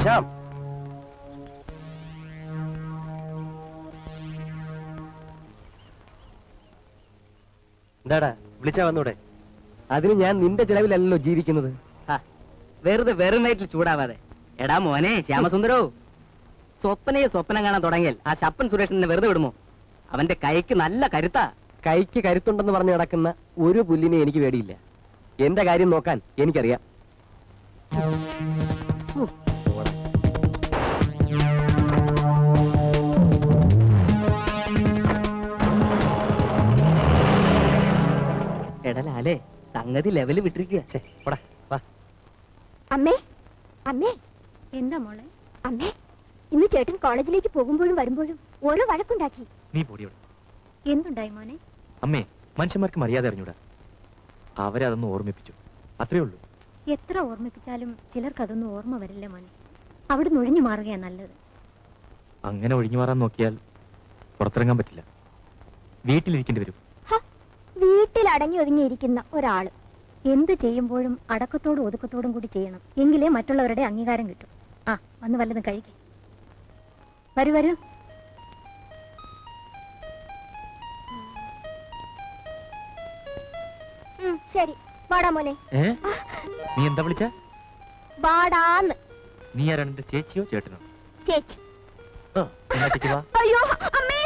ശ്യാം എന്താടാ വിളിച്ചാ വന്നൂടെ അതിന് ഞാൻ നിന്റെ ചെലവിലല്ലല്ലോ ജീവിക്കുന്നത് വെറുതെ വെറും നൈറ്റിൽ ചൂടാവാതെ എടാ മോനെ ശ്യാമസുന്ദരോ സ്വപ്നയെ സ്വപ്നം കാണാൻ തുടങ്ങിയാൽ ആ ശപ്പൻ സുരേഷൻ നിന്നെ വെറുതെ വിടുമോ അവന്റെ കൈക്ക് നല്ല കരുത്താ കൈക്ക് കരുത്തുണ്ടെന്ന് പറഞ്ഞ് നടക്കുന്ന ഒരു പുല്ലിനെ എനിക്ക് പേടിയില്ല എന്റെ കാര്യം നോക്കാൻ എനിക്കറിയാം ഹും, പോടാ. എടലാലേ സംഗതി ലെവല് വിട്ടിരിക്കുക ഛെ, പോടാ, വാ. അമ്മേ അമ്മേ എന്താ മോളെ അമ്മേ ഇന്ന് ചേട്ടൻ കോളേജിലേക്ക് പോകുമ്പോഴും വരുമ്പോഴും ഓരോ വഴക്കുണ്ടാക്കി നീ പൊടിയോട് എന്തുണ്ടായി മോനെ അമ്മേ മനുഷ്യന്മാർക്ക് മര്യാദ അറിഞ്ഞൂടാ അവരെ അതൊന്ന് ഓർമ്മിപ്പിച്ചു അത്രേ ഉള്ളൂ എത്ര ഓർമ്മിപ്പിച്ചാലും ചിലർക്ക് അതൊന്നും ഓർമ്മ വരില്ല മോനെ അവിടെ നുഴഞ്ഞു മാറുകയാ നല്ലത് അങ്ങനെ ഒഴിഞ്ഞു മാറാൻ നോക്കിയാൽ പുറത്തിറങ്ങാൻ പറ്റില്ല വീട്ടിലിരിക്കേണ്ടി വരും വീട്ടിൽ അടങ്ങി ഒതുങ്ങിയിരിക്കുന്ന ഒരാള് എന്ത് ചെയ്യുമ്പോഴും അടക്കത്തോടും ഒതുക്കത്തോടും കൂടി ചെയ്യണം എങ്കിലേ മറ്റുള്ളവരുടെ അംഗീകാരം കിട്ടും ആ വന്ന് വല്ലതും കഴിക്കേ വരൂ വരൂ ശരി വാടാ മോനെ ഏ നീ എന്താ വിളിച്ച വാടാന്ന് നീ ആരാണ് എന്റെ ചേച്ചിയോ ചേട്ടനോ ചേച്ചി ആ എന്നാട്ടിക്ക് വാ അയ്യോ അമ്മേ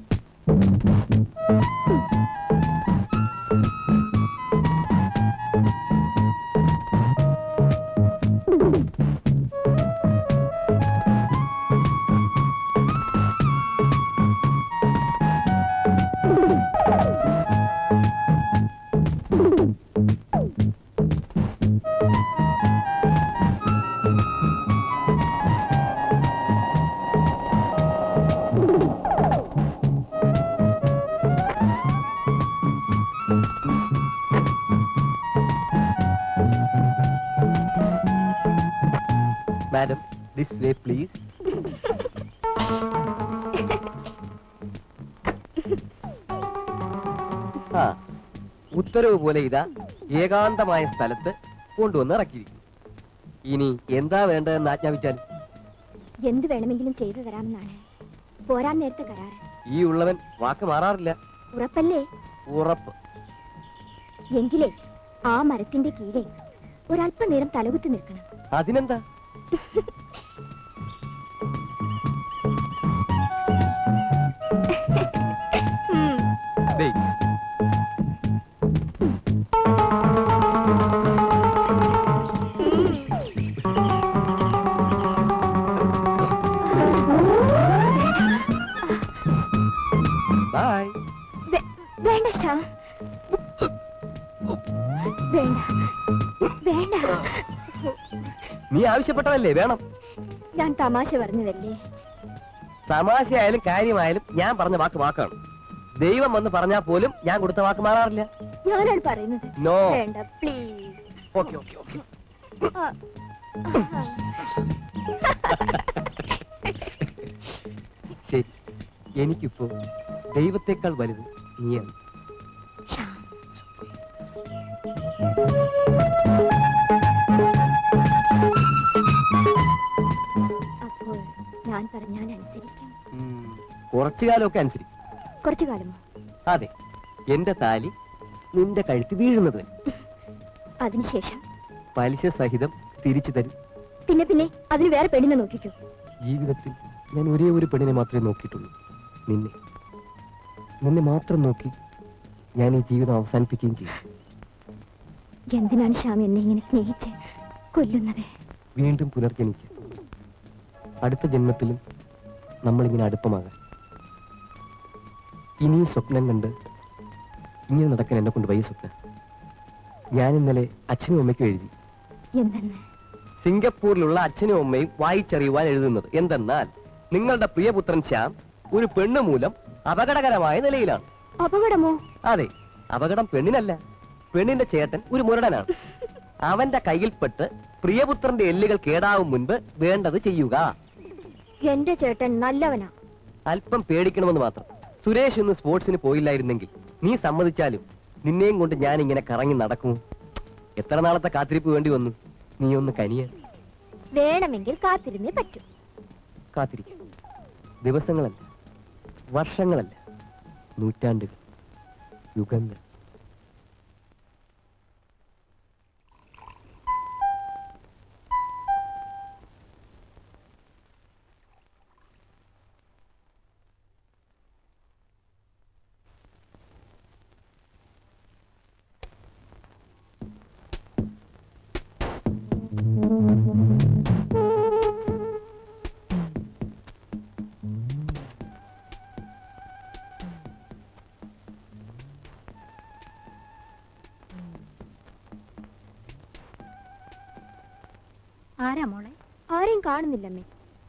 മാഡം ദിസ് വേ പ്ലീസ് ആ ഉത്തരവ് പോലെ ഇതാ ഏകാന്തമായ സ്ഥലത്ത് കൊണ്ടുവന്ന് ഇറക്കിയിരിക്കുന്നു ഇനി എന്താ വേണ്ടതെന്ന് ആജ്ഞാപിച്ചാൽ എന്ത് വേണമെങ്കിലും ചെയ്തു തരാമെന്നാണ് പോരാൻ നേരത്തെ കരാറ് ഈ ഉള്ളവൻ വാക്ക് മാറാറില്ല ഉറപ്പല്ലേ ഉറപ്പ് എങ്കിലേ ആ മരത്തിന്റെ കീഴെ ഒരല്പനേരം തലകുത്തി നിൽക്കണം അതിനെന്താ ദേ, ബൈ വേ- വേണ്ട ശ്യാം വേണ്ട വേണ്ട നീ ആവശ്യപ്പെട്ടതല്ലേ വേണം ഞാൻ തമാശ പറഞ്ഞതല്ലേ തമാശയായാലും കാര്യമായാലും ഞാൻ പറഞ്ഞ വാക്ക് വാക്കാണ് ദൈവം വന്ന് പറഞ്ഞാൽ പോലും ഞാൻ കൊടുത്ത വാക്ക് മാറാറില്ല ഞാനാണ് പറയുന്നത് നോ വേണ്ട പ്ലീസ് ഓക്കെ ഓക്കെ ഓക്കെ ശരി എനിക്കിപ്പോ ദൈവത്തെക്കാൾ വലുത് നീയാണ് അപ്പോൾ ഞാൻ പറഞ്ഞാൽ അനുസരിക്കും ഉം, കുറച്ചു കാലമൊക്കെ അനുസരിക്കും കുറച്ചു കാലമോ അതെ എന്റെ താലി നിന്റെ കഴുത്ത് വീഴുന്നത് വരെ. അതിനുശേഷം പലിശ സഹിതം തിരിച്ചു തരും പിന്നെ പിന്നെ അതിന് വേറെ പെണ്ണിനെ നോക്കിക്കോ ജീവിതത്തിൽ ഞാൻ ഒരേ ഒരു പെണ്ണിനെ മാത്രമേ നോക്കിയിട്ടുള്ളൂ നിന്നെ നിന്നെ മാത്രം നോക്കി ഞാൻ ഈ ജീവിതം അവസാനിപ്പിക്കുകയും ചെയ്യും എന്തിനാണ് ശ്യാം എന്നെ ഇങ്ങനെ സ്നേഹിച്ച് കൊല്ലുന്നത് വീണ്ടും പുനർജനിക്കുക അടുത്ത ജന്മത്തിലും നമ്മളിങ്ങനെ അടുപ്പമാകാം ഇനിയും സ്വപ്നം കണ്ട് ഇങ്ങനെ നടക്കാൻ എന്നെ കൊണ്ട് വയ്യ സ്വപ്നം ഞാൻ ഇന്നലെ അച്ഛനും അമ്മയ്ക്കും എഴുതി എന്തെന്ന് സിംഗപ്പൂരിലുള്ള അച്ഛനും അമ്മയും വായിച്ചറിയുവാൻ എഴുതുന്നത് എന്തെന്നാൽ നിങ്ങളുടെ പ്രിയപുത്രൻ ശ്യാം ഒരു പെണ്ണ് മൂലം അപകടകരമായ നിലയിലാണ് അപകടമോ അതെ അപകടം പെണ്ണിനല്ല പെണ്ണിന്റെ ചേട്ടൻ ഒരു മുരടനാണ് അവന്റെ കയ്യിൽപ്പെട്ട് പ്രിയപുത്രന്റെ എല്ലുകൾ കേടാവും മുൻപ് വേണ്ടത് ചെയ്യുക എന്റെ ചേട്ടൻ നല്ലവനാ അല്പം പേടിക്കണമെന്ന് മാത്രം സുരേഷ് ഇന്ന് സ്പോർട്സിന് പോയില്ലായിരുന്നെങ്കിൽ നീ സമ്മതിച്ചാലും നിന്നെയും കൊണ്ട് ഞാൻ ഇങ്ങനെ കറങ്ങി നടക്കുമോ എത്ര നാളത്തെ കാത്തിരിപ്പ് വേണ്ടി വന്നു നീ ഒന്ന് കനിയ വേണമെങ്കിൽ കാത്തിരുന്നേ പറ്റൂ കാത്തിരിക്കും ദിവസങ്ങളല്ല വർഷങ്ങളല്ല നൂറ്റാണ്ടുകൾ യുഗങ്ങൾ ആരാ മോളെ ആരെയും കാണുന്നില്ലമ്മേ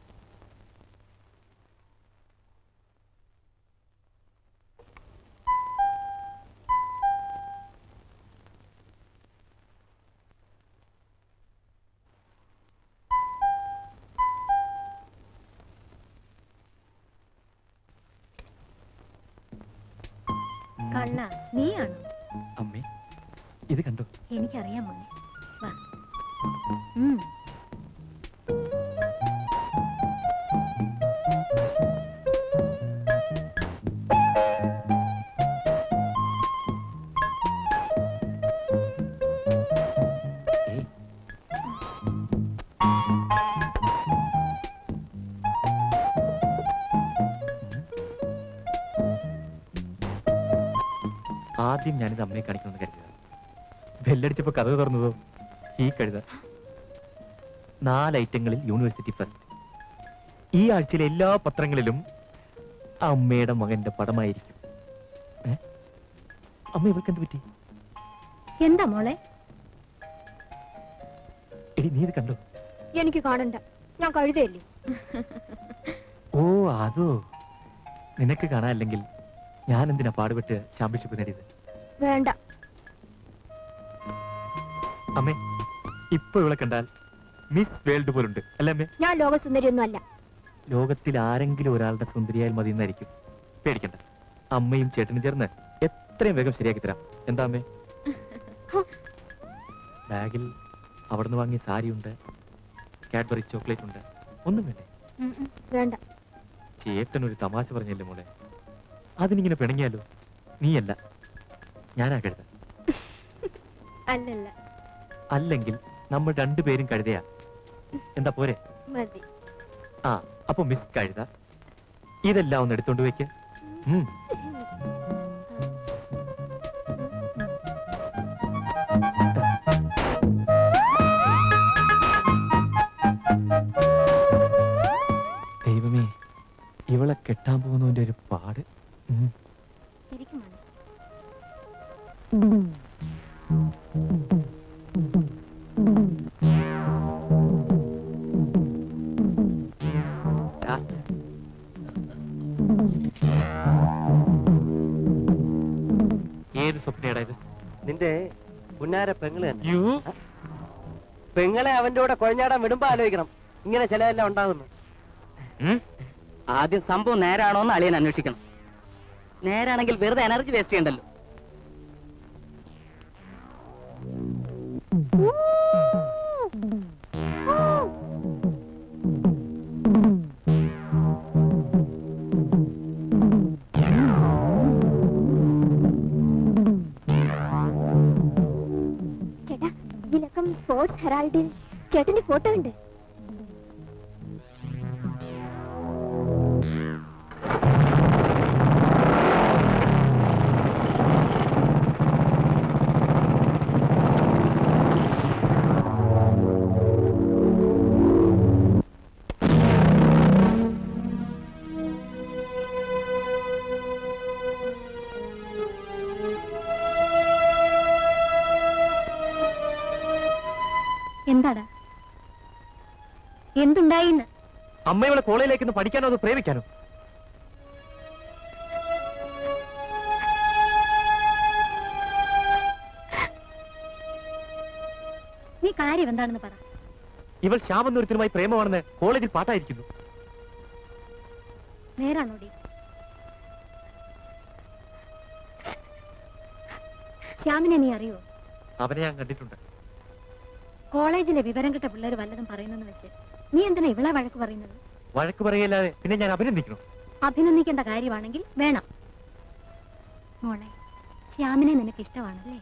കള്ള നീയാണോ അമ്മേ ഇത് കണ്ടോ എനിക്കറിയാം മോനെ വാ ഉം. ഏയ് ആദ്യം ഞാനിത് അമ്മയെ കാണിക്കണമെന്ന് കരുതുക ബെല്ലടിച്ചപ്പോ കഥ തുറന്നതോ ഈ കഴുത നാല് ഐറ്റങ്ങളിൽ യൂണിവേഴ്സിറ്റി ഫസ്റ്റ് ഈ ആഴ്ചയിലെ എല്ലാ പത്രങ്ങളിലും അമ്മയുടെ മകന്റെ പടമായിരിക്കും ഏ? അമ്മ ഇവർക്ക് എന്ത് പറ്റി എന്താ മോളെ എടി നീ ഇത് കണ്ടോ എനിക്ക് കാണണ്ട ഞാൻ കഴുതയല്ലേ ഓ അതോ നിനക്ക് കാണാനില്ലെങ്കിൽ ഞാൻ എന്തിനാ പാടുപെട്ട് ചാമ്പ്യൻഷിപ്പ് നേടിയത് വേണ്ട അമ്മേ ഇപ്പൊ ഇവളെ കണ്ടാൽ മിസ് വേൾഡ് പോലുണ്ട് അല്ലേ അമ്മേ ഞാൻ ലോകസുന്ദരിയൊന്നും അല്ല ലോകത്തിൽ ആരെങ്കിലും ഒരാളുടെ സുന്ദരിയായാൽ മതി എന്നായിരിക്കും പേടിക്കണ്ട അമ്മയും ചേട്ടനും ചേർന്ന് എത്രയും വേഗം ശരിയാക്കി തരാം എന്താ അമ്മേ ബാഗിൽ അവിടുന്ന് വാങ്ങിയ സാരിയുണ്ട് കാഡ്ബറി ചോക്ലേറ്റ് ഉണ്ട് ഒന്നും വേണ്ടേ ഉം, ഉം, വേണ്ട ചേട്ടൻ ഒരു തമാശ പറഞ്ഞല്ലേ മോളെ അതിനിങ്ങനെ പിണങ്ങിയാലോ നീയല്ല ഞാനാ കഴുത അല്ലല്ല അല്ലെങ്കിൽ നമ്മൾ രണ്ടുപേരും കഴുതയാ എന്താ പോരെ മതി ആ അപ്പൊ മിസ് കഴുത ഇതെല്ലാം ഒന്ന് എടുത്തോണ്ട് വെക്ക് ഉം. ദൈവമേ ഇവളെ കെട്ടാൻ പോകുന്നതിന്റെ ഒരു പാട് ഉം. ശരിക്കും വേണം ആ, ഏത് സ്വപ്നയാടാ ഇത് നിന്റെ പുന്നാര പെങ്ങള് തന്നെ യു പെങ്ങളെ അവന്റെ കൂടെ കുഴഞ്ഞാടാൻ വിടുമ്പോ ആലോചിക്കണം ഇങ്ങനെ ചിലതെല്ലാം ഉണ്ടാകുന്നു ഉം? ആദ്യം സംഭവം നേരാണോ എന്ന് അളിയൻ അന്വേഷിക്കണം നേരാണെങ്കിൽ വെറുതെ എനർജി വേസ്റ്റ് ചെയ്യണ്ടല്ലോ ചേട്ടാ ഈ ലക്കം സ്പോർട്സ് ഹെറാൾഡിൽ ചേട്ടന്റെ ഫോട്ടോ ഉണ്ട് എന്താടാ എന്തുണ്ടായിന്ന് അമ്മ ഇവളെ കോളേജിലേക്ക് ഒന്ന് പഠിക്കാനോ അത് പ്രേമിക്കാനോ നീ കാര്യം എന്താണെന്ന് പറ ഇവൾ ശ്യാമെന്നൊരുത്തരുമായി പ്രേമമാണെന്ന് കോളേജിൽ പാട്ടായിരിക്കുന്നു നേരാണോടി ശ്യാമിനെ നീ അറിയോ അവനെ ഞാൻ കണ്ടിട്ടുണ്ട് കോളേജിലെ വിവരം കിട്ട പിള്ളേർ വല്ലതും പറയുന്നെന്ന് വെച്ച് നീ എന്തിനാ ഇവളെ വഴക്ക് പറയുന്നത് വഴക്ക് പറയല്ലാതെ പിന്നെ ഞാൻ അഭിനന്ദിക്കണം അഭിനന്ദിക്കേണ്ട കാര്യമാണെങ്കിൽ വേണം മോളെ ശ്യാമിനെ നിനക്ക് ഇഷ്ടമാണല്ലേ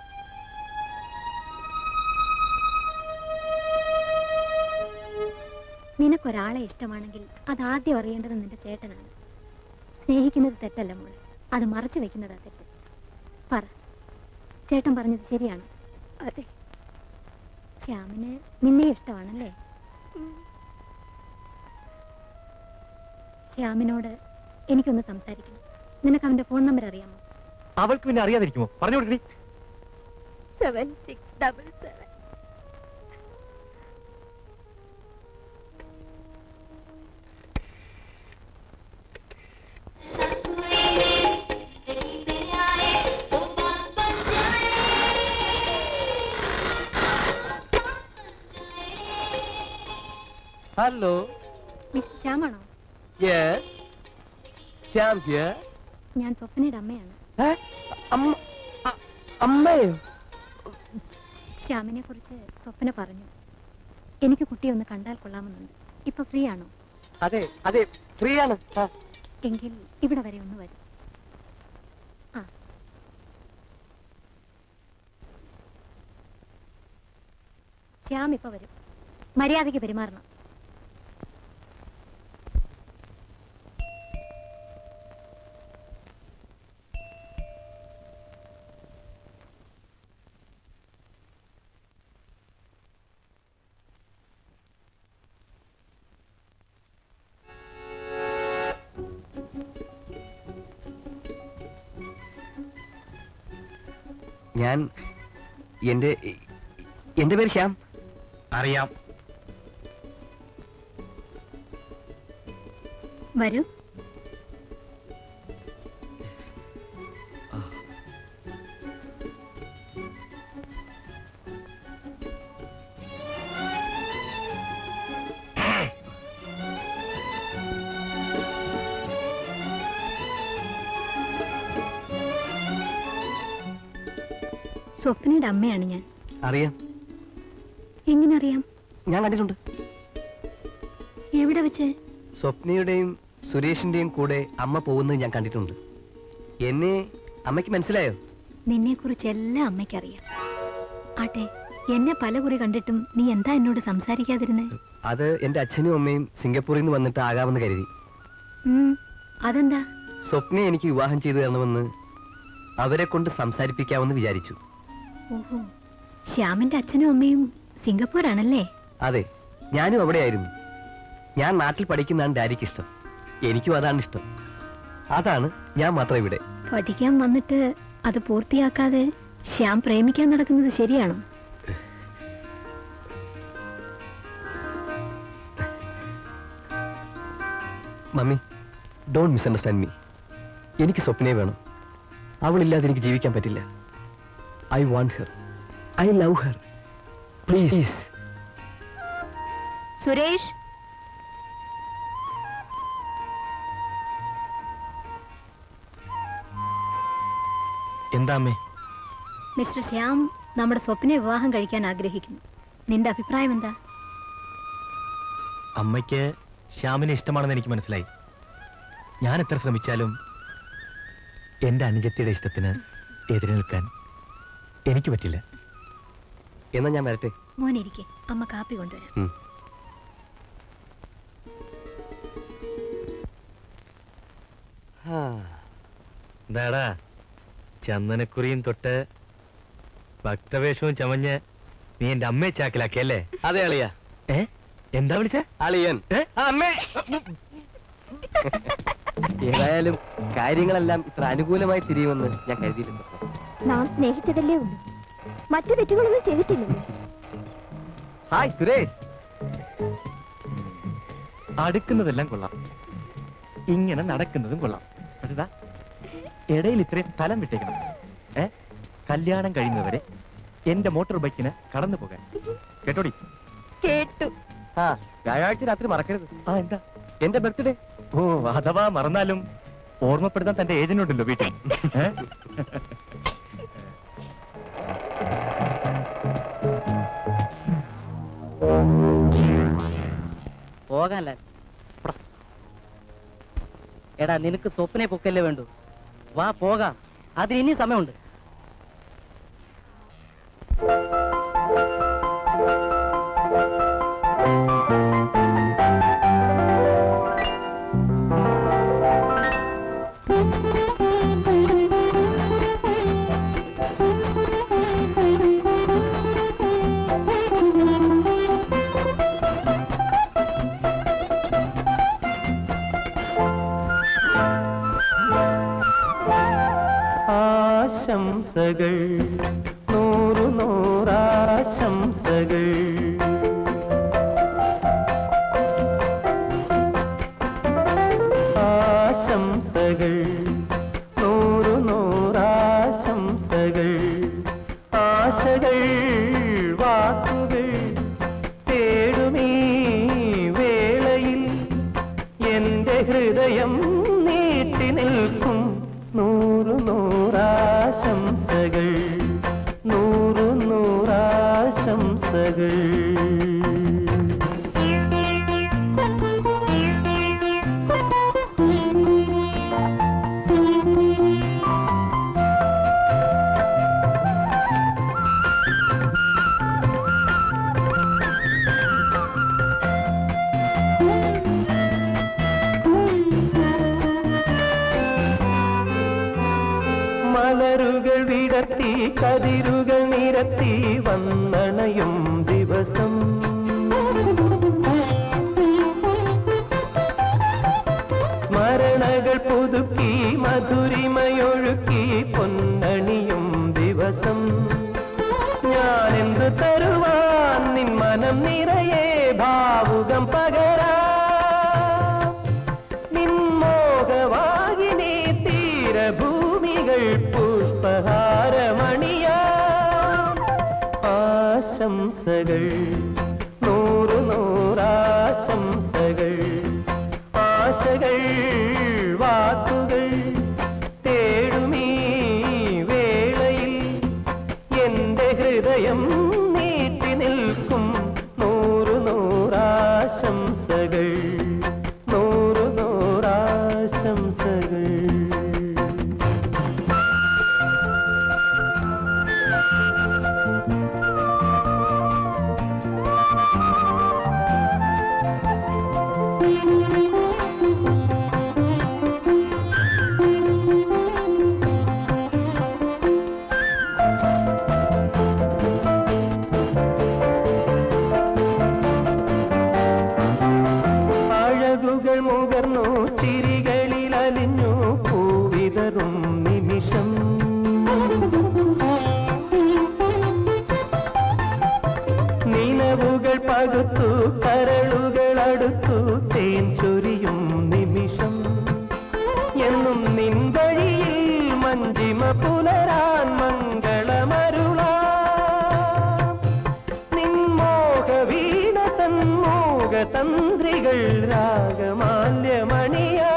നിനക്കൊരാളെ ഇഷ്ടമാണെങ്കിൽ അത് ആദ്യം അറിയേണ്ടത് നിന്റെ ചേട്ടനാണ് സ്നേഹിക്കുന്നത് തെറ്റല്ല മോളെ അത് മറച്ചു വെക്കുന്നതാ തെറ്റ് പറ ചേട്ടൻ പറഞ്ഞത് ശരിയാണ് അതെ ശ്യാമിന് നിന്നെ ഇഷ്ടമാണല്ലേ ശ്യാമിനോട് എനിക്കൊന്ന് സംസാരിക്കണം നിനക്ക് അവന്റെ ഫോൺ നമ്പർ അറിയാമോ അവൾക്ക് പിന്നെ അറിയാതിരിക്കുമോ പറഞ്ഞു കൊടുക്കണി seven six double seven hello miss ശ്യാമാണോ യെസ് ശ്യാം ഹിയർ ഞാൻ സ്വപ്നയുടെ അമ്മയാണ് അമ്മ അ- അമ്മയോ ശ്യാമിനെ കുറിച്ച് സ്വപ്ന പറഞ്ഞു എനിക്ക് കുട്ടിയെ ഒന്ന് കണ്ടാൽ കൊള്ളാമെന്നുണ്ട് ഇപ്പൊ ഫ്രീ ആണോ അതെ അതെ ഫ്രീ ആണ് ആ. എങ്കിൽ ഇവിടെ വരെ ഒന്ന് വരും ആ ശ്യാം ഇപ്പൊ വരും മര്യാദയ്ക്ക് പെരുമാറണം ഞാൻ എന്റെ എന്റെ പേര് ശ്യാം അറിയാം വരൂ സ്വപ്നയുടെ അമ്മയാണ് ഞാൻ അറിയാം എങ്ങനെ അറിയാം ഞാൻ കണ്ടിട്ടുണ്ട് എവിടെ വെച്ച് സ്വപ്നയുടെയും സുരേഷിന്റെയും കൂടെ അമ്മ പോകുന്നത് ഞാൻ കണ്ടിട്ടുണ്ട് എന്നെ അമ്മയ്ക്ക് മനസ്സിലായോ നിന്നെ കുറിച്ച് എല്ലാം അമ്മയ്ക്കറിയാം ആട്ടെ എന്നെ പല കുറി കണ്ടിട്ടും നീ എന്താ എന്നോട് സംസാരിക്കാതിരുന്നേ അത് എന്റെ അച്ഛനും അമ്മയും സിംഗപ്പൂരിൽ നിന്ന് വന്നിട്ട് ആകാമെന്ന് കരുതി ഉം, അതെന്താ സ്വപ്നയെ എനിക്ക് വിവാഹം ചെയ്തു തരണമെന്ന് അവരെ കൊണ്ട് സംസാരിപ്പിക്കാമെന്ന് വിചാരിച്ചു ഓഹോ ശ്യാമിന്റെ അച്ഛനും അമ്മയും സിംഗപ്പൂരാണല്ലേ അതെ ഞാനും അവിടെയായിരുന്നു ഞാൻ നാട്ടിൽ പഠിക്കുന്നതാണ് ഡാഡിക്ക് ഇഷ്ടം എനിക്കും അതാണ് ഇഷ്ടം അതാണ് ഞാൻ മാത്രം ഇവിടെ പഠിക്കാൻ വന്നിട്ട് അത് പൂർത്തിയാക്കാതെ ശ്യാം പ്രേമിക്കാൻ നടക്കുന്നത് ശരിയാണോ മമ്മി ഡോണ്ട് മിസ്അണ്ടർസ്റ്റാൻഡ് മീ എനിക്ക് സ്വപ്നയെ വേണം അവളില്ലാതെ എനിക്ക് ജീവിക്കാൻ പറ്റില്ല I want her I love her please Suresh എന്താ അമ്മേ മിസ്റ്റർ ശ്യാം നമ്മുടെ സ്വപ്നയെ വിവാഹം കഴിക്കാൻ ആഗ്രഹിക്കുന്നു നിന്റെ അഭിപ്രായം എന്താ അമ്മയ്ക്ക് ശ്യാമിനെ ഇഷ്ടമാണെന്ന് എനിക്ക് മനസ്സിലായി ഞാൻ എത്ര ശ്രമിച്ചാലും എന്റെ അനുജത്തിയുടെ ഇഷ്ടത്തിന് എതിരെ നിൽക്കാൻ എനിക്ക് പറ്റില്ല എന്നാ ഞാൻ വരട്ടെ മോനിരിക്കെ അമ്മ കാപ്പി കൊണ്ടുവരാം ഉം. ഹാ. എന്താടാ ചന്ദനക്കുറിയും തൊട്ട് ഭക്തവേഷവും ചമഞ്ഞ് നീ എന്റെ അമ്മയെ ചാക്കിലാക്കിയല്ലേ അതെ അളിയ ഏ എന്താ വിളിച്ച അളിയൻ ഏ? അമ്മേ ഏതായാലും കാര്യങ്ങളെല്ലാം ഇത്ര അനുകൂലമായി തിരിയുമെന്ന് ഞാൻ കരുതിയില്ല നാം സ്നേഹിച്ചതല്ലേ ഉള്ളൂ മറ്റു തെറ്റുകളൊന്നും ചെയ്തിട്ടില്ലല്ലോ ഹായ് സുരേഷ് അടുക്കുന്നതെല്ലാം കൊള്ളാം ഇങ്ങനെ നടക്കുന്നതും കൊള്ളാം പക്ഷെ ദാ, ഇടയിൽ ഇത്രയും സ്ഥലം വിട്ടേക്കണം ഏ കല്യാണം കഴിയുന്നവരെ എന്റെ മോട്ടോർ ബൈക്കിന് കടന്നു പോകാൻ കേട്ടോടി കേട്ടു ആ വ്യാഴാഴ്ച രാത്രി മറക്കരുത് ആ എന്താ എന്റെ ബർത്ത്ഡേ ഓ അഥവാ മറന്നാലും ഓർമ്മപ്പെടുത്താൻ തന്റെ ഏജന്റ് ഉണ്ടല്ലോ വീട്ടിൽ ഏ? പോകാനല്ല പോടാ. എടാ നിനക്ക് സ്വപ്നെ പൊക്കല്ലേ വേണ്ടു വാ പോകാം അതിന് ഇനിയും സമയമുണ്ട് ആശംസകൾ നൂറു നൂറാശംസകൾ ആശംസകൾ നൂറു നൂറാശംസകൾ ആശകൾ വാക്കുകൾ തേടുമീ വേളയിൽ എന്റെ ഹൃദയം നീട്ടി നിൽക്കും നൂറു നൂറാശംസകൾ നൂറു നൂറാശംസകൾ മലരുകൾ വിടർത്തി കതിരുകൾ നിരത്തി വന്നണയും ദിവസം സ്മരണകൾ പുതുക്കി മധുരിമയൊഴുക്കി പൊന്നണിയും ദിവസം ഞാൻ എന്ത് തരുവാൻ നിൻ മനം നിറയെ ഭാവുകം പകരാ നിൻമോഹവാഹിനി തീരഭൂമികൾ പുഷ്പഹാരമണിയാ ആശംസകൾ നൂറു നൂറാശംസകൾ ആശകൾ വാക്കുകൾ തേടുമീ വേളയിൽ എന്റെ ഹൃദയം നീട്ടി നിൽക്കും നൂറു നൂറാശംസകൾ നൂറു നൂറാശംസകൾ അഴകുകൾ മുകർന്നു ചിരികളിൽ അലിഞ്ഞു പൂവിതറും നിമിഷം നിലവുകൾ പകുത്തു കരളുകൾ അടുത്തു തേൻ ചൊരിയും നിമിഷം എന്നും നിൻ വഴിയിൽ മഞ്ചിമ പുലരാൻ മംഗളമരുളാ നിൻമോഹവീണ തന്മോഹ തന്ത്രികൾ രാഗമാല്യമണിയാ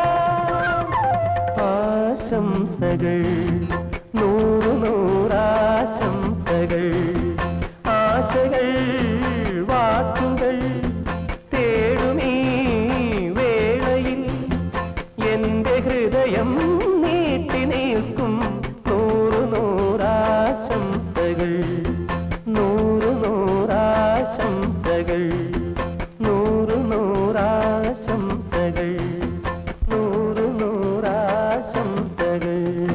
ആശംസകൾ നൂറു നൂറാശംസകൾ ആശകൾ വാക്കുകൾ തേടുമീ വേളയിൽ എന്റെ ഹൃദയം നീട്ടി നിൽക്കും നൂറു നൂറാശംസകൾ നൂറു നൂറാശംസകൾ നൂറു നൂറാശംസകൾ നൂറു നൂറാശംസകൾ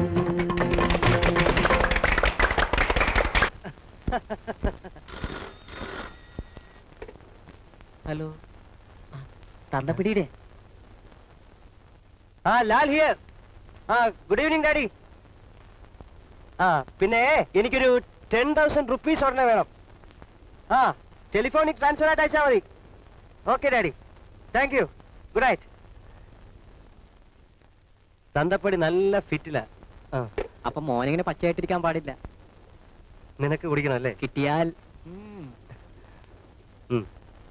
ഹലോ തന്തപ്പിടിയുടെ ആ ലാൽ ഹിയർ ആ ഗുഡ് ഈവനിങ് ഡാഡി ആ പിന്നെ എനിക്കൊരു ടെൻ തൗസൻഡ് റുപ്പീസ് ഉടനെ വേണം ആ ടെലിഫോണിക് ട്രാൻസ്ഫർ ആയിട്ട് അയച്ചാൽ മതി okay daddy thank you good night തന്തപ്പടി നല്ല ഫിറ്റിലാ ആ അപ്പൊ മോനിങ്ങനെ പച്ചയായിട്ടിരിക്കാൻ പാടില്ല നിനക്ക് കുടിക്കണം അല്ലേ കിട്ടിയാൽ ഉം.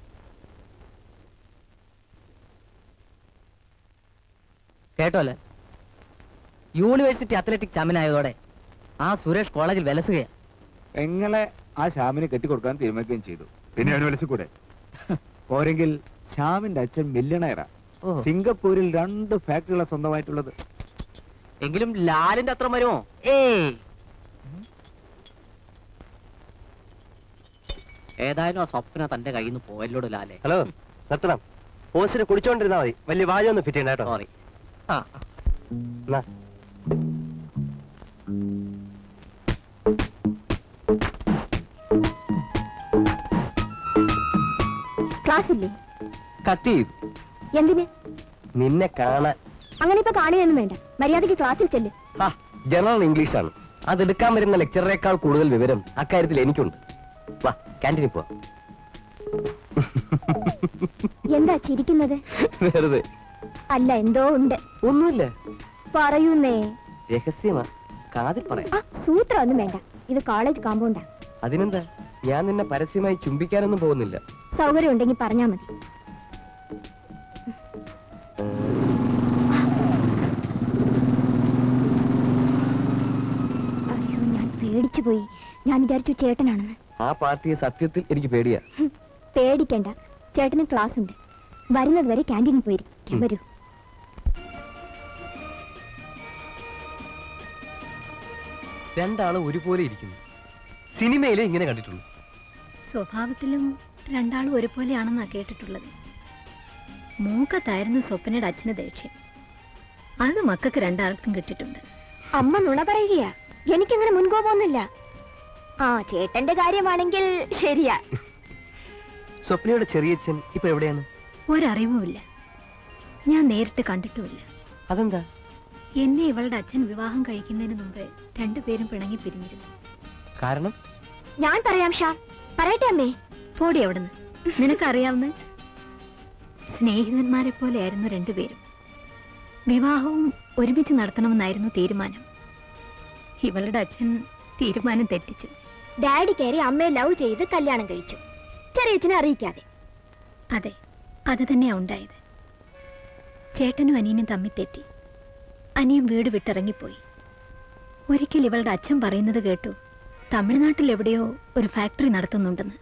കേട്ടോ അല്ലേ യൂണിവേഴ്സിറ്റി അത്ലറ്റിക് ചാമ്പ്യനായതോടെ ആ സുരേഷ് കോളേജിൽ വിലസുകയാ പെങ്ങളെ ആ ശ്യാമിന് കെട്ടിക്കൊടുക്കാൻ തീരുമാനിക്കുകയും ചെയ്തു പിന്നെ അവന് വിലസിക്കൂടെ പോരെങ്കിൽ ശ്യാമിന്റെ അച്ഛൻ മില്യണയറാ ഓ സിംഗപ്പൂരിൽ രണ്ട് ഫാക്ടറികളാണ് സ്വന്തമായിട്ടുള്ളത് എങ്കിലും ലാലിന്റെ അത്ര വരുമോ ഏയ് ഏതായാലും ആ സ്വപ്ന തന്റെ കയ്യിൽ നിന്ന് പോയല്ലോട് ലാലെ ഹലോ നിർത്തണം ഓസിന് കുടിച്ചോണ്ടിരുന്നാ മതി വലിയ വാചൊന്നും ഫിറ്റ് ചെയ്യണ്ട കേട്ടോ സോറി എന്നാ. ക്ലാസ് ഇല്ലേ കട്ട് ചെയ്തു എന്തിന് നിന്നെ കാണാൻ അങ്ങനെ ഇപ്പൊ കാണുകയൊന്നും വേണ്ട മര്യാദയ്ക്ക് ക്ലാസ്സിൽ ചെല്ല് ഹാ, ജനറൽ ഇംഗ്ലീഷ് ആണ് അതെടുക്കാൻ വരുന്ന ലെക്ചറേക്കാൾ കൂടുതൽ വിവരം അക്കാര്യത്തിൽ എനിക്കുണ്ട് വാ ക്യാൻറ്റീനിൽ പോവാം എന്താ ചിരിക്കുന്നത് വെറുതെ അല്ല എന്തോ ഉണ്ട് ഒന്നുമില്ല പറയുന്നേ രഹസ്യമാ കാതിൽ പറയാം ആ സൂത്രം ഒന്നും വേണ്ട ഇത് കോളേജ് കോമ്പൗണ്ടാ അതിനെന്താ ഞാൻ നിന്നെ പരസ്യമായി ചുംബിക്കാനൊന്നും പോകുന്നില്ല സൗകര്യം ഉണ്ടെങ്കിൽ പറഞ്ഞാ മതി അയ്യോ ഞാൻ പേടിച്ചു പോയി ഞാൻ വിചാരിച്ചു ചേട്ടനാണെന്ന് ആ പാർട്ടിയെ സത്യത്തിൽ എനിക്ക് പേടിയാ ഹും, പേടിക്കണ്ട ചേട്ടന് ക്ലാസ് ഉണ്ട് വരുന്നത് വരെ ക്യാൻറ്റീനിൽ പോയിരിക്കും ഉം. വരൂ രണ്ടാളും ഒരുപോലെ ഇരിക്കുന്നു സിനിമയിലേ ഇങ്ങനെ കണ്ടിട്ടുള്ളൂ സ്വഭാവത്തിലും രണ്ടാളും ഒരുപോലെയാണെന്നാ കേട്ടിട്ടുള്ളത് മൂക്കത്തായിരുന്നു സ്വപ്നയുടെ അച്ഛന് ദേഷ്യം അത് മക്കൾക്ക് രണ്ടാൾക്കും കിട്ടിയിട്ടുണ്ട് അമ്മ നുണ പറയുകയാ എനിക്കങ്ങനെ മുൻകോപമൊന്നുമില്ല ആ ചേട്ടന്റെ കാര്യമാണെങ്കിൽ ശരിയാ സ്വപ്നയുടെ ചെറിയച്ഛൻ ഇപ്പൊ എവിടെയാണ് ഒരറിവുമില്ല ഞാൻ നേരിട്ട് കണ്ടിട്ടുമില്ല അതെന്താ എന്നെ ഇവളുടെ അച്ഛൻ വിവാഹം കഴിക്കുന്നതിന് മുമ്പ് രണ്ടുപേരും പിണങ്ങി പിരിഞ്ഞിരുന്നു കാരണം ഞാൻ പറയാം ഷാ പറയട്ടെ അമ്മേ പോടി അവിടുന്ന് നിനക്കറിയാവുന്ന സ്നേഹിതന്മാരെ പോലെയായിരുന്നു രണ്ടുപേരും വിവാഹവും ഒരുമിച്ച് നടത്തണമെന്നായിരുന്നു തീരുമാനം ഇവളുടെ അച്ഛൻ തീരുമാനം തെറ്റിച്ചു ഡാഡി കയറി അമ്മയെ ലവ് ചെയ്ത് കല്യാണം കഴിച്ചു ചെറിയച്ഛനെ അറിയിക്കാതെ അതെ അത് തന്നെയാ ഉണ്ടായത് ചേട്ടനും അനിയനും തമ്മിൽ തെറ്റി അനിയൻ വീട് വിട്ടിറങ്ങിപ്പോയി ഒരിക്കൽ ഇവളുടെ അച്ഛൻ പറയുന്നത് കേട്ടു തമിഴ്നാട്ടിൽ എവിടെയോ ഒരു ഫാക്ടറി നടത്തുന്നുണ്ടെന്ന്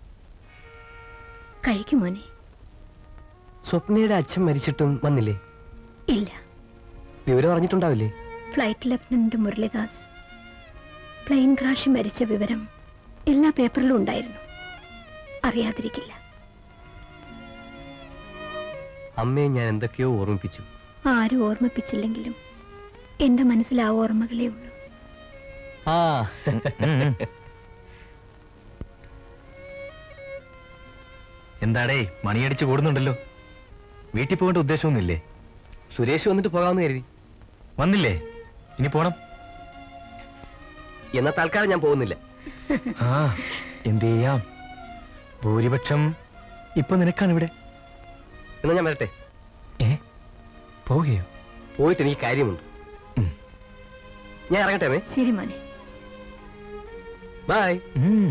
കഴിക്കും മോനെ സ്വപ്നയുടെ അച്ഛൻ മരിച്ചിട്ടും വന്നില്ലേ ഇല്ല വിവരം അറിഞ്ഞിട്ടുണ്ടാവില്ലേ flight lieutenant Muralidas plane crash മരിച്ച വിവരം എല്ലാ പേപ്പറിലും ഉണ്ടായിരുന്നു അറിയാതിരിക്കില്ല അമ്മയെ ഞാൻ എന്തൊക്കെയോ ഓർമ്മിപ്പിച്ചു ആരും ഓർമ്മിപ്പിച്ചില്ലെങ്കിലും എന്റെ മനസ്സിൽ ആ ഓർമ്മകളേ ഉള്ളൂ ആ എന്താടേ മണിയടിച്ച് കൂടുന്നുണ്ടല്ലോ വീട്ടിൽ പോകേണ്ട ഉദ്ദേശമൊന്നുമില്ലേ സുരേഷ് വന്നിട്ട് പോകാമെന്ന് കരുതി വന്നില്ലേ ഇനി പോണം എന്നാ തൽക്കാലം ഞാൻ പോകുന്നില്ല ആ എന്ത് ചെയ്യാം ഭൂരിപക്ഷം ഇപ്പൊ നിനക്കാണ് ഇവിടെ എന്നാ ഞാൻ വരട്ടെ ഏ പോവുകയോ പോയിട്ട് എനിക്ക് കാര്യമുണ്ട് ഉം. ഞാൻ ഇറങ്ങട്ടെ മേ ശരി മോനെ ബൈ ഉം.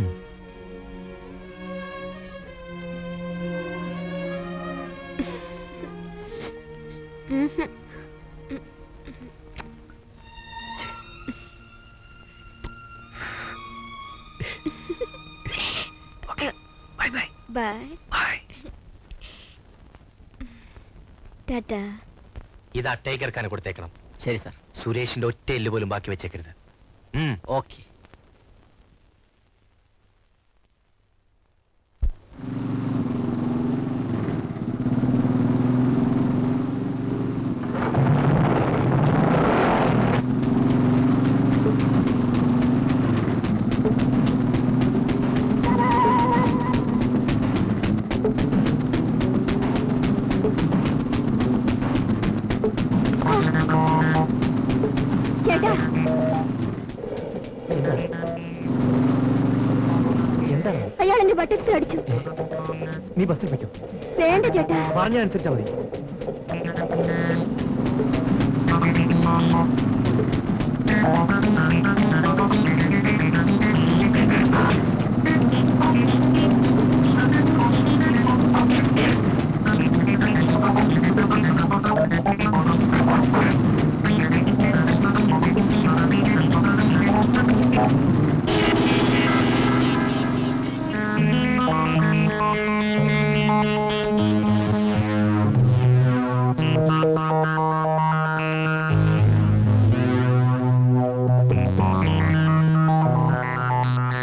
ബൈ ബൈ ടാറ്റാ ഇത് അട്ടേക്കർക്കാണ് കൊടുത്തേക്കണം ശരി സാർ സുരേഷിന്റെ ഒറ്റ എല്ല് പോലും ബാക്കി വെച്ചേക്കരുത് ഉം. ഓക്കെ ചേട്ടാ എന്താണ് അയാൾ എന്റെ ബട്ടക്സിൽ അടിച്ചു നീ ബസ്സിൽ വെക്കും വേണ്ട ചേട്ടാ പറഞ്ഞ അനുസരിച്ചാ മതി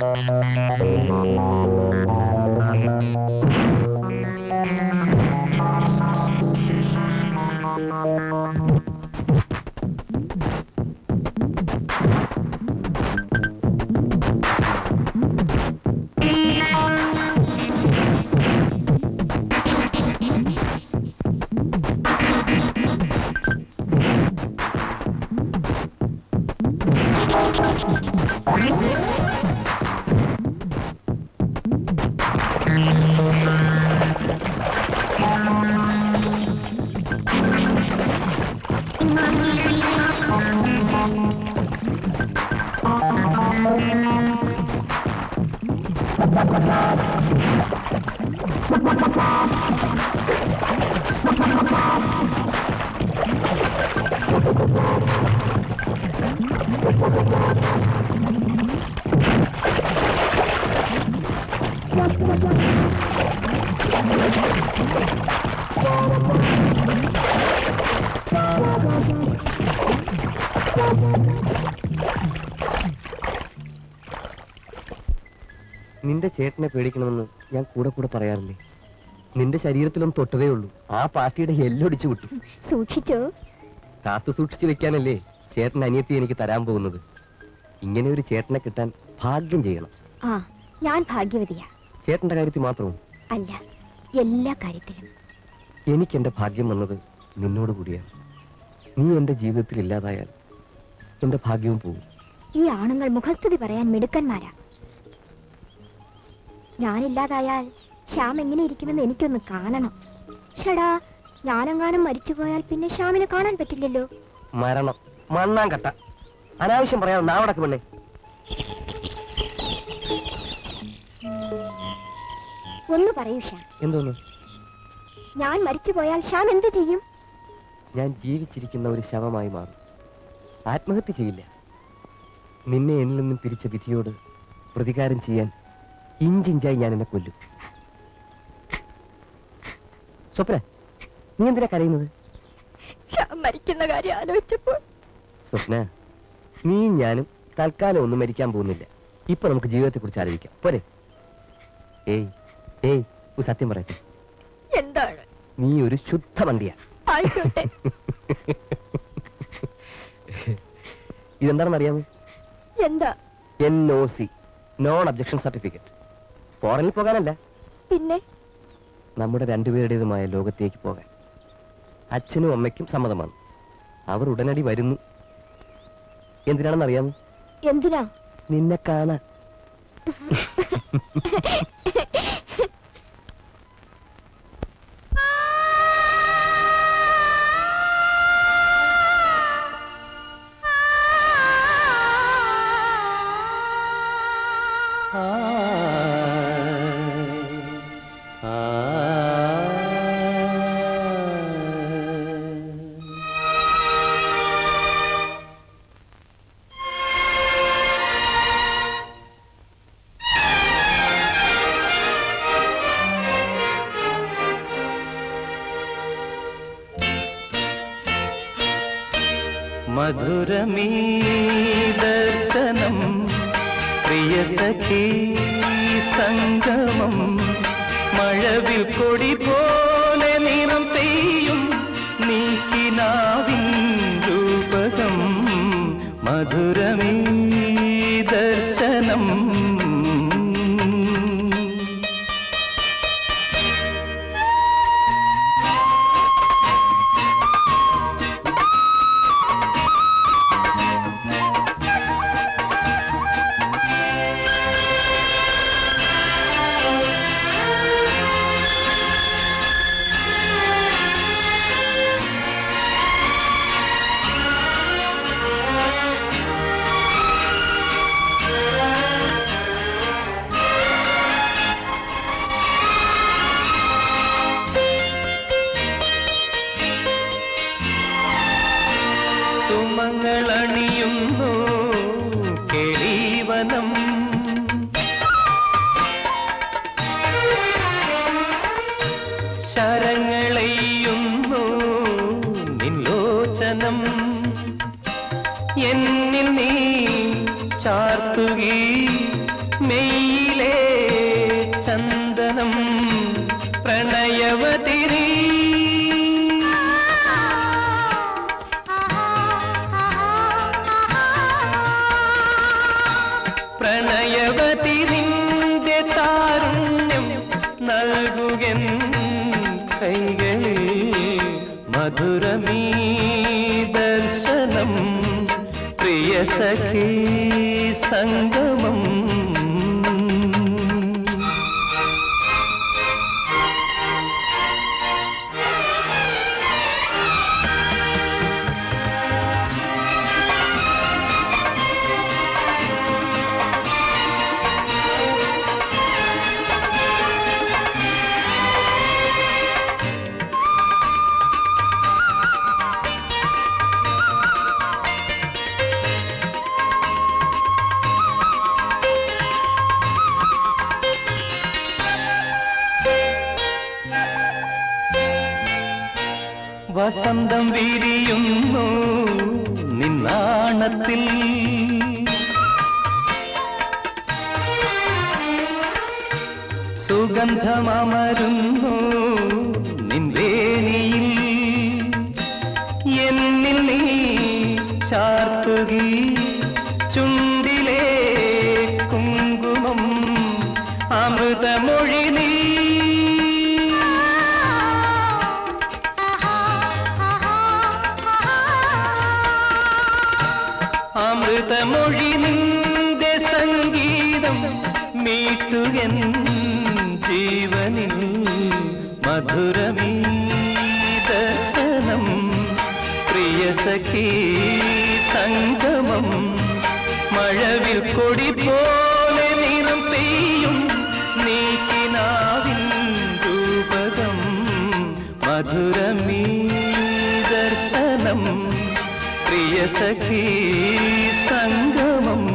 നിന്റെ ചേട്ടനെ പേടിക്കണമെന്ന് ഞാൻ കൂടെ കൂടെ പറയാറില്ലേ നിന്റെ ശരീരത്തിലും തൊട്ടതേ ഉള്ളൂ ആ പാർട്ടിയുടെ എല്ലൊടിച്ചു വിട്ടു സൂക്ഷിച്ചോ കാത്തു സൂക്ഷിച്ചു വെക്കാനല്ലേ ചേട്ടൻ അനിയത്തി എനിക്ക് തരാൻ പോകുന്നത് ഇങ്ങനെ ഒരു ചേട്ടനെ കിട്ടാൻ ഭാഗ്യം ചെയ്യണം ആ ഞാൻ ഭാഗ്യവതിയാ ചേട്ടന്റെ കാര്യത്തിൽ മാത്രവും അല്ല എല്ലാ കാര്യത്തിലും എനിക്ക് എന്റെ ഭാഗ്യം വന്നത് നിന്നോട് കൂടിയാണ് നീ എന്റെ ജീവിതത്തിൽ ഇല്ലാതായാൽ എന്റെ ഭാഗ്യവും പോകും ഈ ആണുങ്ങൾ മുഖസ്തുതി പറയാൻ മിടുക്കന്മാരാ ഞാനില്ലാതായാൽ ശ്യാം എങ്ങനെ ഇരിക്കുമെന്ന് എനിക്കൊന്ന് കാണണം ഷടാ ഞാനെങ്ങാനും മരിച്ചുപോയാൽ പിന്നെ ശ്യാമിനെ കാണാൻ പറ്റില്ലല്ലോ മരണം മണ്ണാൻ കട്ട അനാവശ്യം പറയാൻ നാവടക്ക് പെണ്ണേ ഒന്ന് പറയൂ ശ്യാം എന്തോന്ന് ഞാൻ മരിച്ചുപോയാൽ ശ്യാം എന്ത് ചെയ്യും ഞാൻ ജീവിച്ചിരിക്കുന്ന ഒരു ശവമായി മാറും ആത്മഹത്യ ചെയ്യില്ല നിന്നെ എന്നിൽ നിന്നും പിരിച്ച വിധിയോട് പ്രതികാരം ചെയ്യാൻ ഇഞ്ചിഞ്ചായി ഞാൻ എന്നെ കൊല്ലും സ്വപ്ന നീ എന്തിനാ കരയുന്നത് ശ്യാം മരിക്കുന്ന കാര്യം ആലോചിച്ചപ്പോൾ സ്വപ്ന നീയും ഞാനും തൽക്കാലം ഒന്നും മരിക്കാൻ പോകുന്നില്ല ഇപ്പൊ നമുക്ക് ജീവിതത്തെ കുറിച്ച് ആലോചിക്കാം പോരെ ഏയ് ഏയ് ഒരു സത്യം പറയട്ടെ എന്താണ് നീ ഒരു ശുദ്ധ വണ്ടിയാ ആയിക്കോട്ടെ ഇതെന്താണെന്ന് അറിയാമോ എന്താ N O C non objection certificate ഫോറിനിൽ പോകാനല്ല പിന്നെ നമ്മുടെ രണ്ടുപേരുടേതുമായ ലോകത്തേക്ക് പോകാൻ അച്ഛനും അമ്മയ്ക്കും സമ്മതമാണ് അവർ ഉടനടി വരുന്നു എന്തിനാണെന്ന് അറിയാമോ എന്തിനാ നിന്നെ കാണാൻ മധുരമീ ദർശനം പ്രിയ സഖി സംഗമം മഴവിൽ കൊടി പോലെ നിറം പെയ്യും നീക്കിനാവിൻ രൂപകം മധുരമീ ദർശനം മെയ്യിലേ ചന്ദനം പ്രണയവതിരി പ്രണയവതിരിന്റെ താരുണ്യം നൽകുകൻ കൈകളിൽ മധുരമീ ദർശനം പ്രിയ സഖി സംഗമം വസന്തം വിരിയുന്നു നിന്നാണത്തിൽ സുഗന്ധമരുന്നു നിൻവേനിയിൽ എന്നിൽ നീ ചാർത്തുകി ചുണ്ടിലെ കുങ്കുമം അമൃതമൊഴി നീ അമൃതമൊഴി നിന്റെ സംഗീതം മീട്ടുകൻ ജീവനിൽ മധുരമീ ദർശനം പ്രിയ സഖി സംഗമം മഴവിൽ കൊടി പോലെ നിറം പെയ്യും നീക്കിനാവിൻ രൂപകം മധുരമീ ദർശനം പ്രിയ സഖി സംഗമം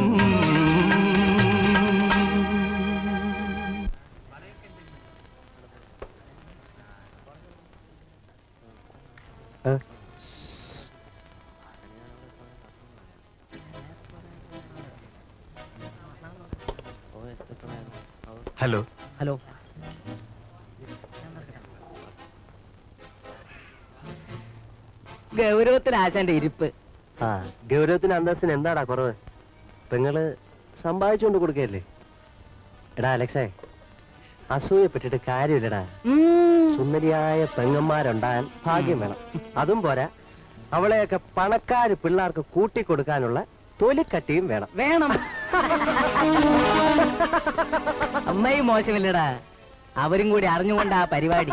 ഹലോ ഹലോ ഗൗരവത്തിൽ ആശാന്റെ ഇരിപ്പ് ആ ഗൗരവത്തിന് അന്തസ്സിന് എന്താടാ കുറവ് പെങ്ങള് സമ്പാദിച്ചുകൊണ്ട് കൊടുക്കല്ലേ എടാ അലക്സേ അസൂയപ്പെട്ടിട്ട് കാര്യമില്ലടാ സുന്ദരിയായ പെങ്ങന്മാരുണ്ടാകാൻ ഭാഗ്യം വേണം അതും പോരാ അവളെയൊക്കെ പണക്കാര് പിള്ളേർക്ക് കൂട്ടിക്കൊടുക്കാനുള്ള തൊലിക്കട്ടിയും വേണം വേണം അമ്മയും മോശമില്ലടാ അവരും കൂടി അറിഞ്ഞുകൊണ്ട് ആ പരിപാടി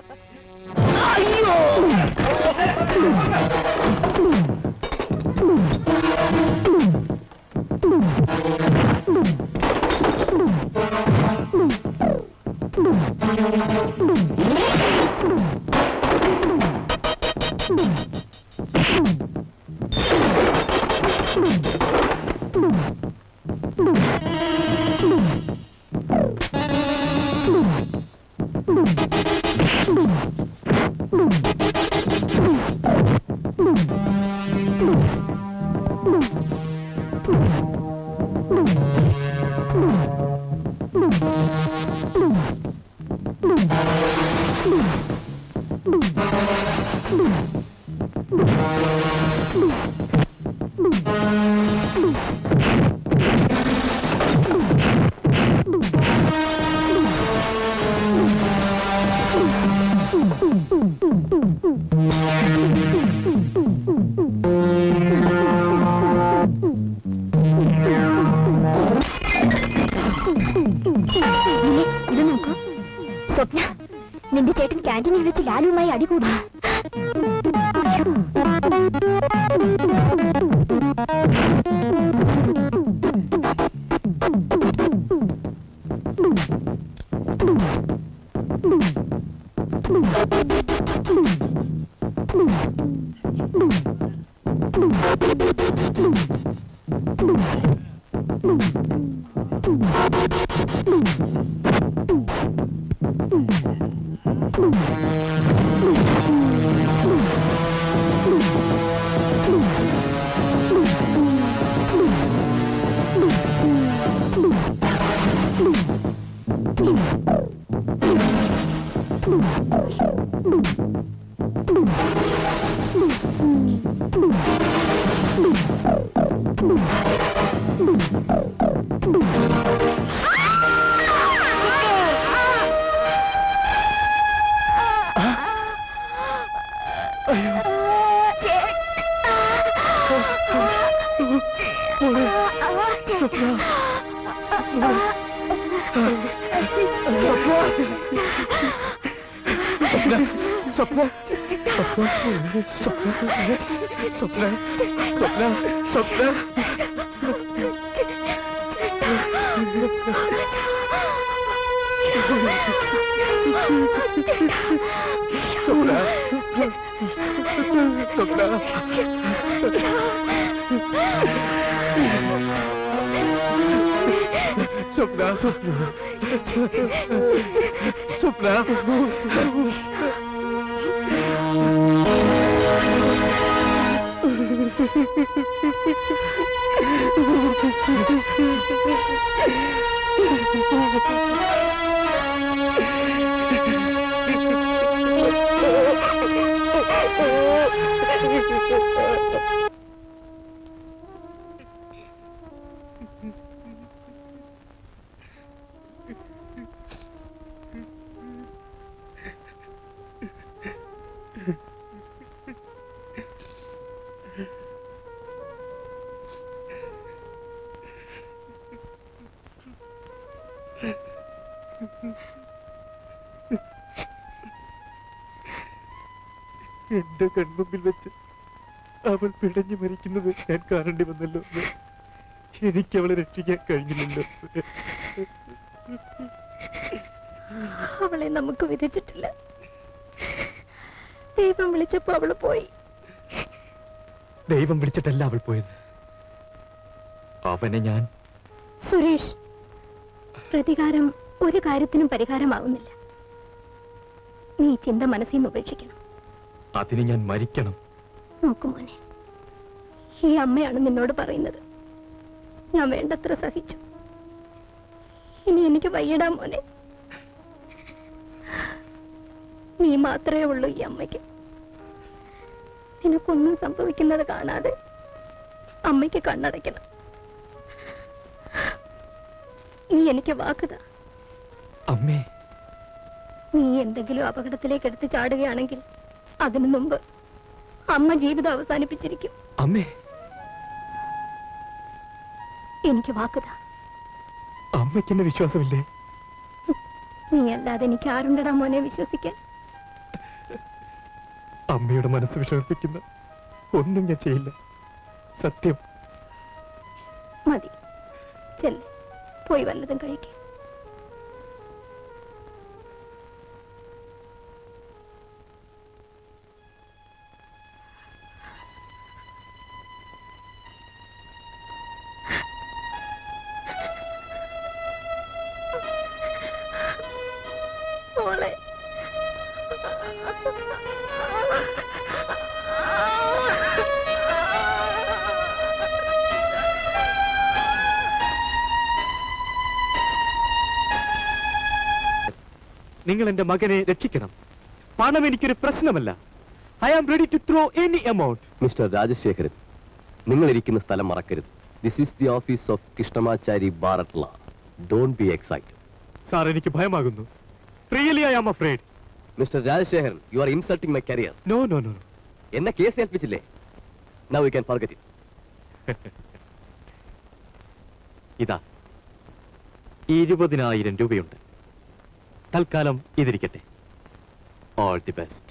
ഇത് നോക്കൂ സ്വപ്ന നിന്റെ ചേട്ടൻ ക്യാൻറ്റീനിൽ വെച്ച് ലാലുവുമായി അടികൂടി സ്വപ്ന സ്വപ്ന സ്വപ്ന സ്വപ്ന സ്വപ്ന സ്വപ്ന സ്വപ്ന സ്വപ്ന സ്വപ്ന എന്റെ കൺമുമ്പിൽ വെച്ച് അവൾ പിടഞ്ഞു മരിക്കുന്നത് ഞാൻ കാണേണ്ടി വന്നല്ലോ എനിക്ക് അവളെ രക്ഷിക്കാൻ കഴിഞ്ഞില്ലല്ലോ അവളെ നമുക്ക് വിധിച്ചിട്ടില്ല ദൈവം വിളിച്ചപ്പോ അവള് പോയി ദൈവം വിളിച്ചിട്ടല്ല അവൾ പോയത് അവനെ ഞാൻ സുരേഷ് പ്രതികാരം ഒരു കാര്യത്തിനും പരിഹാരമാവുന്നില്ല നീ ഈ ചിന്ത മനസ്സിൽ നിന്ന് ഉപേക്ഷിക്കണം അതിന് ഞാൻ മരിക്കണം നോക്കു മോനെ ഈ അമ്മയാണ് നിന്നോട് പറയുന്നത് ഞാൻ വേണ്ടത്ര സഹിച്ചു ഇനി എനിക്ക് വയ്യടാ മോനെ നീ മാത്രമേ ഉള്ളൂ ഈ അമ്മയ്ക്ക് നിനക്കൊന്നും സംഭവിക്കുന്നത് കാണാതെ അമ്മയ്ക്ക് കണ്ണടയ്ക്കണം നീ എനിക്ക് വാക്കുതാ അമ്മേ നീ എന്തെങ്കിലും അപകടത്തിലേക്ക് എടുത്ത് ചാടുകയാണെങ്കിൽ അതിനു മുമ്പ് അമ്മ ജീവിതം അവസാനിപ്പിച്ചിരിക്കും അമ്മേ എനിക്ക് വാക്കുതാ അമ്മയ്ക്ക് എന്നെ വിശ്വാസമില്ലേ നീ അല്ലാതെ എനിക്ക് ആരുണ്ടടാ മോനെ വിശ്വസിക്കാൻ അമ്മയുടെ മനസ്സ് വിഷമിപ്പിക്കുന്ന ഒന്നും ഞാൻ ചെയ്യില്ല സത്യം മതി ചെല്ല് പോയി വല്ലതും കഴിക്കേ മോളെ നിങ്ങൾ എന്റെ മകനെ രക്ഷിക്കണം പണം എനിക്കൊരു പ്രശ്നമല്ല I am ready to throw any amount mister Rajasekharan നിങ്ങൾ ഇരിക്കുന്ന സ്ഥലം മറക്കരുത് this is the office of Krishnamachari bar at law don't be excited sir എനിക്ക് ഭയമാകുന്നു really I am afraid mister Rajasekharan you are insulting my career no no no എന്നെ case ഏൽപ്പിച്ചില്ലേ now you can forget it ഇതാ ഇരുപതിനായിരം രൂപയുണ്ട് തൽക്കാലം ഇതിരിക്കട്ടെ ഓൾ ദി ബെസ്റ്റ്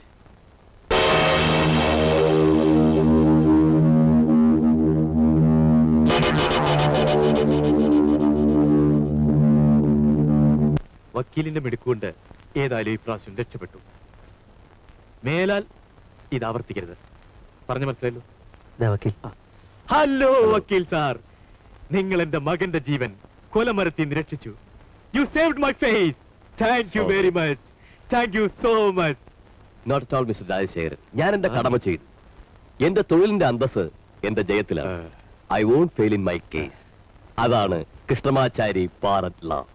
വക്കീലിന്റെ മിടുക്കുകൊണ്ട് ഏതായാലും ഈ പ്രാവശ്യം രക്ഷപ്പെട്ടു മേലാൽ ഇത് ആവർത്തിക്കരുത് പറഞ്ഞു മനസ്സിലായല്ലോ വക്കീൽ ഹലോ വക്കീൽ സാർ നിങ്ങൾ എന്റെ മകന്റെ ജീവൻ കൊലമരത്തിൽ നിന്ന് രക്ഷിച്ചു you saved my face thank you very much thank you so much not at all mister Rajasekharan ഞാൻ എന്റെ കടമ ചെയ്തു എന്റെ തൊഴിലിന്റെ അന്തസ് എന്റെ ജയത്തിലാണ് I won't fail in my case അതാണ് കൃഷ്ണമാചാരി പാററ്റ് ലാ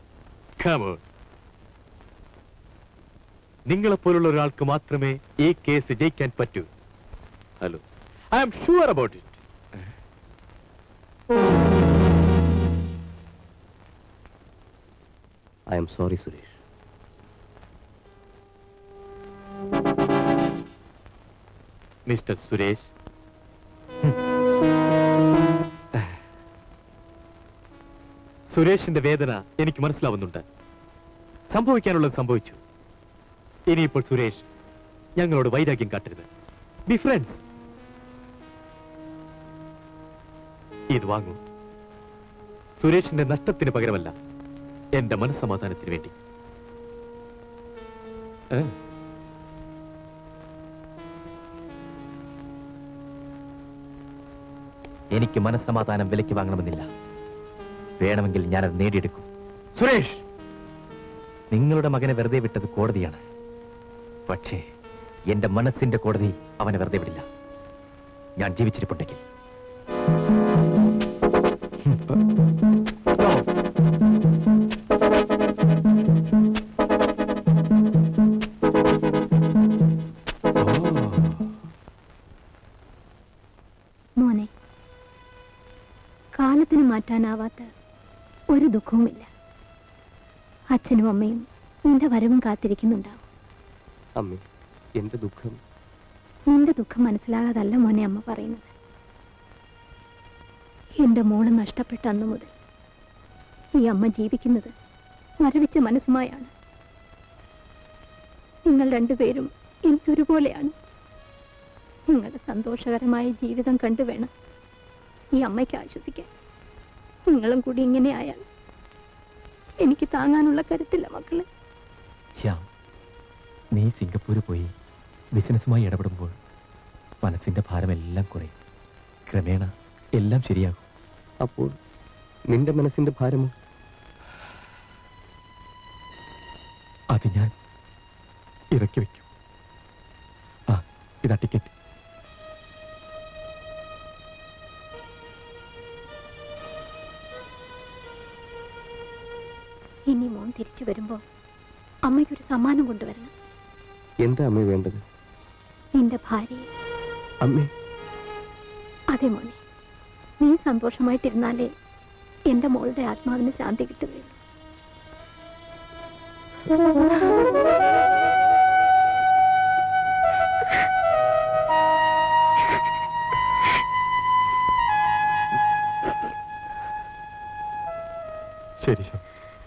നിങ്ങളെ പോലുള്ള ഒരാൾക്ക് മാത്രമേ ഈ കേസ് ജയിക്കാൻ പറ്റൂ hello I am sure about it I am sorry Suresh mister Suresh സുരേഷിന്റെ വേദന എനിക്ക് മനസ്സിലാവുന്നുണ്ട് സംഭവിക്കാനുള്ളത് സംഭവിച്ചു ഇനിയിപ്പോൾ സുരേഷ് ഞങ്ങളോട് വൈരാഗ്യം കാട്ടരുത് ബി ഫ്രണ്ട്സ് ഇത് വാങ്ങൂ സുരേഷിന്റെ നഷ്ടത്തിന് പകരമല്ല എന്റെ മനസ്സമാധാനത്തിന് വേണ്ടി ഏ? എനിക്ക് മനസ്സമാധാനം വിലയ്ക്ക് വാങ്ങണമെന്നില്ല വേണമെങ്കിൽ ഞാനത് നേടിയെടുക്കും സുരേഷ് നിങ്ങളുടെ മകനെ വെറുതെ വിട്ടത് കോടതിയാണ് പക്ഷേ എന്റെ മനസ്സിന്റെ കോടതി അവനെ വെറുതെ വിടില്ല ഞാൻ ജീവിച്ചിരിപ്പുണ്ടെങ്കിൽ മോനെ കാലത്തിന് മാറ്റാനാവാത്ത ഒരു ദുഃഖവുമില്ല അച്ഛനും അമ്മയും നിന്റെ വരവും കാത്തിരിക്കുന്നുണ്ടാവും അമ്മേ എന്റെ ദുഃഖം നിന്റെ ദുഃഖം മനസ്സിലാകാതല്ല മോനെ അമ്മ പറയുന്നത് എന്റെ മോള് നഷ്ടപ്പെട്ട അന്നു മുതൽ ഈ അമ്മ ജീവിക്കുന്നത് മരവിച്ച മനസ്സുമായാണ് നിങ്ങൾ രണ്ടുപേരും എനിക്കൊരുപോലെയാണ് നിങ്ങളുടെ സന്തോഷകരമായ ജീവിതം കണ്ടു വേണം ഈ അമ്മയ്ക്ക് ആശ്വസിക്കാൻ നിങ്ങളും കൂടി ഇങ്ങനെ ആയാൽ എനിക്ക് താങ്ങാനുള്ള കരുത്തില്ല മക്കളെ ശ്യാം നീ സിംഗപ്പൂര് പോയി ബിസിനസ്സുമായി ഇടപെടുമ്പോൾ മനസ്സിന്റെ ഭാരമെല്ലാം കുറയും ക്രമേണ എല്ലാം ശരിയാകും അപ്പോൾ നിന്റെ മനസ്സിന്റെ ഭാരമോ അത് ഞാൻ ഇറക്കി വെക്കും ആ ഇതാ ടിക്കറ്റ് ഇനി മോൻ തിരിച്ചു വരുമ്പോ അമ്മയ്ക്കൊരു സമ്മാനം കൊണ്ടുവരണം എന്താ അമ്മേ വേണ്ടത് നിന്റെ ഭാര്യയെ അമ്മേ അതെ മോനെ നീ സന്തോഷമായിട്ടിരുന്നാലേ എന്റെ മോളുടെ ആത്മാവിന് ശാന്തി കിട്ടുകയുള്ളൂ ശരി ശ്യാം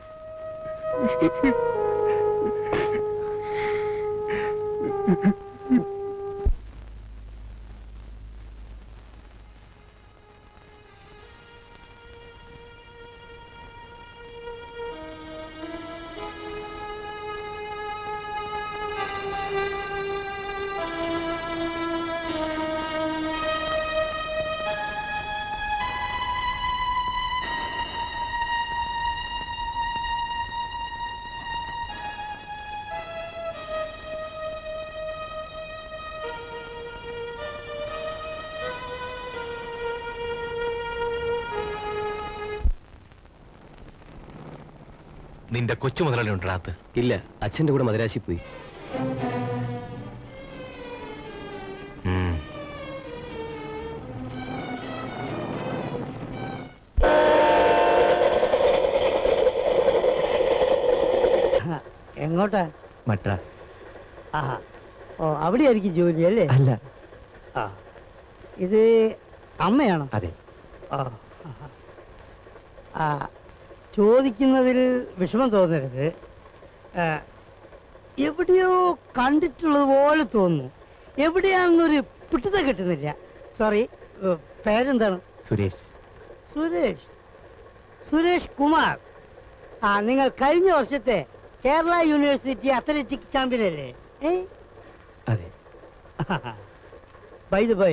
നിന്റെ കൊച്ചു മുതലാളി ഉണ്ടാകത്ത് ഇല്ല അച്ഛന്റെ കൂടെ മദരാശി പോയി എങ്ങോട്ടാ മദ്രാസ് ആഹാ ഓ അവിടെയായിരിക്കും ജോലി അല്ലേ അല്ല ആ ഇത് അമ്മയാണോ അതെ ആ ആഹാ. ആ ചോദിക്കുന്നതിൽ വിഷമം തോന്നരുത് ആ, എവിടെയോ കണ്ടിട്ടുള്ളത് പോലെ തോന്നുന്നു എവിടെയാണെന്നൊരു പിടുത്തം കിട്ടുന്നില്ല സോറി പേരെന്താണ് സുരേഷ് സുരേഷ് സുരേഷ് കുമാർ ആ നിങ്ങൾ കഴിഞ്ഞ വർഷത്തെ കേരള യൂണിവേഴ്സിറ്റി അത്ലറ്റിക് ചാമ്പ്യൻ അല്ലേ ഏ അതെ by the by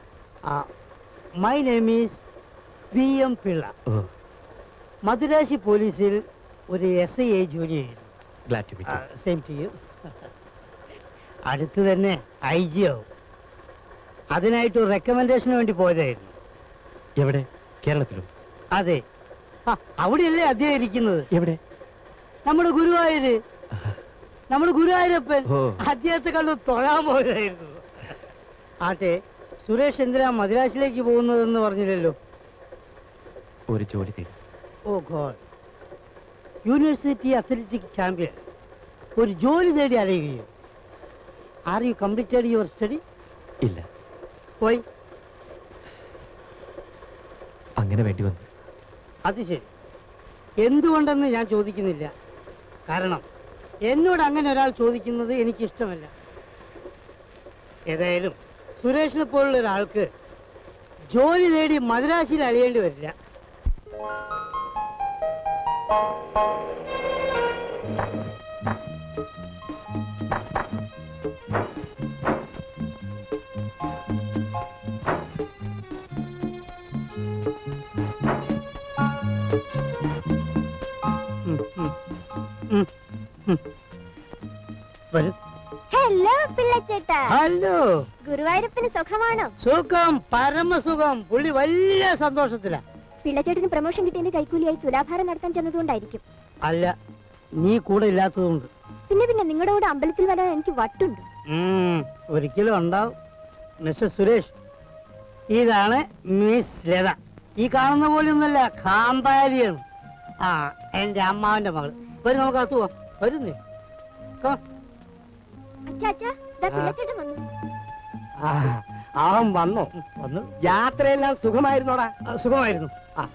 my name is V M Pillai oh Madras പോലീസിൽ ഒരു എസ് ഐ ആയി ജോലി ചെയ്യുന്നു glad to meet same to you അടുത്ത് തന്നെ ഐ ജി ആവും അതിനായിട്ട് ഒരു റെക്കമെൻഡേഷന് വേണ്ടി പോയതായിരുന്നു എവിടെ കേരളത്തിലോ അതെ ആ അവിടെയല്ലേ അദ്ദേഹം ഇരിക്കുന്നത് എവിടെ നമ്മുടെ ഗുരുവായൂര് നമ്മുടെ ഗുരുവായൂരപ്പൻ ഓ. അദ്ദേഹത്തെ കണ്ട് തൊഴാൻ പോയതായിരുന്നു ആട്ടെ സുരേഷ് എന്തിനാ മദ്രാസിലേക്ക് പോകുന്നതെന്ന് പറഞ്ഞില്ലല്ലോ ഒരു ജോലി തേടി oh god university athletic champion ഒരു ജോലി തേടി അറിയുകയോ are you completed your study ഇല്ല പോയി അങ്ങനെ വേണ്ടി വന്നു അത് ശരി എന്തുകൊണ്ടെന്ന് ഞാൻ ചോദിക്കുന്നില്ല കാരണം എന്നോട് അങ്ങനെ ഒരാൾ ചോദിക്കുന്നത് എനിക്ക് ഇഷ്ടമല്ല ഏതായാലും സുരേഷിനെ പോലുള്ള ഒരാൾക്ക് ജോലി നേടി മദ്രാശിയിൽ അഴിയേണ്ടി വരില്ല ഉം, ഉം, ഉം, ഉം. വരൂ ഹലോ പിള്ളച്ചേട്ടാ ഹലോ ഗുരുവായൂരപ്പന് സുഖമാണോ സുഖം പരമസുഖം പുള്ളി വലിയ സന്തോഷത്തിലാ പിള്ളച്ചേട്ടന് പ്രൊമോഷൻ കിട്ടിയതിന്റെ കൈക്കൂലിയായി തുലാഭാരം നടത്താൻ ചെന്നതുകൊണ്ടായിരിക്കും അല്ല നീ കൂടെ ഇല്ലാത്തതുകൊണ്ട് പിന്നെ പിന്നെ നിങ്ങളുടെ കൂടെ അമ്പലത്തിൽ വരാൻ എനിക്ക് വട്ടുണ്ട് ഉം, ഒരിക്കലും ഉണ്ടാവും മിസ്റ്റർ സുരേഷ് ഇതാണ് മിസ് ലത ഈ കാണുന്ന പോലെ ഒന്നല്ല കാന്താരിയാണ് ആ എന്റെ അമ്മാവന്റെ മകൾ വരും നമുക്ക് അകത്ത് പോവാം വരുന്നേ Come on. അച്ഛാ അച്ഛാ ദാ പിള്ളച്ചേട്ടൻ വന്നു ആ, അവൻ വന്നോ വന്നു യാത്രയെല്ലാം സുഖമായിരുന്നോടാ ആ, സുഖമായിരുന്നു ആ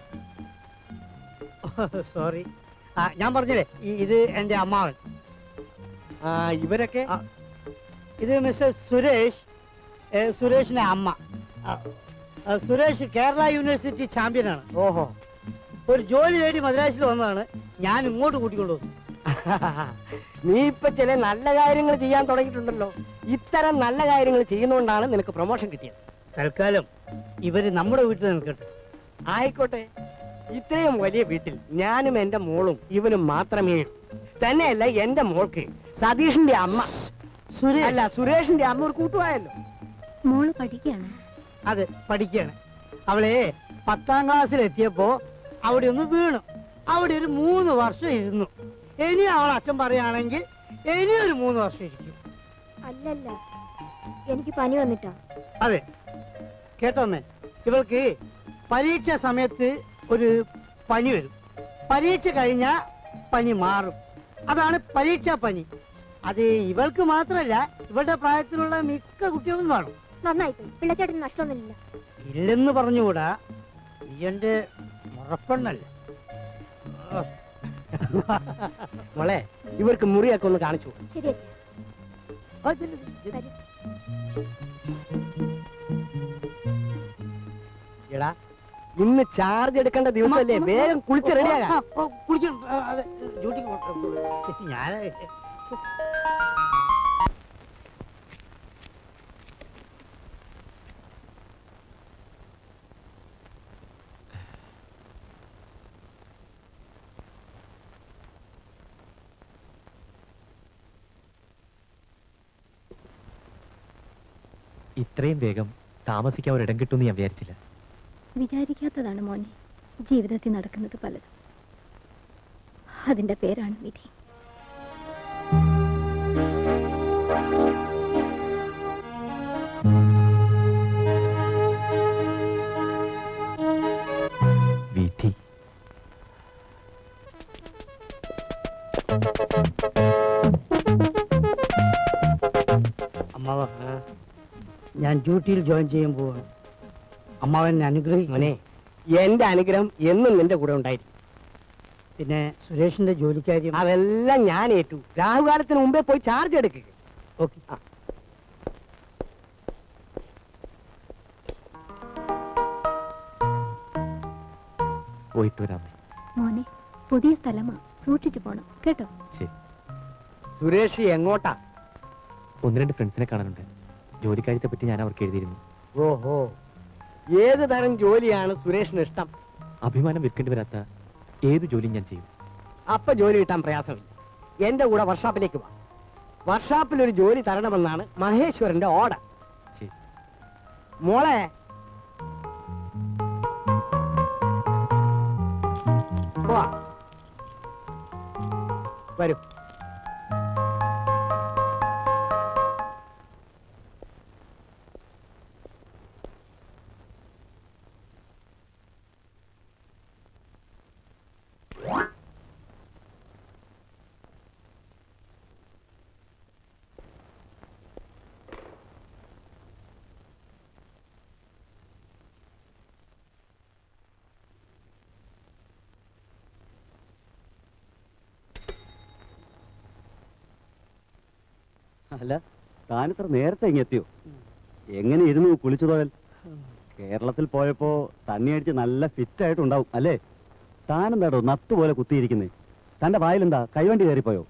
സോറി ആ ഞാൻ പറഞ്ഞില്ലേ ഈ- ഇത് എന്റെ അമ്മാവൻ ആ ഇവരൊക്കെ ആ, ഇത് മിസ്റ്റർ സുരേഷ് ഏ, സുരേഷിന്റെ അമ്മ ആ, ആ, സുരേഷ് കേരള യൂണിവേഴ്സിറ്റി ചാമ്പ്യനാണ് ഓഹോ ഒരു ജോലി നേടി മദ്രാസിൽ വന്നതാണ് ഞാൻ ഇങ്ങോട്ട് കൂട്ടിക്കൊണ്ടുവന്നു നീ ഇപ്പൊ ചില നല്ല കാര്യങ്ങൾ ചെയ്യാൻ തുടങ്ങിയിട്ടുണ്ടല്ലോ ഇത്തരം നല്ല കാര്യങ്ങൾ ചെയ്യുന്നതുകൊണ്ടാണ് നിനക്ക് പ്രൊമോഷൻ കിട്ടിയത് തൽക്കാലം ഇവര് നമ്മുടെ വീട്ടിൽ നിൽക്കട്ടെ ആയിക്കോട്ടെ ഇത്രയും വലിയ വീട്ടിൽ ഞാനും എന്റെ മോളും ഇവനും മാത്രമേ ഉള്ളൂ. തന്നെയല്ല എന്റെ മോൾക്ക് സതീഷിന്റെ അമ്മ സുരേഷ് അല്ല സുരേഷിന്റെ അമ്മ ഒരു കൂട്ടുവായല്ലോ മോള് പഠിക്കുകയാണ് അതെ പഠിക്കുകയാണ് അവളെ പത്താം ക്ലാസ്സിൽ എത്തിയപ്പോ അവിടെ ഒന്ന് വീണു അവിടെ ഒരു മൂന്ന് വർഷം ഇരുന്നു ഇനി അവൾ അച്ഛൻ പറയുകയാണെങ്കിൽ ഇനി ഒരു മൂന്ന് വർഷം ഇരിക്കും അല്ലല്ല എനിക്ക് പനി വന്നിട്ടാ അതെ കേട്ടോന്നേ ഇവൾക്ക് പരീക്ഷ സമയത്ത് ഒരു പനി വരും പരീക്ഷ കഴിഞ്ഞാ പനി മാറും അതാണ് പരീക്ഷാ പനി അത് ഇവൾക്ക് മാത്രമല്ല ഇവളുടെ പ്രായത്തിലുള്ള മിക്ക കുട്ടികളും കാണും നന്നായി പോയി പിള്ളച്ചേട്ടന് നഷ്ടമൊന്നുമില്ല ഇല്ലെന്ന് പറഞ്ഞുകൂടാ നീ എന്റെ മുറപ്പെണ്ണല്ല മോളെ ഇവർക്ക് മുറിയൊക്കെ ഒന്ന് കാണിച്ചു ശരി അച്ഛാ വരൂ. എടാ ഇന്ന് ചാർജ് എടുക്കേണ്ട ദിവസമല്ലേ വേഗം കുളിച്ച് റെഡിയാകാം കുളിക്കണം ആ, അതെ ഡ്യൂട്ടിക്ക് പോട്ടെ ഞാൻ ഇത്രയും വേഗം താമസിക്കാൻ ഒരിടം കിട്ടുമെന്ന് ഞാൻ വിചാരിച്ചില്ല വിചാരിക്കാത്തതാണ് മോനെ ജീവിതത്തിൽ നടക്കുന്നത് പലതും അതിന്റെ പേരാണ് വിധി വിധി അമ്മാവ ഞാൻ ഡ്യൂട്ടിയിൽ ജോയിൻ ചെയ്യാൻ പോവാണ് അമ്മാവൻ എന്നെ അനുഗ്രഹിക്കും മോനെ എന്റെ അനുഗ്രഹം എന്നും നിന്റെ കൂടെ ഉണ്ടായിരിക്കും പിന്നെ സുരേഷിന്റെ ജോലിക്കാര്യം അതെല്ലാം ഞാൻ ഏറ്റു രാഹുകാലത്തിന് മുമ്പേ പോയി ചാർജ് എടുക്കുക ഓക്കെ പോയിട്ട് വരാമേ മോനെ പുതിയ സ്ഥലമാ സൂക്ഷിച്ചു പോണം കേട്ടോ ശരി സുരേഷ് എങ്ങോട്ടാ ഒന്ന് രണ്ട് ഫ്രണ്ട്സിനെ കാണാനുണ്ട് ജോലിക്കാര്യത്തെ പറ്റി ഞാൻ അവർക്ക് എഴുതിയിരുന്നു ഓഹോ ഏത് തരം ജോലിയാണ് സുരേഷിന് ഇഷ്ടം അഭിമാനം വിൽക്കേണ്ടി വരാത്ത ഏത് ജോലിയും ഞാൻ ചെയ്യും അപ്പൊ ജോലി കിട്ടാൻ പ്രയാസമില്ല എന്റെ കൂടെ വർഷാപ്പിലേക്ക് വാ വർഷാപ്പിൽ ഒരു ജോലി തരണമെന്നാണ് മഹേശ്വരന്റെ ഓർഡർ ശരി മോളെ പോവാ. വരൂ അല്ല താനിത്ര നേരത്തെ ഇങ്ങെത്തിയോ എങ്ങനെ ഇരുന്നു കുളിച്ചു പോയാൽ കേരളത്തിൽ പോയപ്പോ തണ്ണി അടിച്ച് നല്ല ഫിറ്റ് ആയിട്ടുണ്ടാവും അല്ലേ താനെന്താടോ നത്ത് പോലെ കുത്തിയിരിക്കുന്നേ തന്റെ വായിലെന്താ കൈവണ്ടി കയറിപ്പോയോ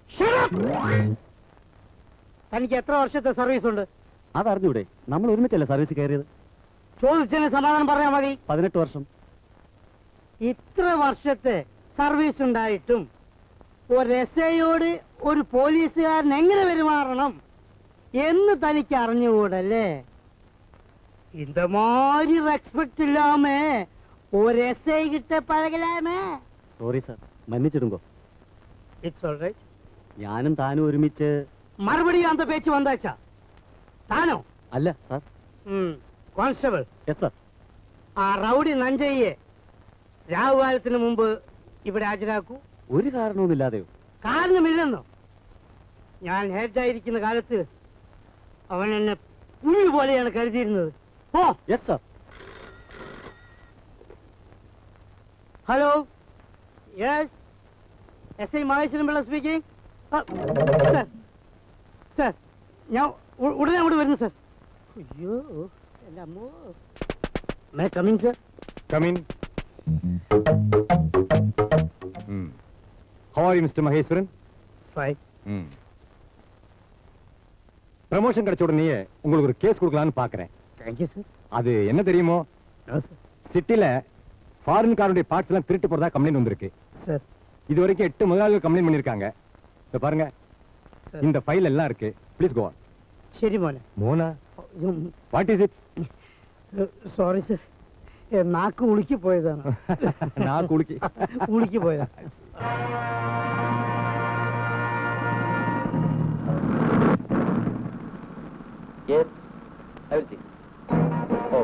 തനിക്ക് എത്ര വർഷത്തെ സർവീസ് ഉണ്ട് അതറിഞ്ഞൂടെ നമ്മൾ ഒരുമിച്ചല്ലേ സർവീസ് കയറിയത് ചോദിച്ചതിന് സമാധാനം പറഞ്ഞാൽ മതി പതിനെട്ട് വർഷം ഇത്ര വർഷത്തെ സർവീസ് ഉണ്ടായിട്ടും ഒരു എസ് ഐയോട് ഒരു പോലീസുകാരൻ എങ്ങനെ പെരുമാറണം എന്ന് തനിക്ക് അറിഞ്ഞുകൂടല്ലേ இந்த மாதிரி ரெஸ்பெக்ட் இல்லாம ஒரு எஸ்ஐ கிட்ட பழகலாமே സോറി സാർ മன்னிച്ചിടുമ്പോ இட்ஸ் ஆல் ரைட் ഞാനും താനും ഒരുമിച്ച് மறுபடியும் அந்த பேச்சு வந்தாச்சா தானோ അല്ല സാർ ம் கான்ஸ்டபிள் യെസ് സാർ ആ റൗഡി നഞ്ചയ്യെ രാഹുകാലത്തിന് മുമ്പ് ഇവിടെ ഹാജരാക്കൂ ഒരു കാരണവുമില്ലാതെയോ കാരണമില്ലെന്നോ ഞാൻ ഹെഡായിരിക്കുന്ന കാലത്ത് അവൻ എന്നെ പുഴു പോലെയാണ് കരുതിയിരുന്നത് oh yes sir hello yes S I Maheswaran Pillai speaking sir sir ഞാൻ ഉ- ഉടനെ അങ്ങോട്ട് വരുന്നു സാർ അയ്യോ എൻ്റെ അമ്മോ may coming sir Come in. Hmm. How are you, Mr. Maheswaran? Fine Hmm. Promotion கிடைச்ச உடனேயே உங்களுக்கு ஒரு கேஸ் கொடுக்கலாம்னு பாக்குறேன் தேங்க்யூ சார் அது என்ன தெரியுமோ நோ சார் சிட்டில ஃபாரின் காருடைய பார்ட்ஸ் எல்லாம் திருட்டு போறதா கம்ப்ளைண்ட் வந்திருக்கு சார் இது வரைக்கும் எட்டு முதலாளிகள் கம்ப்ளைண்ட் பண்ணிருக்காங்க இத பாருங்க சார் இந்த ஃபைல் எல்லாம் இருக்கு ப்ளீஸ் கோ ശരി മോനെ மோனா what is it sorry sir നാക്ക് ഉളുക്കി പോയതാണ് நான் குலுக்கி ഉളുക്കി പോയതാ yes I will see oh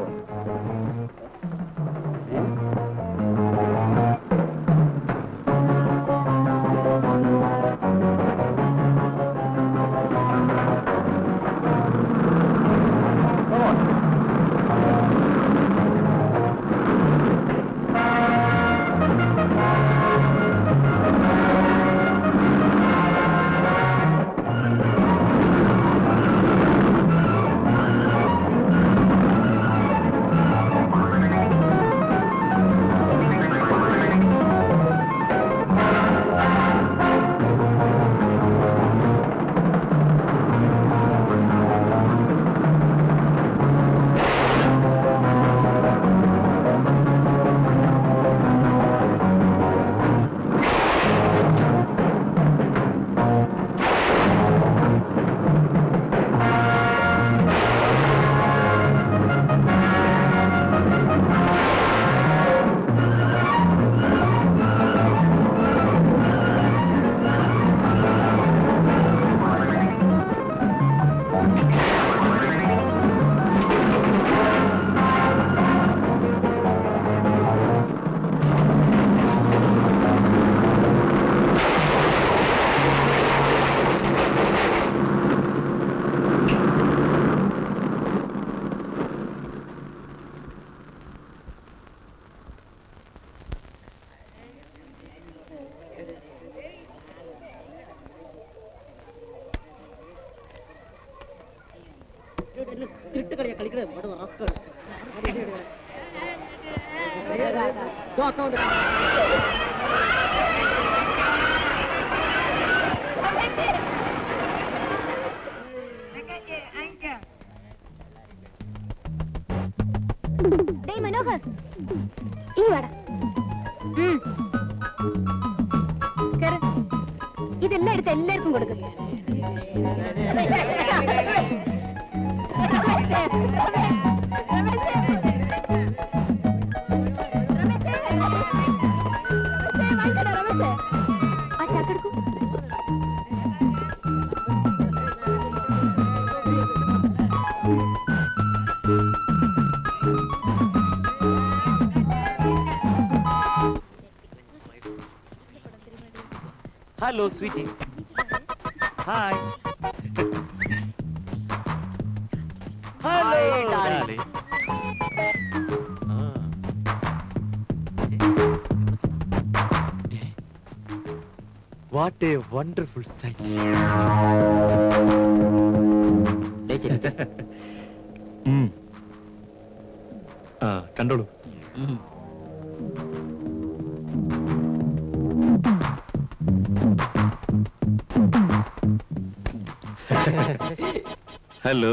ഡേയ് മനോഹർ ഈ വാടാ ഉം. കേറ്. ഇതെല്ലാം എടുത്ത് എല്ലാവർക്കും കൊടുക്കും ആ ചാക്കെടുക്കൂ hello sweety hi hello darling. What a wonderful sight ദേ ചെല്ലു. ആ കണ്ടോളൂ ഉം. Hello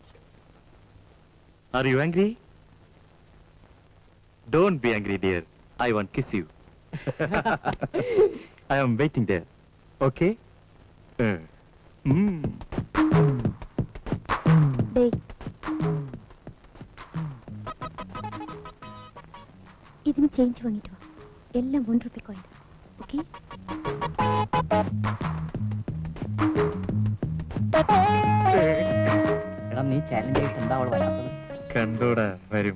are you angry don't be angry dear I won't kiss you I am waiting there okay ഡേയ് ഇതിന് ചേഞ്ച് വാങ്ങിട്ട് വാ എല്ലാം വൺ റുപ്പി കോയിൻസ് ഓക്കെ എടാ നീ ചാലഞ്ച് ആയിട്ട് എന്താ അവൾ വരാത്തത് കണ്ടോടാ വരും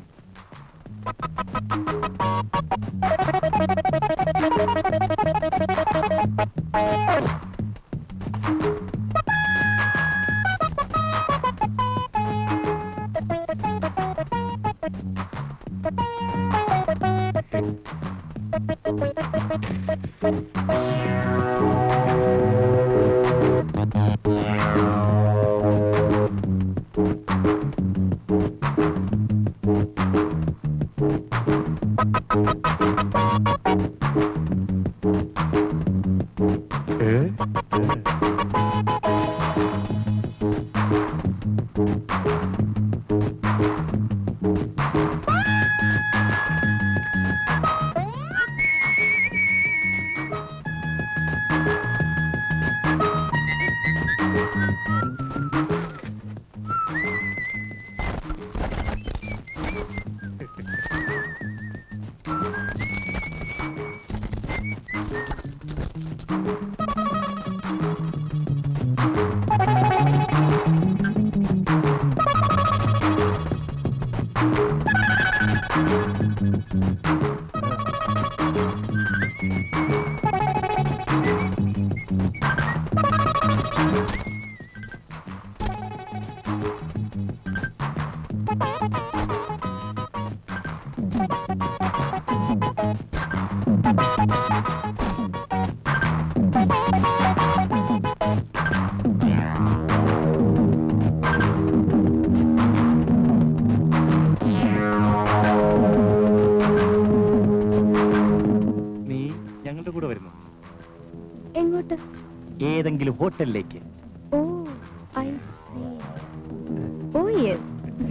നീ ഞങ്ങളുടെ കൂടെ വരുന്നു എങ്ങോട്ട് ഏതെങ്കിലും ഹോട്ടലിലേക്ക് oh I see oh yes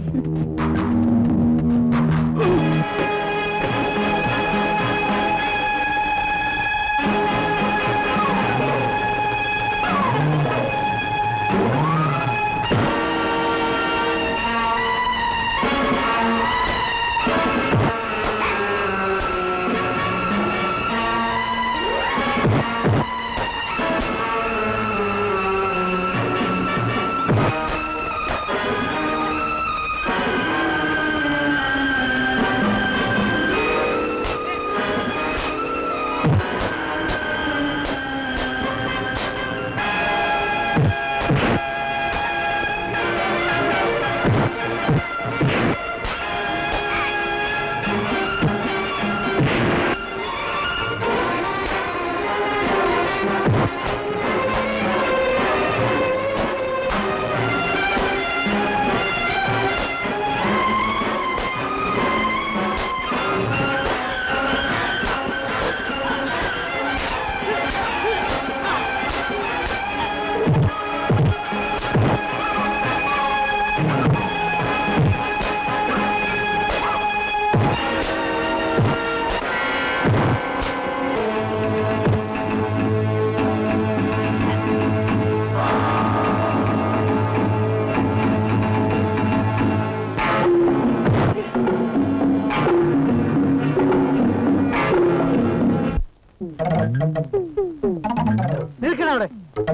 നിൽക്കണം അവിടെ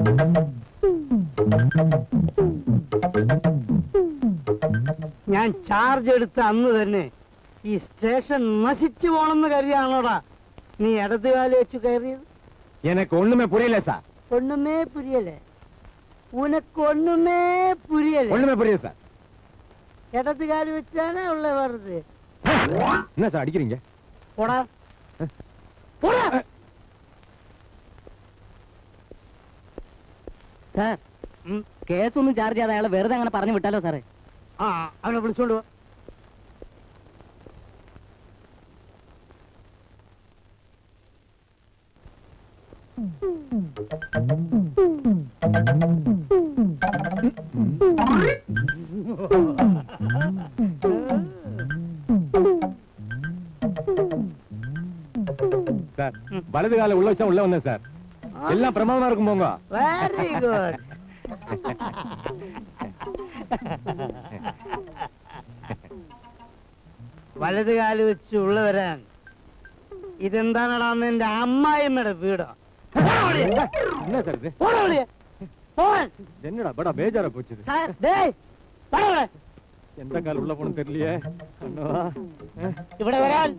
ഞാൻ ചാർജ് എടുത്ത അന്ന് തന്നെ ഈ സ്റ്റേഷൻ നശിച്ചു പോണെന്ന് കരുതിയാണോടാ നീ ഇടതുകാലി വെച്ച് കയറിയത് எனக்கு ஒண்ணுமே புரியல சார் ഒണ്ണുമേ പുരിയല്ലേ ഉനക്ക് ഒണ്ണുമേ പുരിയല്ലേ ஒண்ணுமே புரியல சார் ഇടതുകാലി വെച്ചാണ് ഉള്ള വെറുതെ என்ன சார் அடிக்கிறீங்க പോടാ പോടാ സാർ കേസൊന്നും ചാർജ് ചെയ്യാതെ അയാളെ വെറുതെ അങ്ങനെ പറഞ്ഞു വിട്ടാലോ സാറേ ആ അവനെ വിളിച്ചോണ്ട് വാ சார் வலது கால உள்ள வச்சா உள்ள வந்தேன் சார் எல்லாம் பிரமாதமா இருக்கும் போங்க വെരി ഗുഡ് വലത് കാല് വെച്ച് ഉള്ള വരാൻ ഇതെന്താണടാ എന്റെ അമ്മായിമ്മയുടെ വീടോ என்ன சார் இது പോടാ വെളിയെ. പോവാൻ. என்னடா படா பேஜாரா போச்சு இது. സാർ, ഡേയ്, വാടാ ഇവിടെ. எந்த கால் உள்ள போகணும் தெரியலையே அண்ணா ഇവിടെ വരാൻ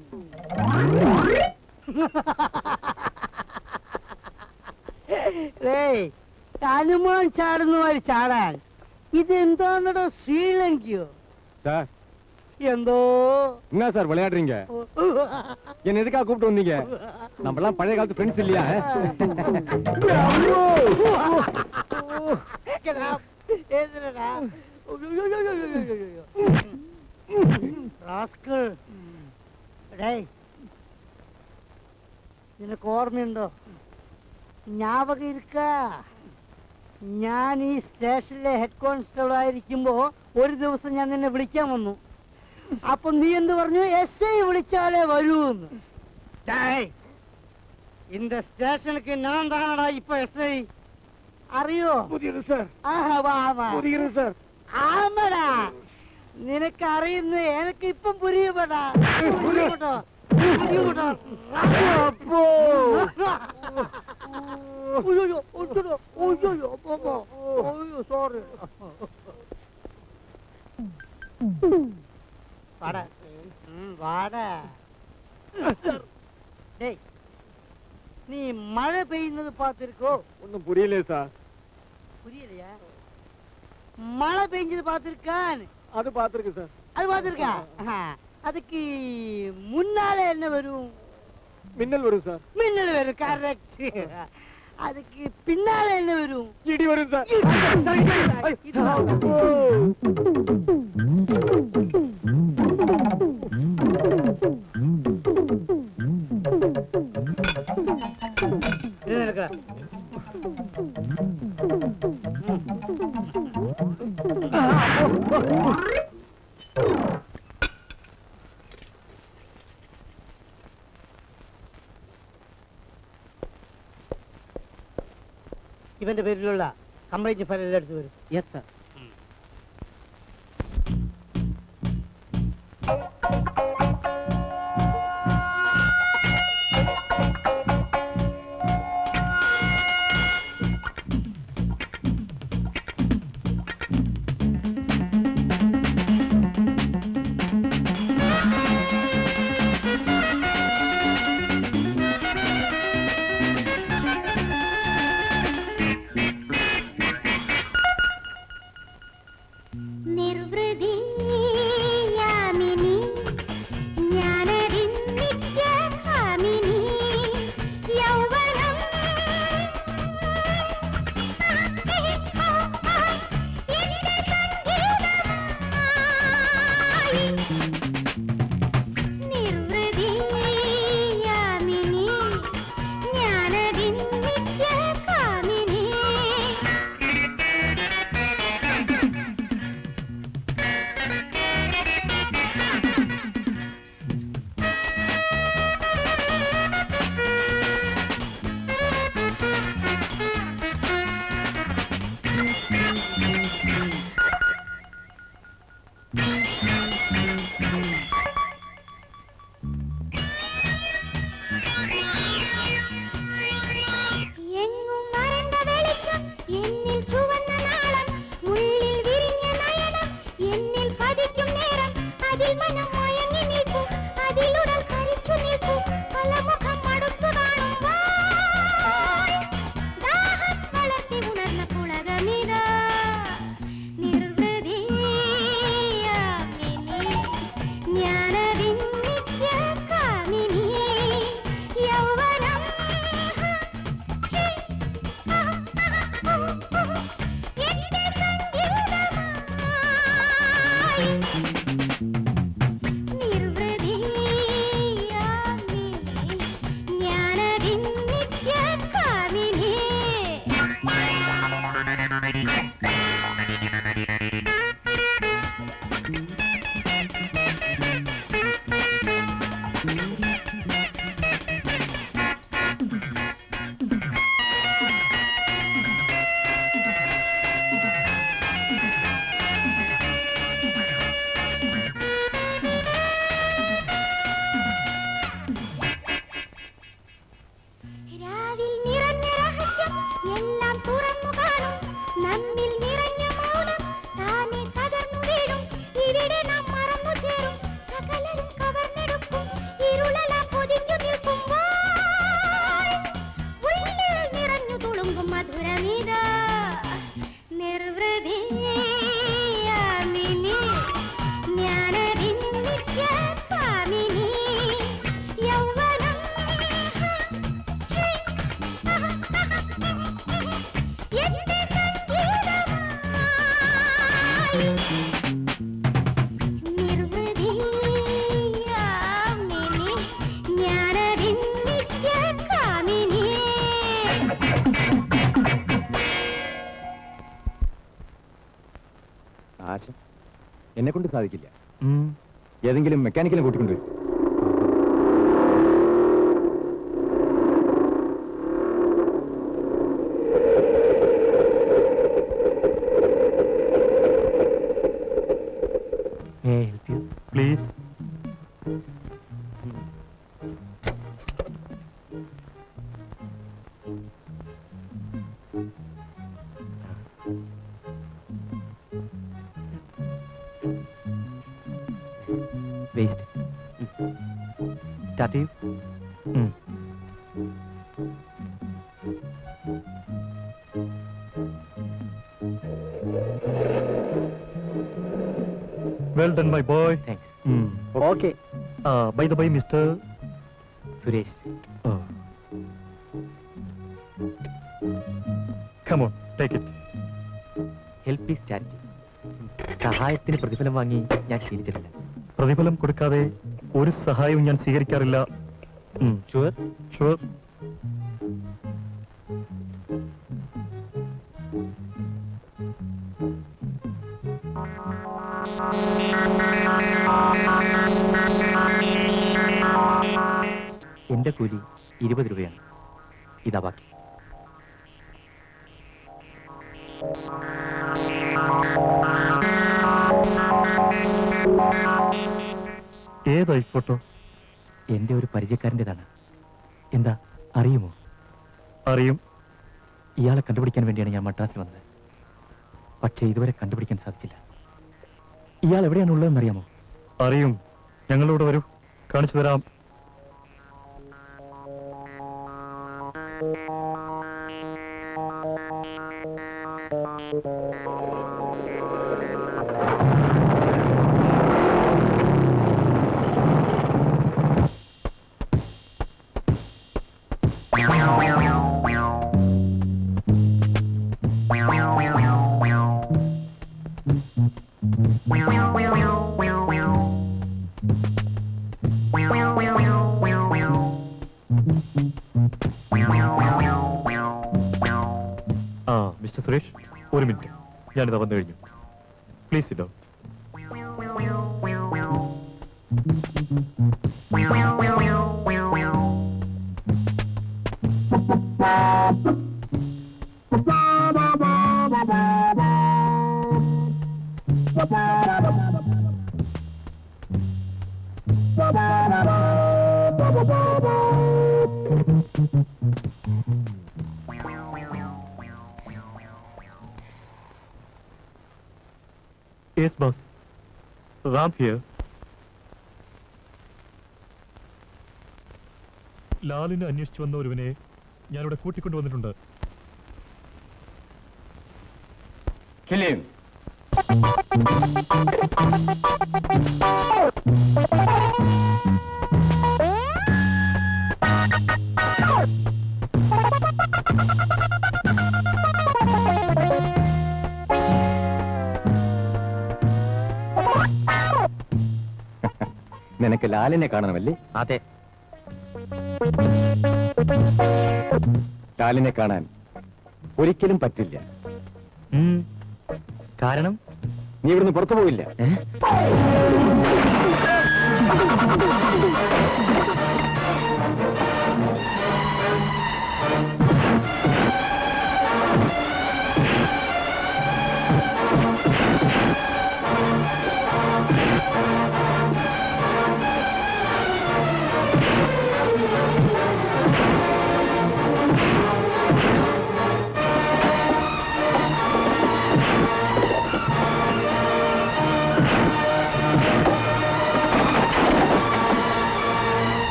ഡേയ്, ഹനുമാൻ ചാടുന്ന മാതിരി ചാടാൻ ഇതെന്താണോ ശ്രീലങ്കയോ சார் എന്തോ என்ன சார் விளையாடுறீங்க என்ன எதுக்காக கூப்பிட்டு வந்தீங்க நம்ம எல்லாம் பழைய காலத்து ஃப்ரெண்ட்ஸ் இல்லையா ഏതിനടാ? റാസ്കൾ. ഡേയ്, നിനക്ക് ഓർമ്മയുണ്ടോ ഞാപകം ഇരുക്ക ഞാൻ ഈ സ്റ്റേഷനിലെ ഹെഡ് കോൺസ്റ്റബിൾ ആയിരിക്കുമ്പോ ഒരു ദിവസം ഞാൻ നിന്നെ വിളിക്കാൻ വന്നു അപ്പൊ നീ എന്ത് പറഞ്ഞു എസ് ഐ വിളിച്ചാലേ വരൂന്ന് ഡേയ്, இந்த ஸ்டேஷனுக்கு நான் தானடா இப்ப எஸ்ஐ അറിയോ പുതിയത് സാർ ആഹാ, വാ, വാ. പുതിയത് സാർ ആമടാ നിനക്ക് അറിയുന്ന എനക്ക് ഇപ്പം പുരിയപ്പെടാ പുരിയപ്പെട്ടോ പുരിയപ്പെട്ടോ അപ്പോ. ഉയ്യോ, ഉയ്യോ, ഉയ്യോ, അപ്പോ, ഉയ്യോ, sorry. വാടാ ഉം, വാടാ டேய் நீ மழை பெய்யுന്നത് பார்த்திருக்கோ ஒன்னும் புரியலையே சார் புரியலையா மழை பெஞ்சது பார்த்திருக்கான் அது பாத்துருக்கு சார் அது பார்த்திருக்கா ஆஹா. அதுக்கு முன்னால என்ன வரும் மின்னல் வரும் சார் மின்னல் வரும் கரெக்ட் அதுக்கு பின்னால என்ன வரும் இடி வரும் சார் இது என்ன நடக்குற? ഇവന്റെ പേരിലുള്ള കംപ്ലൈന്റ് ഫയൽ എല്ലാം എടുത്തു വരും യെസ് സാർ മധുരമിത നിർവൃതി യാമിനി ജ്ഞാനദിന്യ സ്വാമിനി യൗവനം എന്റെ സംഗീതമായി നിർവൃതി യാമിനി ജ്ഞാനദിന്യ സ്വാമിനി ആശ എന്നെ കൊണ്ട് സാധിക്കില്ല ഏതെങ്കിലും മെക്കാനിക്കലും കൂട്ടിക്കൊണ്ടുവരും May I help you? Please. Waste. Start you. Mm. Well done, my boy. Thanks. Okay. Uh, by the way, Mr. Suresh. Oh. Come on, take it. Help is charity. സഹായത്തിന് പ്രതിഫലം വാങ്ങി ഞാൻ ശീലിച്ചിട്ടില്ല പ്രതിഫലം കൊടുക്കാതെ ഒരു സഹായവും ഞാൻ സ്വീകരിക്കാറില്ല ഷുവർ ഷുവർ എന്റെ കൂലി ഇരുപത് രൂപയാണ് ഇതാ ബാക്കി ഏതായി ഫോട്ടോ എന്റെ ഒരു പരിചയക്കാരൻ്റെതാണ് എന്താ അറിയുമോ അറിയും ഇയാളെ കണ്ടുപിടിക്കാൻ വേണ്ടിയാണ് ഞാൻ മദ്രാസിൽ വന്നത് പക്ഷേ ഇതുവരെ കണ്ടുപിടിക്കാൻ സാധിച്ചില്ല ഇയാൾ എവിടെയാണ് ഉള്ളതെന്ന് അറിയാമോ അറിയും ഞങ്ങളോട് വരൂ കാണിച്ചു തരാം ആ മിസ്റ്റർ സുരേഷ് ഒരു മിനിറ്റ് ഞാനിതാ വന്നു കഴിഞ്ഞു പ്ലീസ് ഇതോ Yes, boss. Ram here. ലാലിനെ അന്വേഷിച്ചു വന്ന ഒരുവനെ ഞാനിവിടെ കൂട്ടിക്കൊണ്ടുവന്നിട്ടുണ്ട് Kill him. നിനക്ക് ലാലിനെ കാണണമല്ലേ അതെ ലാലിനെ കാണാൻ ഒരിക്കലും പറ്റില്ല കാരണം നീ ഇവിടുന്ന് പുറത്തു പോയില്ല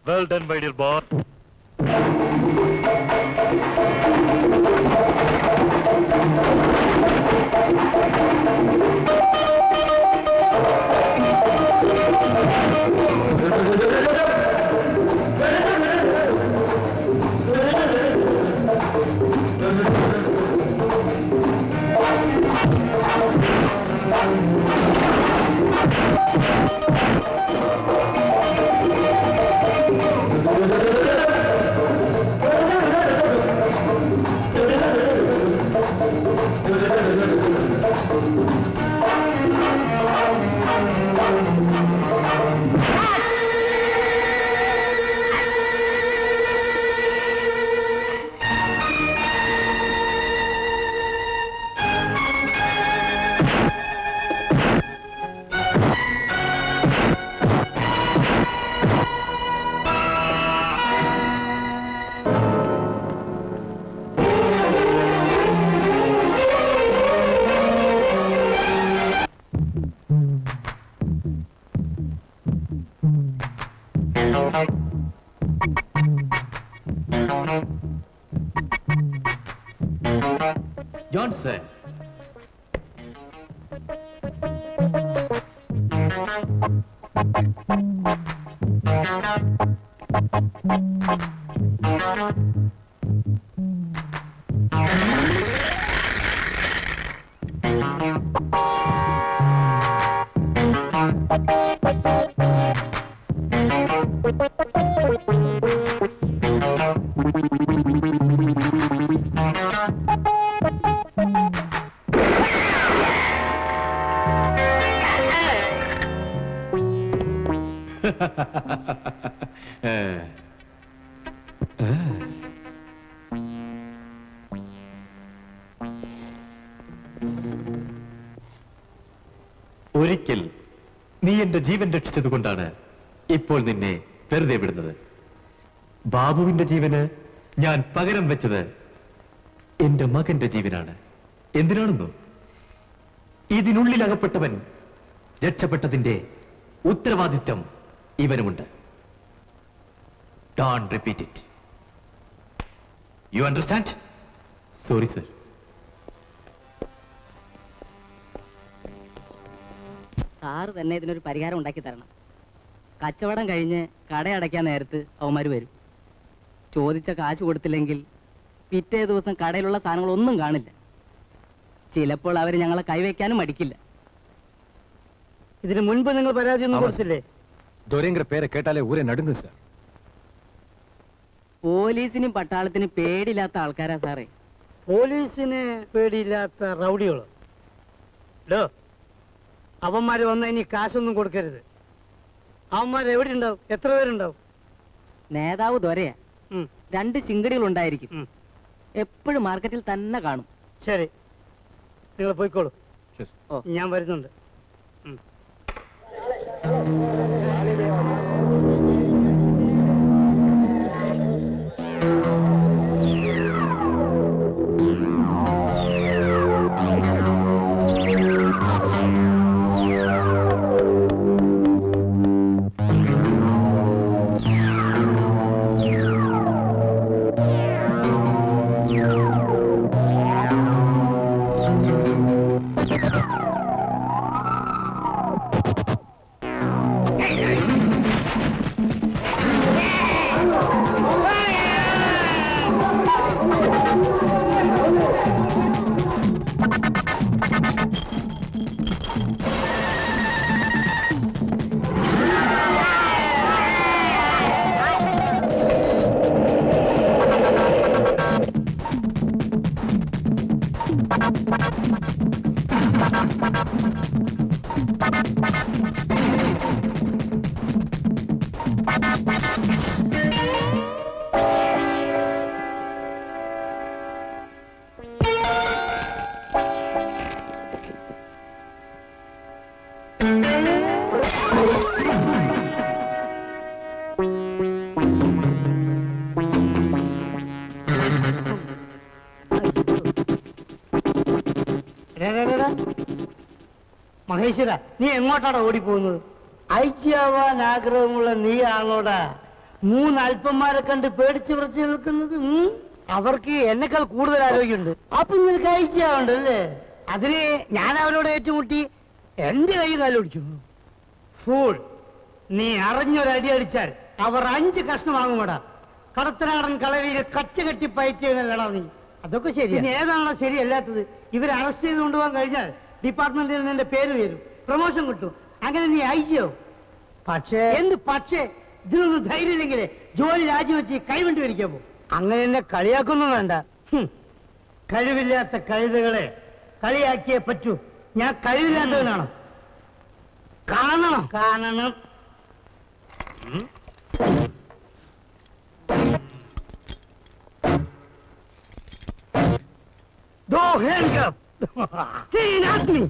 well done my dear boy Johnson ഒരിക്കൽ നീ എന്റെ ജീവൻ രക്ഷിച്ചതുകൊണ്ടാണ് ഇപ്പോൾ നിന്നെ വെറുതെ വിടുന്നത് ബാബുവിന്റെ ജീവന് ഞാൻ പകരം വെച്ചത് എന്റെ മകന്റെ ജീവനാണ് എന്തിനാണെന്നോ ഇതിനുള്ളിൽ അകപ്പെട്ടവൻ രക്ഷപ്പെട്ടതിന്റെ ഉത്തരവാദിത്വം ഇവനുമുണ്ട് don't repeat it you understand sorry sir sir തന്നെ ഇതിനൊരു പരിഹാരം ഉണ്ടാക്കി തരണം കച്ചവടം കഴിഞ്ഞ് കടയടയ്ക്കാൻ നേരത്ത് അവന്മാർ വരും ചോദിച്ച കാശ് കൊടുത്തില്ലെങ്കിൽ പിറ്റേ ദിവസം കടയിലുള്ള സാധനങ്ങളൊന്നും കാണില്ല ചിലപ്പോൾ അവർ ഞങ്ങളെ കൈവയ്ക്കാനും മടിക്കില്ല ഇതിന് മുൻപ് നിങ്ങൾ പരാതി ഒന്നും ആമാ. കൊടുത്തില്ലേ ദൊരേங்கிற പേരെ കേട്ടാലേ ഊരെ നടുങ്ങും സാർ പോലീസിനും പട്ടാളത്തിനും പേടിയില്ലാത്ത ആൾക്കാരാ സാറേ പോലീസിന് പേടിയില്ലാത്ത റൗഡികളോ ഡോ അവന്മാര് വന്ന ഇനി കാശൊന്നും കൊടുക്കരുത് അവന്മാർ എവിടെ ഉണ്ടാവും എത്ര പേരുണ്ടാവും നേതാവ് ദൊരയാ ഉം, രണ്ട് ചിങ്കടികൾ ഉണ്ടായിരിക്കും ഉം. എപ്പോഴും മാർക്കറ്റിൽ തന്നെ കാണും ശരി നിങ്ങൾ പോയിക്കോളൂ Yes. ഓ. ഞാൻ വരുന്നുണ്ട് ഉം. എടാ, എടാ, എടാ. മഹേശ്വര നീ എങ്ങോട്ടാടാ ഓടിപ്പോകുന്നത് ഐക്യാവാൻ ആഗ്രഹമുള്ള നീ ആണോടാ മൂന്ന് അല്പന്മാരെ കണ്ട് പേടിച്ച് വിറച്ച് നിൽക്കുന്നത് ഉം. അവർക്ക് എന്നെക്കാൾ കൂടുതൽ ആരോഗ്യമുണ്ട് അപ്പൊ നിനക്ക് അയച്ചാവുണ്ടല്ലേ അതിന് ഞാൻ അവരോട് ഏറ്റുമുട്ടി എന്റെ കൈ കാലൊടിച്ചു ഫൂൾ നീ അറിഞ്ഞൊരടി അടിച്ചാൽ അവർ അഞ്ച് കഷ്ണമാകുമടാ കടത്തനാടൻ കളരിയിൽ കച്ച കെട്ടി പയറ്റിയവനല്ലടാ നീ അതൊക്കെ ശരി പിന്നെ ഏതാണോ ശരിയല്ലാത്തത് ഇവരെ അറസ്റ്റ് ചെയ്ത് കൊണ്ടുപോകാൻ കഴിഞ്ഞാൽ ഡിപ്പാർട്ട്മെന്റിൽ നിന്ന് എന്റെ പേര് വരും പ്രൊമോഷൻ കിട്ടും അങ്ങനെ നീ അയച്ചോ പക്ഷേ എന്ത് പക്ഷേ ഇതിനൊന്നും ധൈര്യമില്ലെങ്കിൽ ജോലി രാജിവെച്ച് കൈവണ്ടി വരിക്കാൻ പോകും അങ്ങനെ എന്നെ കളിയാക്കൊന്നും വേണ്ട ഹും. കഴിവില്ലാത്ത കഴുതകളെ കളിയാക്കിയേ പറ്റൂ ഞാൻ കഴിവില്ലാത്തവനാണ് കാണണം കാണണം ദോ ഹാൻഡ് അപ്പ് തീനാത്ത് me.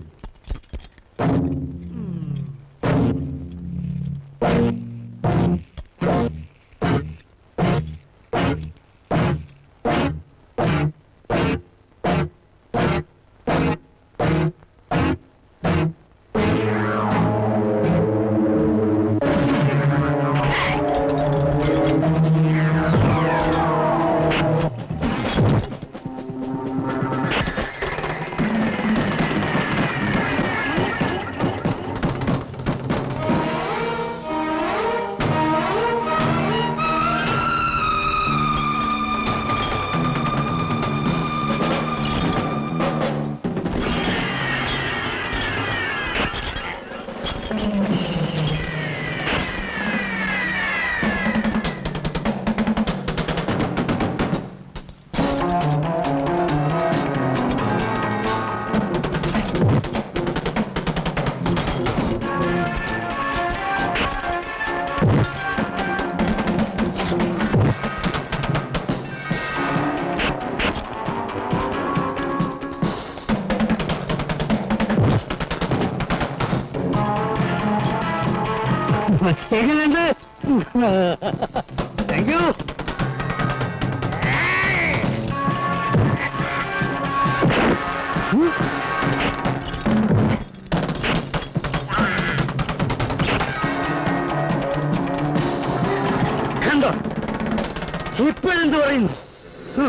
എങ്ങനെയുണ്ട് താങ്ക് യു കണ്ടോ ഇപ്പോഴെന്ത് പറയുന്നു ഹും.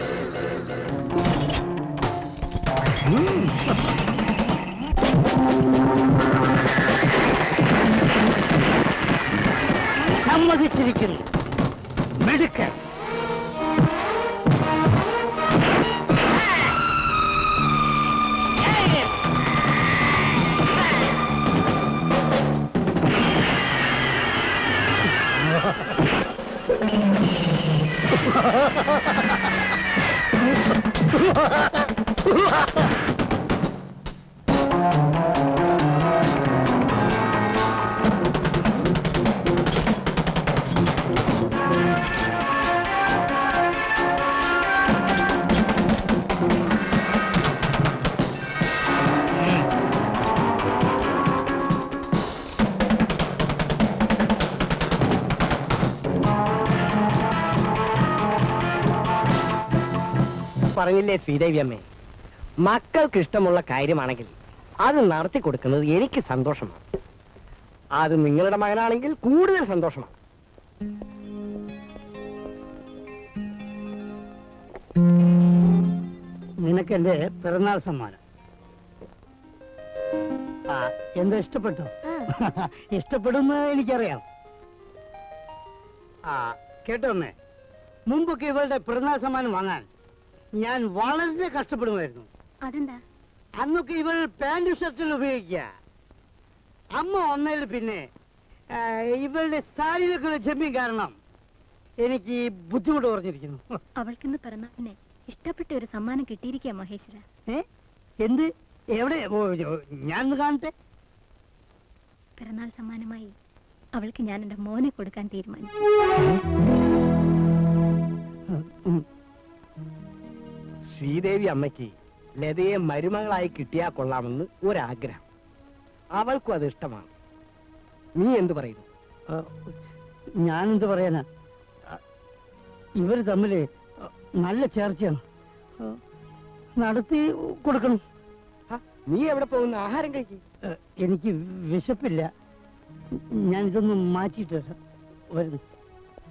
ഉം. സമ്മതിച്ചിരിക്കുന്നു മിടുക്കൻ പറഞ്ഞില്ലേ ശ്രീദേവി അമ്മേ മക്കൾക്ക് ഇഷ്ടമുള്ള കാര്യമാണെങ്കിൽ അത് നടത്തി കൊടുക്കുന്നത് എനിക്ക് സന്തോഷമാണ് അത് നിങ്ങളുടെ മകനാണെങ്കിൽ കൂടുതൽ സന്തോഷമാണ് നിനക്ക് എന്റെ പിറന്നാൾ സമ്മാനം ആ എന്താ ഇഷ്ടപ്പെട്ടോ ഇഷ്ടപ്പെടുന്ന എനിക്കറിയാം ആ കേട്ടോന്നേ മുമ്പൊക്കെ ഇവളുടെ പിറന്നാൾ സമ്മാനം വാങ്ങാൻ ഞാൻ വളരെ കഷ്ടപ്പെടുമായിരുന്നു അതെന്താ അന്നൊക്കെ ഇവൾ പാന്റ് ഷർട്ടിൽ ഉപയോഗിക്കുക അമ്മ വന്നതിൽ പിന്നെ ആ, ഇവളുടെ സാരിയിലൊക്കെ ജമ്യം കാരണം എനിക്ക് ബുദ്ധിമുട്ട് പറഞ്ഞിരിക്കുന്നു അവൾക്കിന്ന് പിറന്നാളിന് ഇഷ്ടപ്പെട്ട ഒരു സമ്മാനം കിട്ടിയിരിക്കുക മഹേശ്വര ഏ എന്ത് എവിടെ ഓ, ഓ, ഞാനൊന്ന് കാണട്ടെ പിറന്നാൾ സമ്മാനമായി അവൾക്ക് ഞാൻ എന്റെ മോനെ കൊടുക്കാൻ തീരുമാനിച്ചു ഉം. ശ്രീദേവി അമ്മയ്ക്ക് ലതയെ മരുമകളായി കിട്ടിയാൽ കൊള്ളാമെന്ന് ഒരാഗ്രഹം അവൾക്കും അത് ഇഷ്ടമാണ് നീ എന്തു പറയുന്നു ആ, ഞാനെന്ത് പറയാനാ ആ, ഇവര് തമ്മില് ആ, നല്ല ചേർച്ചയാണ് ആ, നടത്തി കൊടുക്കണം ആ, നീ എവിടെ പോകുന്ന ആഹാരം കഴിക്കും ആ, എനിക്ക് വിശപ്പില്ല ഞാനിതൊന്ന് മാറ്റിയിട്ട് വരാം. വരുന്നു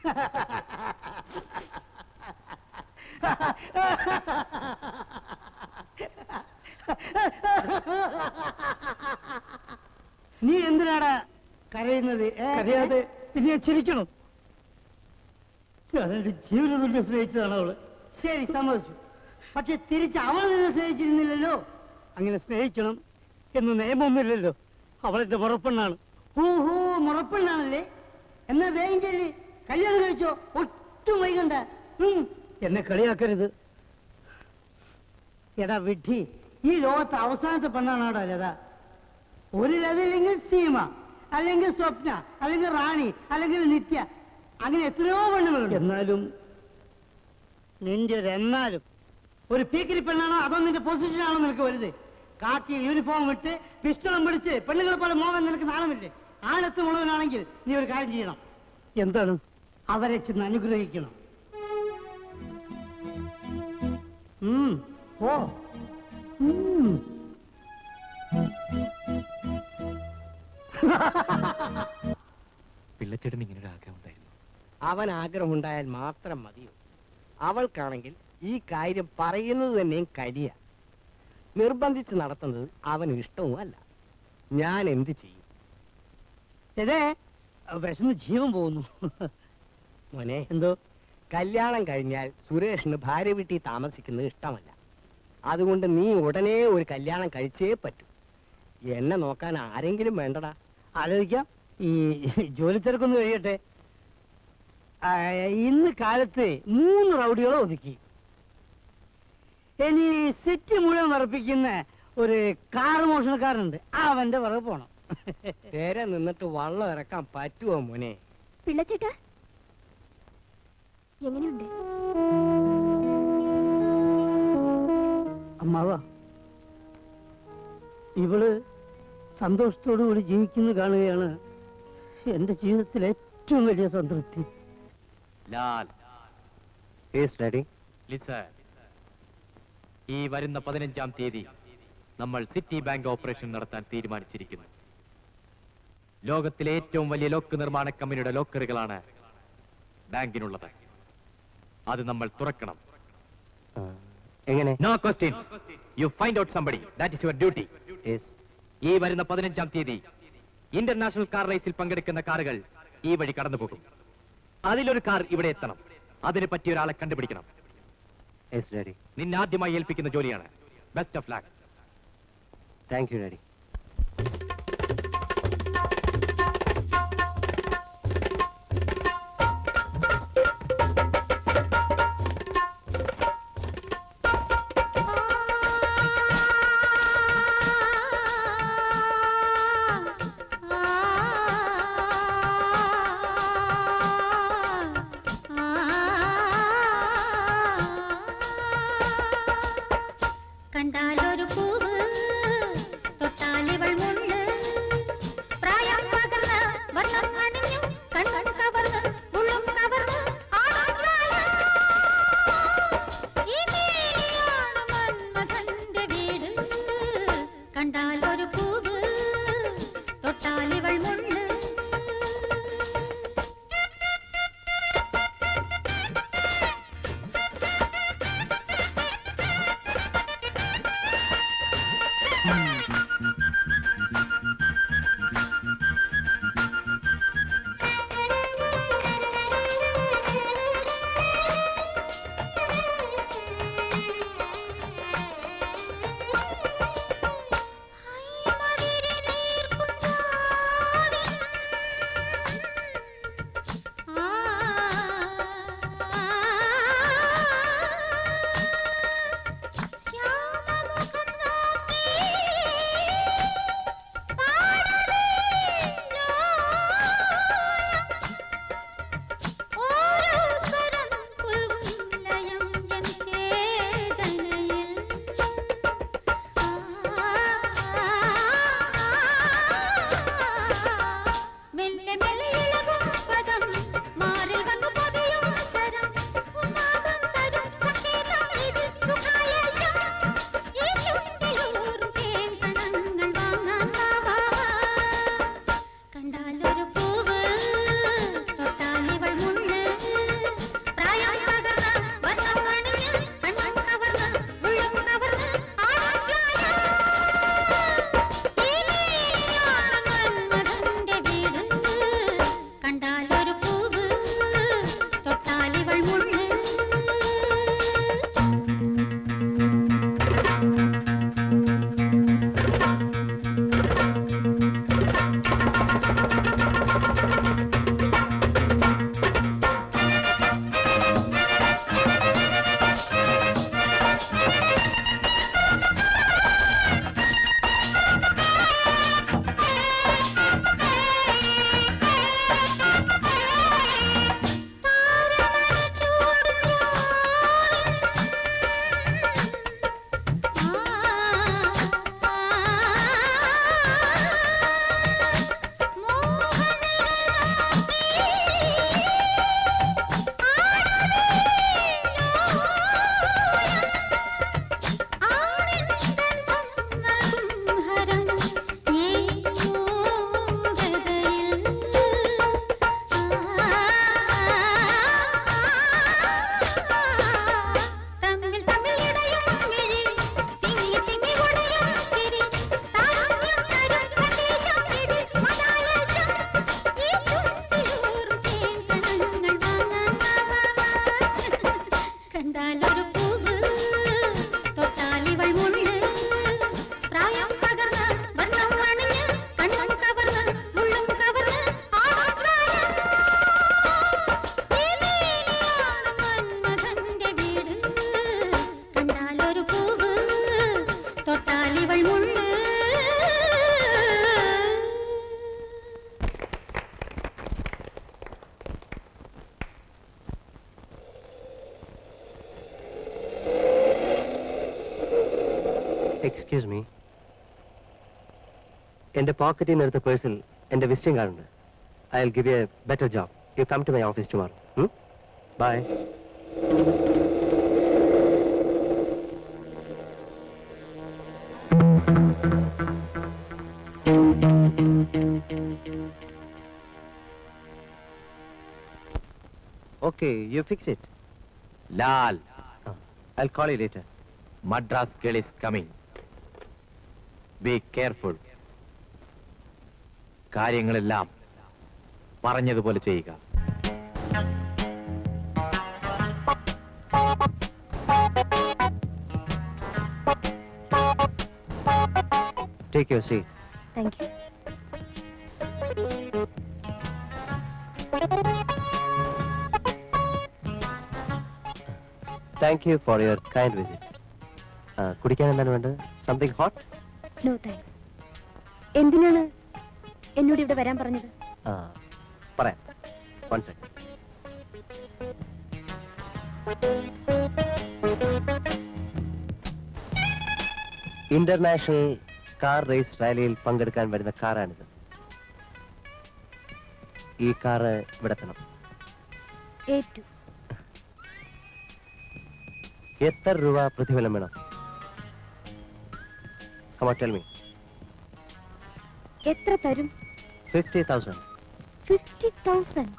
നീ എന്തിനാടാ കരയുന്നത് ഏ? കരയാതെ പിന്നെ ചിരിക്കണം ഞാനെന്റെ ജീവന തുല്യ സ്നേഹിച്ചതാണ് അവള് ശരി സമ്മതിച്ചു പക്ഷെ തിരിച്ച് അവൾ നിന്നെ സ്നേഹിച്ചിരുന്നില്ലല്ലോ അങ്ങനെ സ്നേഹിക്കണം എന്ന് നിയമമൊന്നുമില്ലല്ലോ അവളെന്റെ മുറപ്പെണ്ണാണ് ഓഹോ മുറപ്പെണ്ണാണല്ലേ എന്നാ വേഗം ചെല്ലി കല്യാണം കഴിച്ചോ ഒട്ടും വൈകണ്ട ഉം. എന്നെ കളിയാക്കരുത് എടാ വിഡ്ഢി ഈ ലോകത്തെ അവസാനത്തെ പെണ്ണാണാടാ ലത ഒരു ലതയില്ലെങ്കിൽ സീമ അല്ലെങ്കിൽ സ്വപ്ന അല്ലെങ്കിൽ റാണി അല്ലെങ്കിൽ നിത്യ അങ്ങനെ എത്രയോ പെണ്ണുങ്ങളുണ്ട് എന്നാലും നിന്റെ ഒരു എന്നാലും ഒരു പീക്കിരി പെണ്ണാണോ അതോ നിന്റെ പൊസിഷൻ ആണോ നിനക്ക് വലുത് കാക്കി യൂണിഫോം ഇട്ട് പിസ്റ്റളം പിടിച്ച് പെണ്ണുങ്ങളെ പോലെ മോഹൻ നിനക്ക് നാണമില്ലേ ആഴത്ത് മുഴുവനാണെങ്കിൽ നീ ഒരു കാര്യം ചെയ്യണം എന്താണ് അവരെ ചെന്ന് അനുഗ്രഹിക്കണം ഉം, ഓ ഉം. പിള്ളച്ചേട്ടൻ ഇങ്ങനെ ഒരു ആഗ്രഹം ഉണ്ടായിരുന്നു അവൻ ആഗ്രഹമുണ്ടായാൽ മാത്രം മതിയോ അവൾക്കാണെങ്കിൽ ഈ കാര്യം പറയുന്നത് തന്നെയും കരിയ നിർബന്ധിച്ച് നടത്തുന്നത് അവന് ഇഷ്ടവും അല്ല ഞാൻ എന്ത് ചെയ്യും ഇതേ വിശന്ന് ജീവൻ പോകുന്നു മോനെ എന്തോ കല്യാണം കഴിഞ്ഞാൽ സുരേഷിന് ഭാര്യ വീട്ടിൽ താമസിക്കുന്നത് ഇഷ്ടമല്ല അതുകൊണ്ട് നീ ഉടനെ ഒരു കല്യാണം കഴിച്ചേ പറ്റൂ എന്നെ നോക്കാൻ ആരെങ്കിലും വേണ്ടടാ ആലോചിക്കാം ഈ ജോലി തിരക്കൊന്ന് കഴിയട്ടെ ആ, ഇന്ന് കാലത്ത് മൂന്ന് റൗഡികളെ ഒതുക്കി ഇനി സിറ്റി മുഴുവൻ വിറപ്പിക്കുന്ന ഒരു കാർ മോഷണക്കാരനുണ്ട് അവന്റെ പുറകെ പോണം നേരെ നിന്നിട്ട് വള്ളം ഇറക്കാൻ പറ്റുമോ മോനെ പിള്ളച്ചേട്ടാ എങ്ങനെയുണ്ട് അമ്മാവ ഇവള് സന്തോഷത്തോടു കൂടി ജീവിക്കുന്നത് കാണുകയാണ് എന്റെ ജീവിതത്തിലെ ഏറ്റവും വലിയ സംതൃപ്തി ലാൽ ഡാഡി ലിസൺ ഈ വരുന്ന പതിനഞ്ചാം തീയതി നമ്മൾ സിറ്റി ബാങ്ക് ഓപ്പറേഷൻ നടത്താൻ തീരുമാനിച്ചിരിക്കുന്നു ലോകത്തിലെ ഏറ്റവും വലിയ ലോക്ക് നിർമ്മാണ കമ്പനിയുടെ ലോക്കറുകളാണ് ബാങ്കിനുള്ളത് അത് നമ്മൾ തുറക്കണം എങ്ങനെ no questions you find out somebody that is your duty ഈ വരുന്ന പതിനഞ്ചാം തീയതി ഇന്റർനാഷണൽ കാർ റേസിൽ പങ്കെടുക്കുന്ന കാറുകൾ ഈ വഴി കടന്നു പോകും അതിലൊരു കാർ ഇവിടെ എത്തണം അതിനെ പറ്റിയ ഒരാളെ കണ്ടുപിടിക്കണം ഡാഡി നിന്നെ ആദ്യമായി ഏൽപ്പിക്കുന്ന ജോലിയാണ് best of luck thank you daddy കണ്ടാലൊരു പൂവ് തൊട്ടാൽ എക്സ്ക്യൂസ് മീ എന്റെ പോക്കറ്റിൽ നിന്ന് എടുത്ത പേഴ്സിൽ എന്റെ വിസിറ്റിംഗ് കാർഡ് ഉണ്ട് I will give a better job you come to my office tomorrow bye Okay, you fix it. Lal I'll call you later. Madras girl is coming. Be careful. കാര്യങ്ങളെല്ലാം പറഞ്ഞതുപോലെ ചെയ്യുക Take your seat. Thank you Thank you for your kind visit. ആ, കുടിക്കാൻ എന്താണ് വേണ്ടത് something hot no thanks എന്തിനാണ് എന്നോട് ഇവിടെ വരാൻ പറഞ്ഞത് ആ പറയാം one second international car race റാലിയിൽ പങ്കെടുക്കാൻ വരുന്ന കാറാണിത് ഈ കാറ് ഇവിടെ എത്തണം ഏറ്റു എത്ര രൂപ പ്രതിഫലം വേണം കമാ ടെൽ മീ എത്ര തരും fifty thousand fifty thousand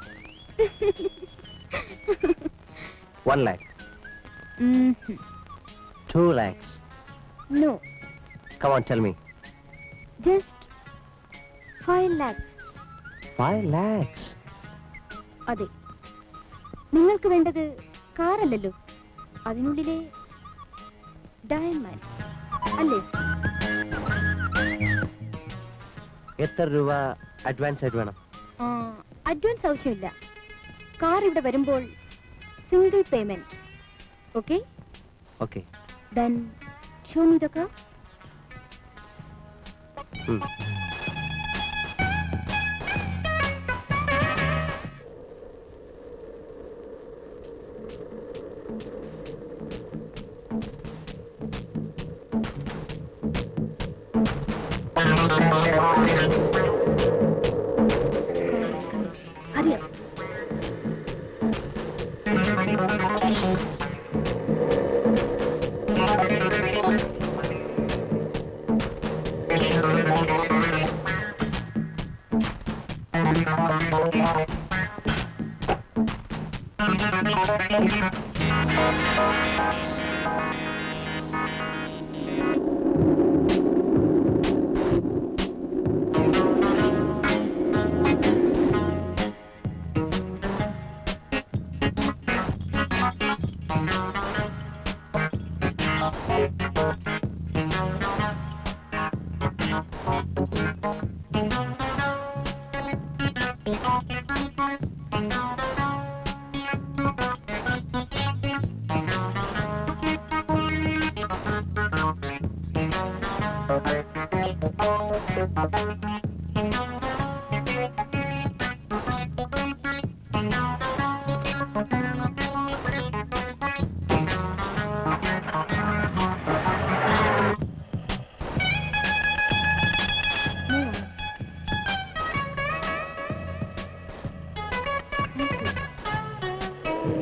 one lakh two lakhs no come on tell me just five lakhs five lakhs അതെ നിങ്ങൾക്ക് വേണ്ടത് കാറല്ലല്ലോ അതിനുള്ളിലെ ഡയമണ്ട് അല്ലേ എത്ര രൂപ അഡ്വാൻസ് ആയിട്ട് വേണം ആ, അഡ്വാൻസ് ആവശ്യമില്ല കാർ ഇവിടെ വരുമ്പോൾ single payment okay okay then show me the car Hurry up. Move on. Thank you.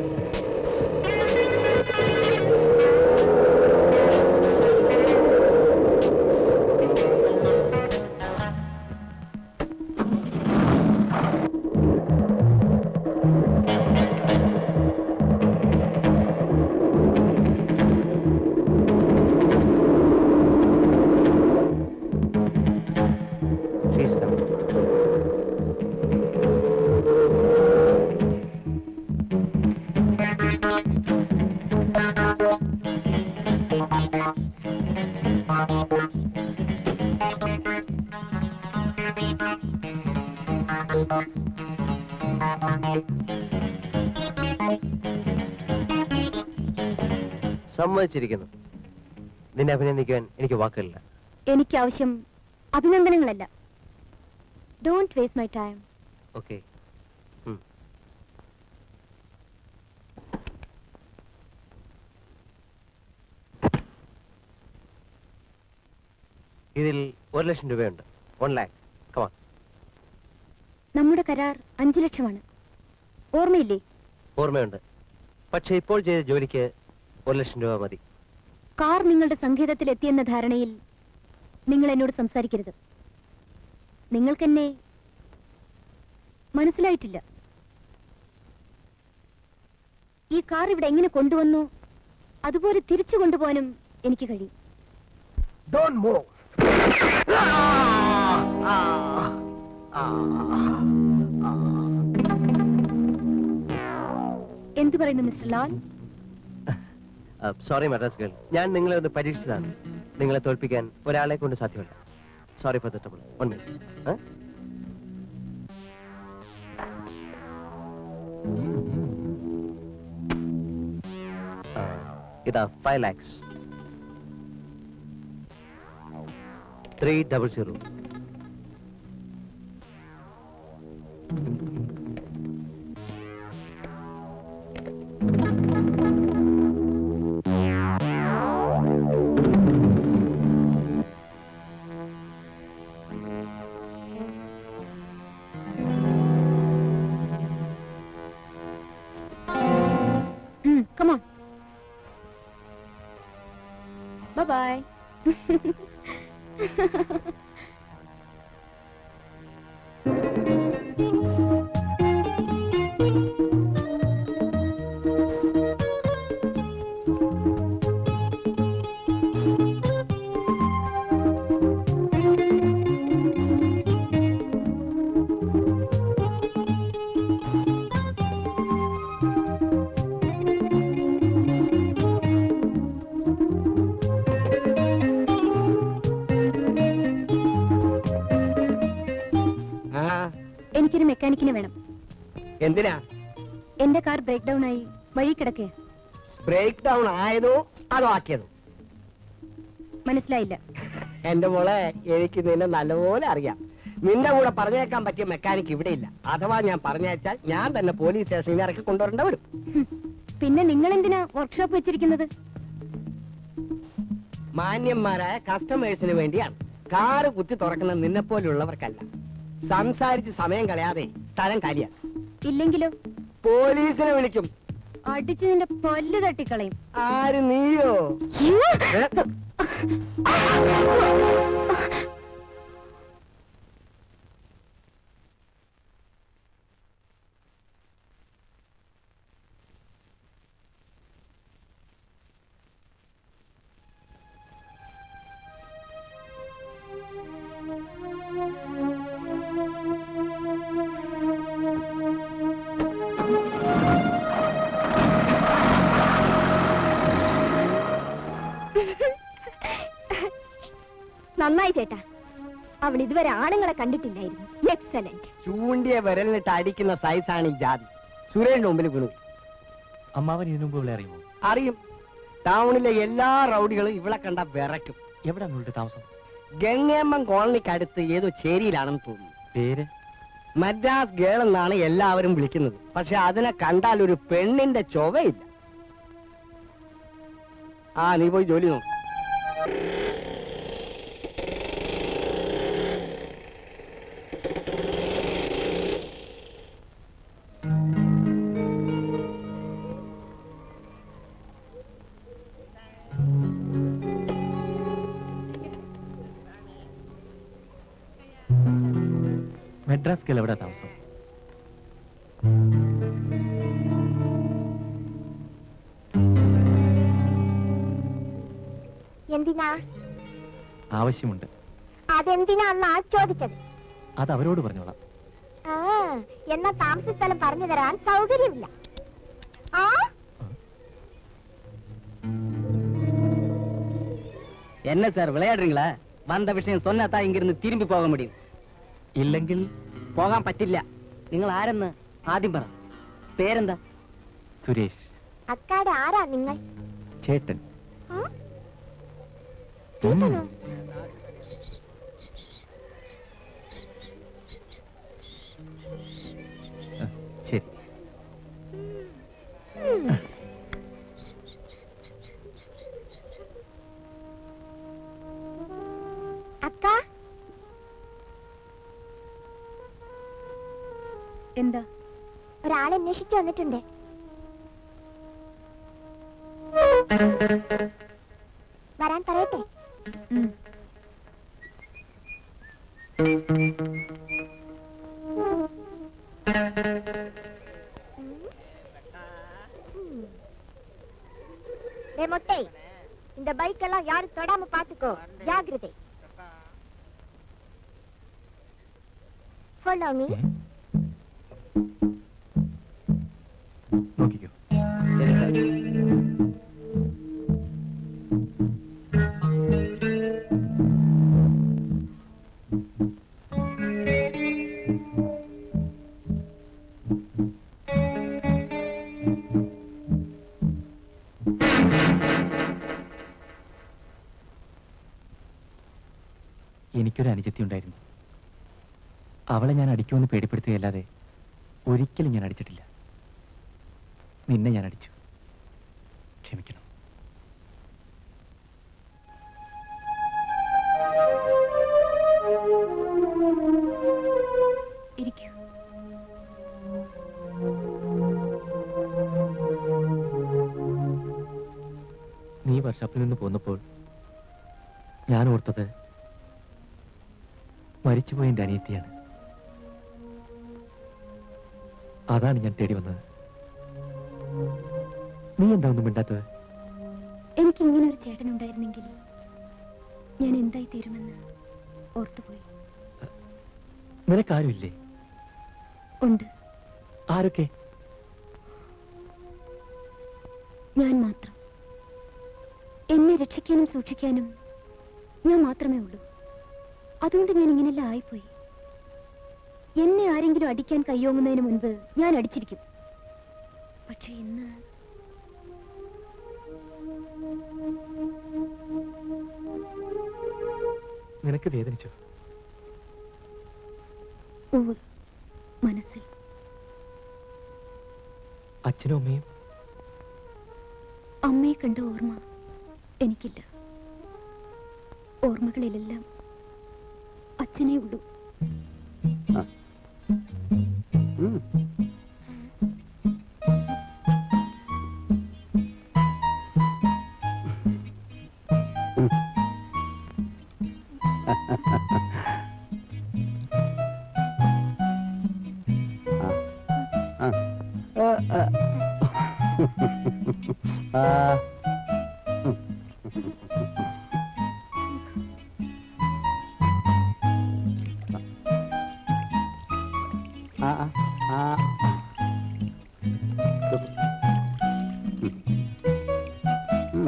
Please come. സമ്മതിച്ചിരിക്കുന്നു നിന്നെ അഭിനന്ദിക്കാൻ എനിക്ക് വാക്കുകളില്ല എനിക്ക് ആവശ്യം അഭിനന്ദനങ്ങളല്ല don't waste my time okay ഇതിൽ ഒരു ലക്ഷം രൂപയുണ്ട് വൺ ലാക്ക് കമാ നമ്മുടെ കരാർ അഞ്ചു ലക്ഷമാണ് ഓർമ്മയില്ലേ ഓർമ്മയുണ്ട് പക്ഷേ ഇപ്പോൾ ചെയ്ത ജോലിക്ക് ഒരു ലക്ഷം രൂപ മതി കാർ നിങ്ങളുടെ സങ്കേതത്തിൽ എത്തിയെന്ന ധാരണയിൽ നിങ്ങൾ എന്നോട് സംസാരിക്കരുത് നിങ്ങൾക്കെന്നെ മനസ്സിലായിട്ടില്ല ഈ കാർ ഇവിടെ എങ്ങനെ കൊണ്ടുവന്നു അതുപോലെ തിരിച്ചു കൊണ്ടുപോകാനും എനിക്ക് കഴിയും Don't move. എന്തു പറയുന്നു mister Lal sorry Madras girl ഞാൻ നിങ്ങളെ ഒന്ന് പരീക്ഷിച്ചതാണ് നിങ്ങളെ തോൽപ്പിക്കാൻ ഒരാളെ കൊണ്ട് സാധ്യമല്ല sorry for the trouble one minute ഇതാ five lakhs three double zero come on bye ആ എനിക്കൊരു മെക്കാനിക്കിനെ വേണം എന്തിനാ എന്റെ കാർ ബ്രേക്ക് ഡൗൺ ആയി വഴി കിടക്കേ ബ്രേക്ക് ഡൗൺ ആയതോ അതോ ആക്കിയതോ മനസ്സിലായില്ല എന്റെ മോളെ എനിക്ക് നിന്നെ നല്ലപോലെ അറിയാം നിന്റെ കൂടെ പറഞ്ഞേക്കാൻ പറ്റിയ മെക്കാനിക് ഇവിടെ ഇല്ല അഥവാ ഞാൻ പറഞ്ഞയച്ചാൽ ഞാൻ തന്നെ പോലീസ് സ്റ്റേഷനിൽ ഇറക്കി കൊണ്ടുവരേണ്ട വരും ഹും. പിന്നെ നിങ്ങൾ എന്തിനാ വർക്ക്ഷോപ്പ് വെച്ചിരിക്കുന്നത് മാന്യന്മാരായ കസ്റ്റമേഴ്സിന് വേണ്ടിയാണ് കാറ് കുത്തി തുറക്കുന്ന നിന്നെ പോലുള്ളവർക്കല്ല സംസാരിച്ച് സമയം കളയാതെ സ്ഥലം കാലിയാക്കും ഇല്ലെങ്കിലോ പോലീസിനെ വിളിക്കും അടിച്ചു നിന്റെ പല്ല് തട്ടിക്കളയും ആര് നീയോ ഏ? നന്നായി ചേട്ടാ അവൾ ഇതുവരെ ആണുങ്ങളെ കണ്ടിട്ടില്ലായിരുന്നു എക്സലന്റ് ചൂണ്ടിയ വിരലിനിട്ട് അടിക്കുന്ന സൈസാണ് ഈ ജാതി സുരേഷിന്റെ മുമ്പിൽ വീണു അമ്മാവൻ ഇതിനു മുമ്പ് ഇവിടെ അറിയുമോ അറിയും ടൗണിലെ എല്ലാ റൗഡികളും ഇവളെ കണ്ട വിറയ്ക്കും എവിടെയാണ് നിങ്ങളുടെ താമസം ഗംഗേമ്മൻ കോളനിക്ക് അടുത്ത് ഏതോ ചേരിയിലാണെന്ന് തോന്നുന്നു പേര് മദ്രാസ് ഗേൾ എന്നാണ് എല്ലാവരും വിളിക്കുന്നത് പക്ഷെ അതിനെ കണ്ടാൽ ഒരു പെണ്ണിന്റെ ചൊവയില്ല ആ നീ പോയി ജോലി നോക്ക് മെഡ്രാസ് ഗേൾ എവിടെ താമസം എന്തിനാ ആവശ്യമുണ്ട് അതെന്തിനാന്നാ ചോദിച്ചത് അത് അവരോട് പറഞ്ഞോളാം ആ എന്നാ താമസ സ്ഥലം പറഞ്ഞു തരാൻ സൗകര്യമില്ല ആ என்ன சார் விளையாடுறீங்களா வந்த விஷயம் சொன்னாதான் இங்கிருந்து திரும்பி போக முடியும் ഇല്ലെങ്കിൽ പോകാൻ പറ്റില്ല നിങ്ങൾ ആരെന്ന് ആദ്യം പറ പേരെന്താ സുരേഷ് അക്കാടെ ആരാ നിങ്ങൾ ചേട്ടൻ ആ? ഉം. ആ, ശരി എന്താ ഒരാളെ അന്വേഷിച്ചു വന്നിട്ടുണ്ട് വരാൻ പറയട്ടെ ഉം. டே மொட்டை இந்த பைக் எல்லாம் யாரும் தொடாம பாத்துக்கோ ஜாகிரதை follow me നോക്കിക്കോ എനിക്കൊരു അനുജത്തി ഉണ്ടായിരുന്നു അവളെ ഞാൻ അടിക്കുമെന്ന് പേടിപ്പെടുത്തുകയല്ലാതെ ഒരിക്കലും ഞാൻ അടിച്ചിട്ടില്ല നിന്നെ ഞാൻ അടിച്ചു ക്ഷമിക്കണം ഇരിക്കൂ നീ വർഷാപ്പിൽ നിന്ന് പോന്നപ്പോൾ ഞാൻ ഓർത്തത് മരിച്ചുപോയ എൻ്റെ അനിയത്തിയാണ് അതാണ് ഞാൻ തേടി വന്നത് നീ എന്താ ഒന്നും മിണ്ടാത്തത് എനിക്ക് ഇങ്ങനെ ഒരു ചേട്ടൻ ഉണ്ടായിരുന്നെങ്കിൽ ഞാൻ എന്തായി തീരുമെന്ന് ഓർത്തുപോയി നിനക്കാരുമില്ലേ ഉണ്ട് ആരൊക്കെ ഞാൻ മാത്രം എന്നെ രക്ഷിക്കാനും സൂക്ഷിക്കാനും ഞാൻ മാത്രമേ ഉള്ളൂ അതുകൊണ്ട് ഞാൻ ഇങ്ങനെല്ലാം ആയിപ്പോയി എന്നെ ആരെങ്കിലും അടിക്കാൻ കയ്യോങ്ങുന്നതിന് മുൻപ് ഞാൻ അടിച്ചിരിക്കും പക്ഷെ ഇന്ന് നിനക്ക് വേദനിച്ചോ ഉവ്വ് മനസ്സിൽ അച്ഛനും അമ്മയും അമ്മയെ കണ്ട ഓർമ്മ എനിക്കില്ല ഓർമ്മകളിലെല്ലാം അച്ഛനേ ഉള്ളൂ ഉം. ഉം. ആ. ആ. ആ, ആ. ആ. ഉം. ആ, ആ, ആ. ഉം.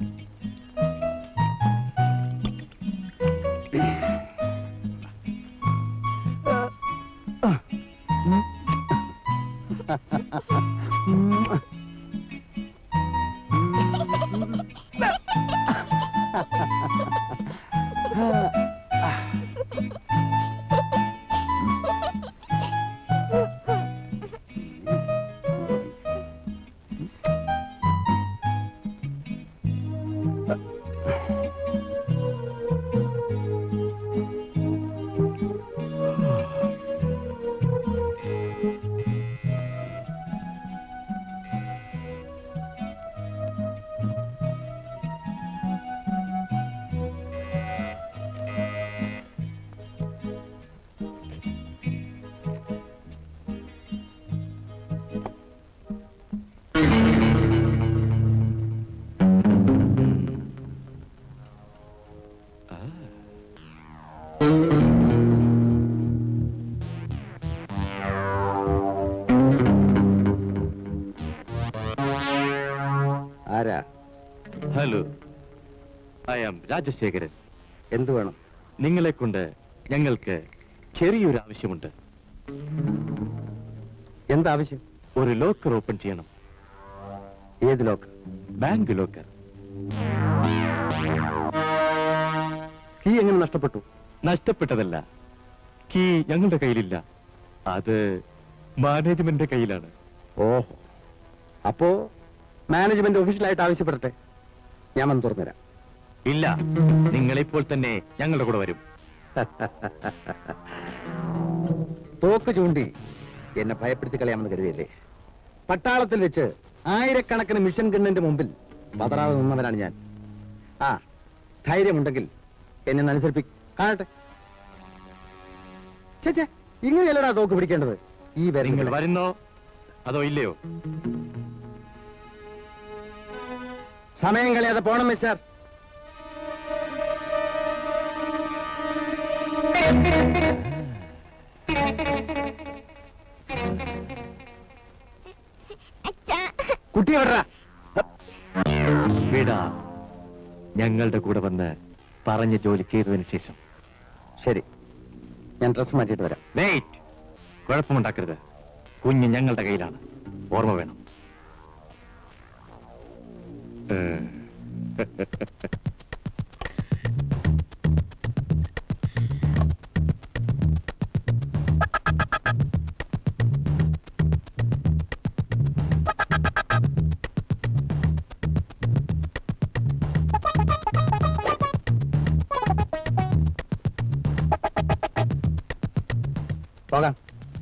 ആരാ ഹലോ ഐ ആം രാജശേഖരൻ എന്തു വേണം നിങ്ങളെ കൊണ്ട് ഞങ്ങൾക്ക് ചെറിയൊരു ആവശ്യമുണ്ട് എന്താവശ്യം ഒരു ലോക്കർ ഓപ്പൺ ചെയ്യണം ഏത് ലോക്ക് ബാങ്ക് ലോക്കർ കീ എങ്ങനെ നഷ്ടപ്പെട്ടു നഷ്ടപ്പെട്ടതല്ല കീ ഞങ്ങളുടെ കയ്യിലില്ല അത് മാനേജ്മെന്റിന്റെ കയ്യിലാണ് ഓഹോ അപ്പോ മാനേജ്മെന്റ് ഒഫീഷ്യലായിട്ട് ആവശ്യപ്പെടട്ടെ ഞാൻ വന്ന് തുറന്നുതരാം ഇല്ല നിങ്ങളിപ്പോൾ തന്നെ ഞങ്ങളുടെ കൂടെ വരും തോക്ക് ചൂണ്ടി എന്നെ ഭയപ്പെടുത്തി കളയാമെന്ന് കരുതിയല്ലേ പട്ടാളത്തിൽ വെച്ച് ആയിരക്കണക്കിന് മിഷൻ ഗണ്ണിന്റെ മുമ്പിൽ പതറാതെ നിന്നവനാണ് ഞാൻ ആ ധൈര്യമുണ്ടെങ്കിൽ എന്നെ ഒന്ന് അനുസരിപ്പി കാണട്ടെ ചേച്ചേ ഇങ്ങനെയല്ലടാ തോക്ക് പിടിക്കേണ്ടത് ഈ നിങ്ങൾ വരങ്ങൾ വരുന്നോ അതോ ഇല്ലയോ സമയം കളയാതെ പോണം മിസ്റ്റർ കുട്ടി എവിടാ വിടാ ഞങ്ങളുടെ കൂടെ വന്ന് പറഞ്ഞ ജോലി ചെയ്തതിന് ശേഷം ശരി ഞാൻ ഡ്രസ് മാറ്റിയിട്ട് വരാം വെയിറ്റ് കുഴപ്പമുണ്ടാക്കരുത് കുഞ്ഞ് ഞങ്ങളുടെ കയ്യിലാണ് ഓർമ്മ വേണം ഏ. പോകാം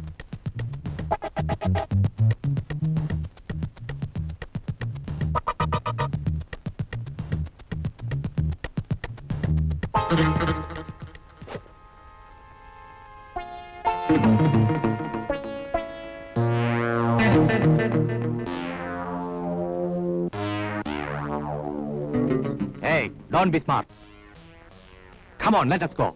Hey, don't be smart. Come on, let us go.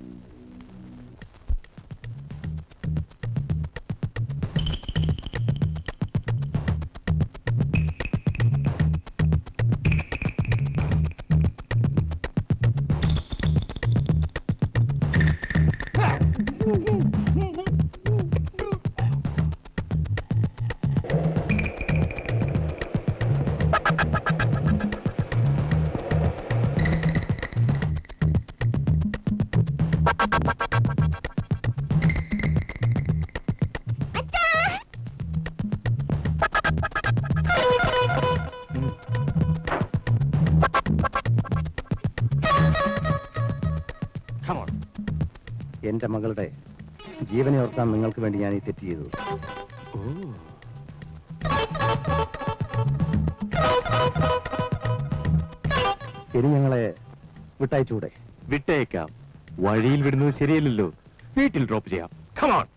Come on. എന്റെ മകളുടെ ജീവനെ ഓർക്കാൻ നിങ്ങൾക്ക് വേണ്ടി ഞാൻ ഈ തെറ്റ് ചെയ്തു ഇനി ഞങ്ങളെ വിട്ടയച്ചൂടെ വിട്ടേക്കാം വഴിയിൽ വിടുന്നത് ശരിയല്ലല്ലോ വീട്ടിൽ ഡ്രോപ്പ് ചെയ്യാം കമോൺ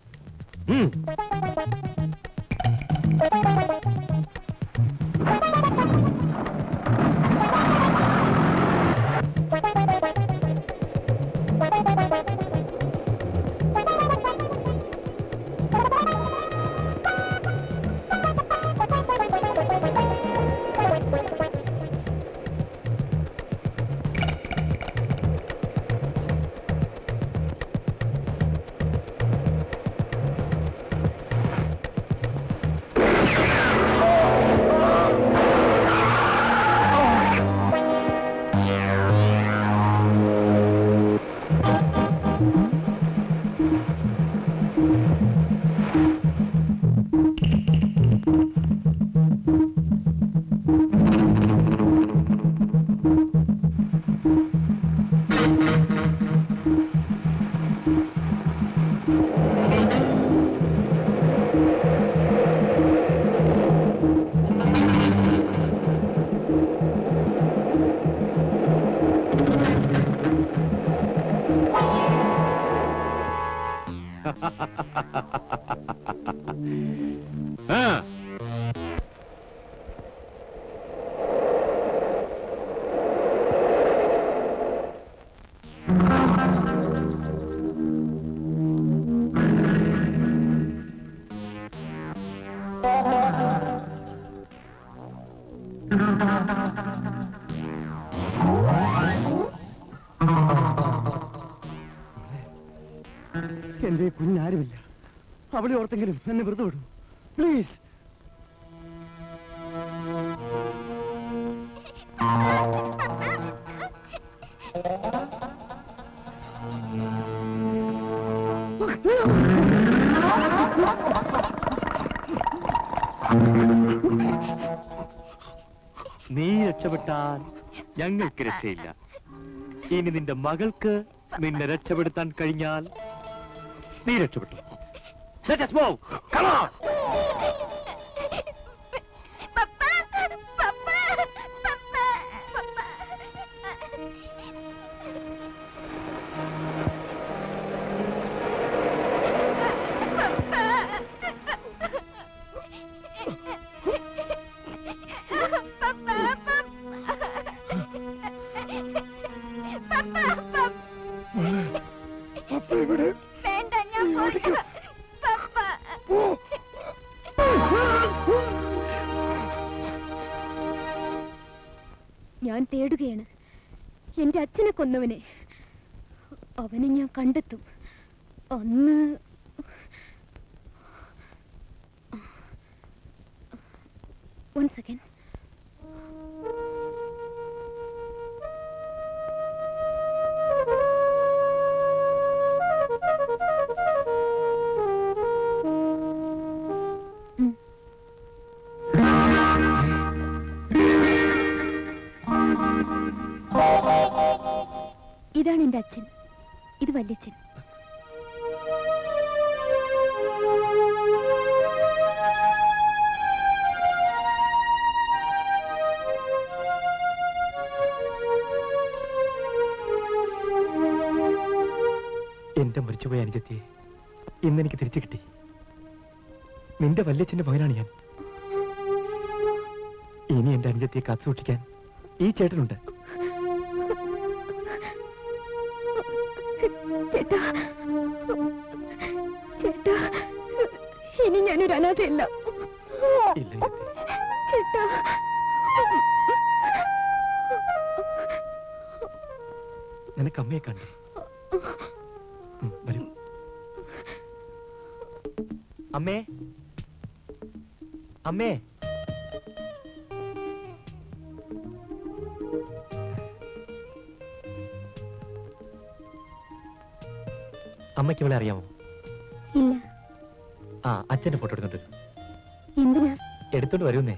ആ എന്റെ കുഞ്ഞാരുമില്ല അവളെ ഓർത്തെങ്കിലും എന്നെ വെറുതെ വിടൂ പ്ലീസ് നീ രക്ഷപ്പെട്ടാൽ ഞങ്ങൾക്ക് രക്ഷയില്ല ഇനി നിന്റെ മകൾക്ക് നിന്നെ രക്ഷപ്പെടുത്താൻ കഴിഞ്ഞാൽ നീ രക്ഷപ്പെട്ടു Let us move. Come on. വേണ്ട ഞാൻ പോയില്ല. പപ്പ. ഞാൻ തേടുകയാണ് എന്റെ അച്ഛനെ കൊന്നവനെ അവനെ ഞാൻ കണ്ടെത്തും അന്ന് വൺ സെക്കൻഡ് ഇതാണ് എന്റെ അച്ഛൻ ഇത് വല്യച്ഛൻ എന്റെ മരിച്ചുപോയ അനുജത്തിയെ ഇന്നെനിക്ക് തിരിച്ചു കിട്ടി നിന്റെ വല്യച്ഛന്റെ മകനാണ് ഞാൻ ഇനി എന്റെ അനുജത്തിയെ കാത്തു സൂക്ഷിക്കാൻ ഈ ചേട്ടനുണ്ട് ചേട്ടാ ചേട്ടാ ഇനി ഞാനൊരു അനാഥയല്ല ഇല്ല അനുജത്തി. ചേട്ടാ നിനക്ക് അമ്മയെ കണ്ടു ഉം, വരൂ അമ്മേ അമ്മേ അമ്മയ്ക്ക് ഇവളെ അറിയാമോ ഇല്ല ആ അച്ഛന്റെ ഫോട്ടോ എടുത്തോണ്ട് വരൂ എന്തിനാ എടുത്തോണ്ട് വരൂന്നേ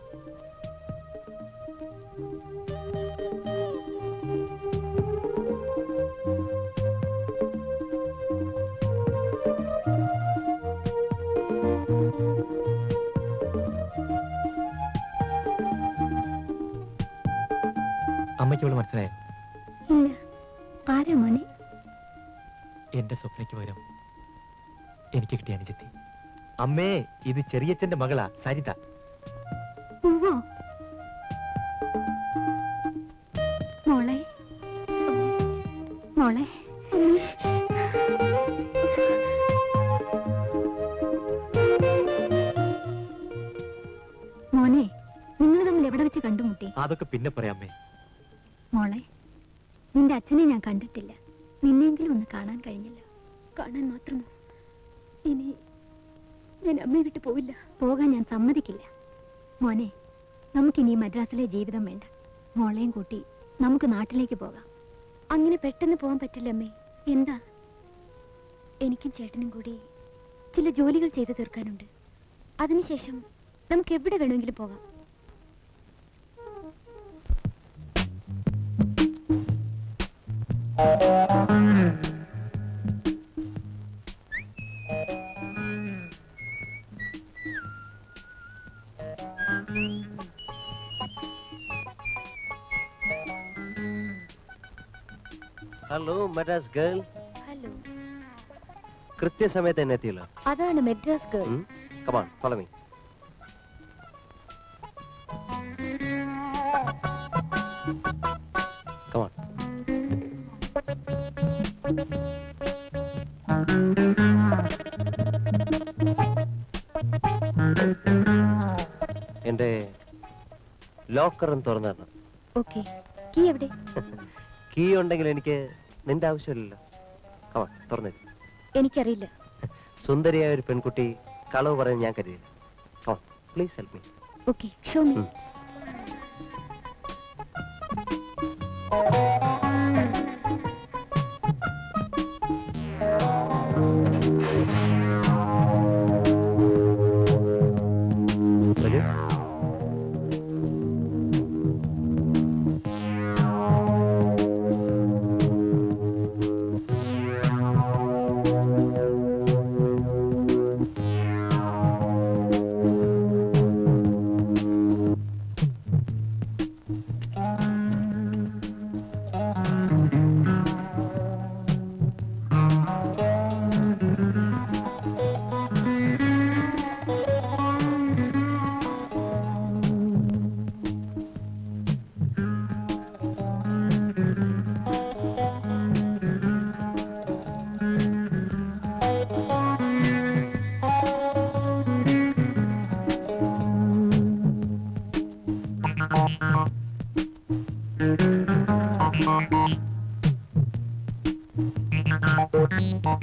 അമ്മയ്ക്ക് ഇവള് മനസ്സിലായോ ഇല്ല ആരാ മോനെ എന്റെ സ്വപ്നയ്ക്ക് പകരം എനിക്ക് കിട്ടിയ അനുജത്തി അമ്മേ ഇത് ചെറിയച്ഛന്റെ മകളാ സരിത ഉവ്വോ മോളെ മോളെ മോനെ നിങ്ങൾ തമ്മിൽ എവിടെ വെച്ച് കണ്ടുമുട്ടി അതൊക്കെ പിന്നെ പറയാം അമ്മേ മോളെ നിന്റെ അച്ഛനെ ഞാൻ കണ്ടിട്ടില്ല നിന്നെങ്കിലും ഒന്ന് കാണാൻ കഴിഞ്ഞില്ല കാണാൻ മാത്രമോ ഇനി ഞാൻ അമ്മയെ വിട്ടു പോവില്ല പോകാൻ ഞാൻ സമ്മതിക്കില്ല മോനെ നമുക്കിനി ഈ മദ്രാസിലെ ജീവിതം വേണ്ട മോളെയും കൂട്ടി നമുക്ക് നാട്ടിലേക്ക് പോകാം അങ്ങനെ പെട്ടെന്ന് പോകാൻ പറ്റില്ല അമ്മേ എന്താ എനിക്കും ചേട്ടനും കൂടി ചില ജോലികൾ ചെയ്തു തീർക്കാനുണ്ട് അതിനുശേഷം നമുക്ക് എവിടെ വേണമെങ്കിലും പോകാം ഹലോ മദ്രാസ് ഗേൾ ഹലോ കൃത്യസമയത്ത് തന്നെ എത്തിയല്ലോ അതാണ് Madras girl come on follow me come on എന്റെ ലോക്കറും തുറന്നു തരണം ഓക്കെ കീ എവിടെ കീ ഉണ്ടെങ്കിൽ എനിക്ക് നിന്റെ ആവശ്യമില്ലല്ലോ കമാൺ തുറന്നു എനിക്കറിയില്ല സുന്ദരിയായ ഒരു പെൺകുട്ടി കളവ് പറയാൻ ഞാൻ കരുതിയില്ല oh please help me okay show me ഉം. വരൂ.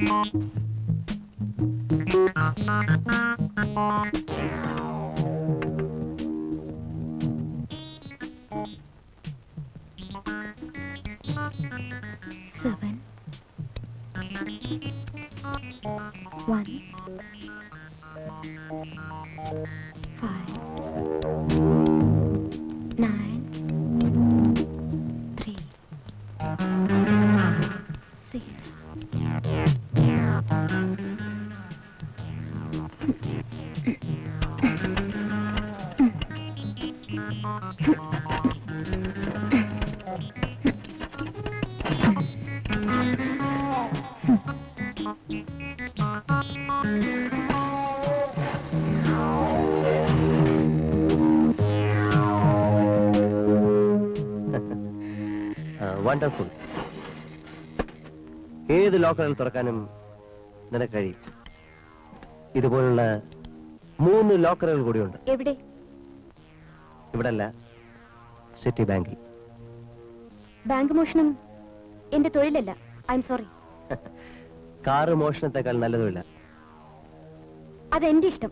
seven, one, five, nine, three, six. Wonderful ഏത് ലോക്കറുകൾ തുറക്കാനും നിനക്ക് കഴിയും ഇതുപോലുള്ള മൂന്ന് ലോക്കറുകൾ കൂടിയുണ്ട് എവിടെ ഇവിടെ അല്ല സിറ്റി ബാങ്കിൽ ബാങ്ക് മോഷണം എന്റെ തൊഴിലല്ല ഐ എം സോറി കാറ് മോഷണത്തെക്കാൾ നല്ലതുമില്ല അതെന്റെ ഇഷ്ടം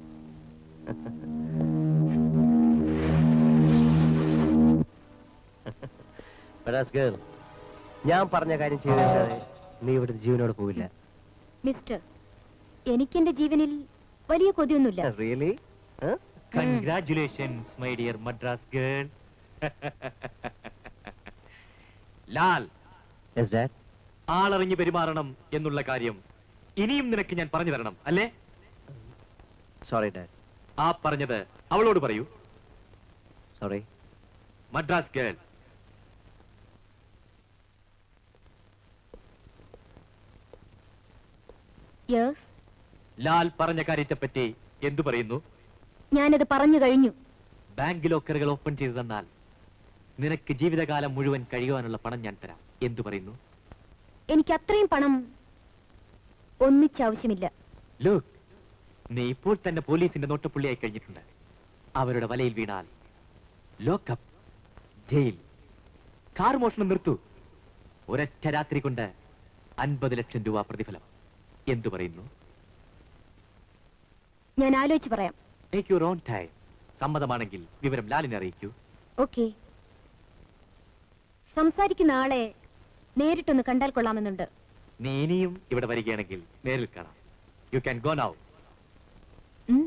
Whereas girl, ഞാൻ പറഞ്ഞ കാര്യം ചെയ്തല്ലാതെ നീ ഇവിടെ ജീവനോട് പോവില്ല മിസ്റ്റർ എനിക്കെന്റെ ജീവനിൽ വലിയ കൊതിയൊന്നുമില്ല really congratulations my dear Madras girl Lal ആളറിഞ്ഞ് പെരുമാറണം എന്നുള്ള കാര്യം ഇനിയും നിനക്ക് ഞാൻ പറഞ്ഞു തരണം അല്ലേ സോറി ഡാഡ് ആ പറഞ്ഞത് അവളോട് പറയൂ sorry Madras girl yes Lal പറഞ്ഞ കാര്യത്തെപ്പറ്റി എന്തു പറയുന്നു ഞാനത് പറഞ്ഞു കഴിഞ്ഞു ബാങ്ക് ലോക്കറുകൾ ഓപ്പൺ ചെയ്തു തന്നാൽ നിനക്ക് ജീവിതകാലം മുഴുവൻ കഴിയുവാനുള്ള പണം ഞാൻ തരാം എന്തു പറയുന്നു എനിക്ക് അത്രയും പണം ഒന്നിച്ചാവശ്യമില്ല ലുക്ക് നീ ഇപ്പോൾ തന്നെ പോലീസിന്റെ നോട്ടപ്പുള്ളിയായി കഴിഞ്ഞിട്ടുണ്ട് അവരുടെ വലയിൽ വീണാൽ ലോക്കപ്പ് ജയിൽ കാർ മോഷണം നിർത്തൂ ഒരൊറ്റ രാത്രി കൊണ്ട് അൻപത് ലക്ഷം രൂപ പ്രതിഫലം എന്തു പറയുന്നു ഞാൻ ആലോചിച്ച് പറയാം ടേക്ക് യുവർ ഓൺ ടൈം സമ്മതമാണെങ്കിൽ വിവരം ലാലിനെ അറിയിക്കൂ ഓക്കെ സംസാരിക്കുന്ന ആളെ നേരിട്ടൊന്ന് കണ്ടാൽ കൊള്ളാമെന്നുണ്ട് നീ ഇനിയും ഇവിടെ വരികയാണെങ്കിൽ നേരിൽ കാണാം യു ക്യാൻ ഗോ നൗ ഉം.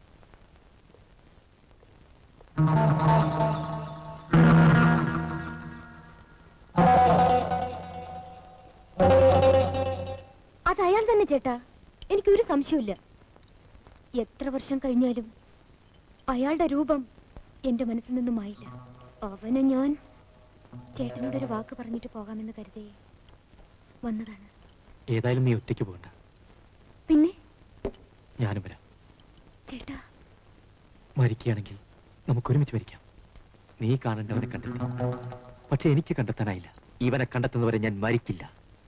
അത് അയാൾ തന്നെ ചേട്ടാ എനിക്കൊരു സംശയമില്ല എത്ര വർഷം കഴിഞ്ഞാലും അയാളുടെ രൂപം എന്റെ മനസ്സിൽ നിന്നും മായില്ല അവനെ ഞാൻ ചേട്ടനോടൊരു വാക്ക് പറഞ്ഞിട്ട് പോകാമെന്ന് കരുതി വന്നതാണ് ഏതായാലും നീ ഒറ്റയ്ക്ക് പോകണ്ട പിന്നെ ഞാനും വരാം ചേട്ടാ മരിക്കുകയാണെങ്കിൽ നമുക്ക് ഒരുമിച്ച് മരിക്കാം നീ കാണേണ്ടവനെ കണ്ടെത്തി പക്ഷെ എനിക്ക് കണ്ടെത്താനായില്ല ഇവനെ കണ്ടെത്തുന്നവരെ ഞാൻ മരിക്കില്ല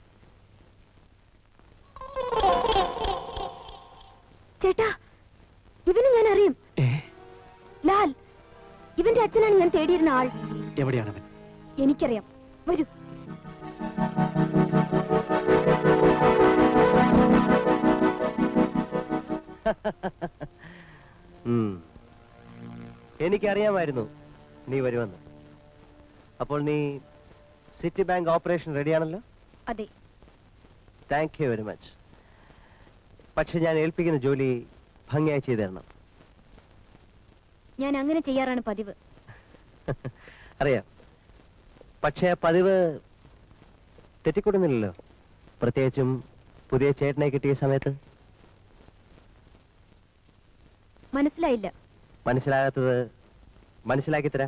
ചേട്ടാ ഇവനെ ഞാൻ അറിയും ലാൽ ഇവന്റെ അച്ഛനാണ് ഞാൻ തേടിയിരുന്ന ആൾ എവിടെയാണവൻ എനിക്കറിയാം വരൂ ഉം. എനിക്കറിയാമായിരുന്നു നീ വരുമെന്ന് അപ്പോൾ നീ സിറ്റി ബാങ്ക് ഓപ്പറേഷൻ റെഡിയാണല്ലോ അതെ താങ്ക് യു വെരി മച്ച് പക്ഷെ ഞാൻ ഏൽപ്പിക്കുന്ന ജോലി ഭംഗിയായി ചെയ്തു തരണം ഞാൻ അങ്ങനെ ചെയ്യാറാണ് പതിവ് അറിയാം പക്ഷേ ആ പതിവ് തെറ്റിക്കൊടുന്നില്ലല്ലോ പ്രത്യേകിച്ചും പുതിയ ചേട്ടനെ കിട്ടിയ സമയത്ത് മനസ്സിലായില്ല മനസ്സിലാകാത്തത് മനസ്സിലാക്കി തരാം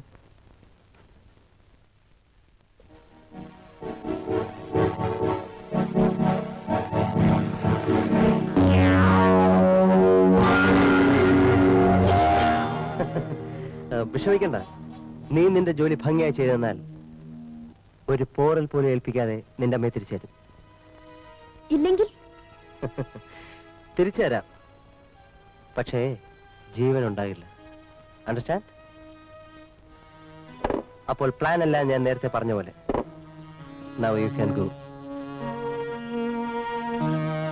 ആ, വിഷമിക്കണ്ട നീ നിന്റെ ജോലി ഭംഗിയായി ചെയ്തു തന്നാൽ ഒരു പോറൽ പോലും ഏൽപ്പിക്കാതെ നിന്റെ അമ്മയെ തിരിച്ചു തരും ഇല്ലെങ്കിൽ തിരിച്ചു തരാം പക്ഷേ ജീവൻ ഉണ്ടാകില്ല അണ്ടർസ്റ്റാൻഡ് അപ്പോൾ പ്ലാൻ എല്ലാം ഞാൻ നേരത്തെ പറഞ്ഞ പോലെ നൗ യു ക്യാൻ ഗോ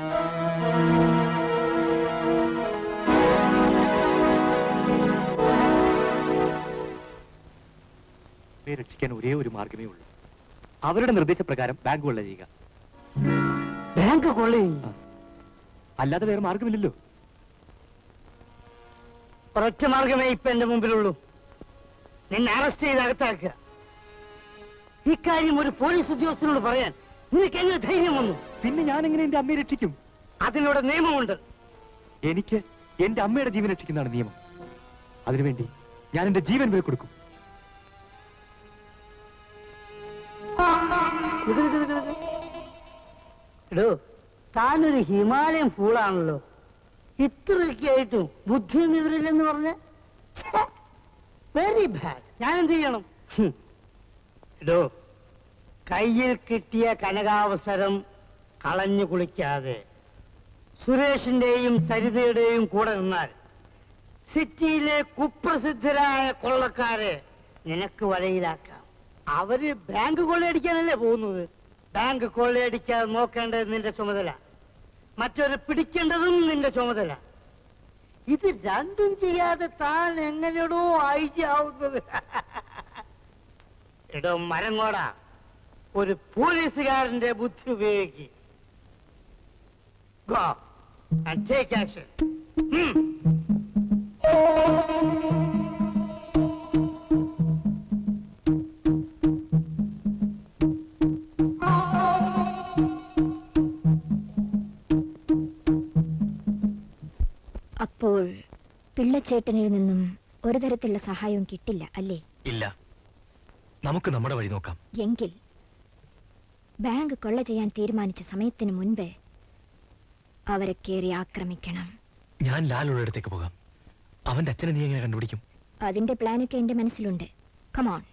അമ്മയെ രക്ഷിക്കാൻ ഒരേ ഒരു മാർഗമേ ഉള്ളൂ അവരുടെ നിർദ്ദേശപ്രകാരം ബാങ്ക് കൊള്ള ചെയ്യുക ബാങ്ക് കൊള്ളയും അല്ലാതെ വേറെ മാർഗമില്ലല്ലോ ഒരൊറ്റ മാർഗമേ ഇപ്പൊ എന്റെ മുമ്പിലുള്ളൂ നിന്നെ അറസ്റ്റ് ചെയ്ത് അകത്താക്കുക ഇക്കാര്യം ഒരു പോലീസ് ഉദ്യോഗസ്ഥനോട് പറയാൻ നിനക്ക് എങ്ങനെ ധൈര്യം വന്നു പിന്നെ ഞാൻ എങ്ങനെ എന്റെ അമ്മയെ രക്ഷിക്കും അതിനോട് നിയമമുണ്ട് എനിക്ക് എന്റെ അമ്മയുടെ ജീവൻ രക്ഷിക്കുന്നതാണ് നിയമം അതിനുവേണ്ടി ഞാൻ എന്റെ ജീവൻ വരെ കൊടുക്കും ഇത് ഇത് ഇത് ഇത്. എടോ താനൊരു ഹിമാലയൻ ഫൂളാണല്ലോ ഇത്രയൊക്കെ ആയിട്ടും ബുദ്ധിയൊന്നും ഇവരില്ലെന്ന് പറഞ്ഞ വെരി ബാഡ് ഞാൻ എന്ത് ചെയ്യണം ഹും. എടോ കയ്യിൽ കിട്ടിയ കനകാവസരം കളഞ്ഞു കുളിക്കാതെ സുരേഷിന്റെയും സരിതയുടെയും കൂടെ നിന്നാൽ സിറ്റിയിലെ കുപ്രസിദ്ധരായ കൊള്ളക്കാരെ നിനക്ക് വലയിലാക്കാം അവര് ബാങ്ക് കൊള്ളയടിക്കാനല്ലേ പോകുന്നത് ബാങ്ക് കൊള്ളയടിക്കാതെ നോക്കേണ്ടത് നിന്റെ ചുമതല മറ്റൊരു പിടിക്കേണ്ടതും നിന്റെ ചുമതല ഇത് രണ്ടും ചെയ്യാതെ താൻ എങ്ങനെയാണോ ആവുന്നത് എടോ മരങ്ങോട ഒരു പോലീസുകാരന്റെ ബുദ്ധി ഉപയോഗിക്കുക Go and take action. Hmm. അപ്പോൾ പിള്ളച്ചേട്ടനിൽ നിന്നും ഒരു തരത്തിലുള്ള സഹായവും കിട്ടില്ല അല്ലേ ഇല്ല നമുക്ക് നമ്മുടെ വഴി നോക്കാം എങ്കിൽ ബാങ്ക് കൊള്ള ചെയ്യാൻ തീരുമാനിച്ച സമയത്തിന് മുൻപേ അവരെ കയറി ആക്രമിക്കണം ഞാൻ ലാലുള്ള അടുത്തേക്ക് പോകാം അവന്റെ അച്ഛനെ നീ എങ്ങനെ കണ്ടുപിടിക്കും അതിന്റെ പ്ലാനൊക്കെ എന്റെ മനസ്സിലുണ്ട് come on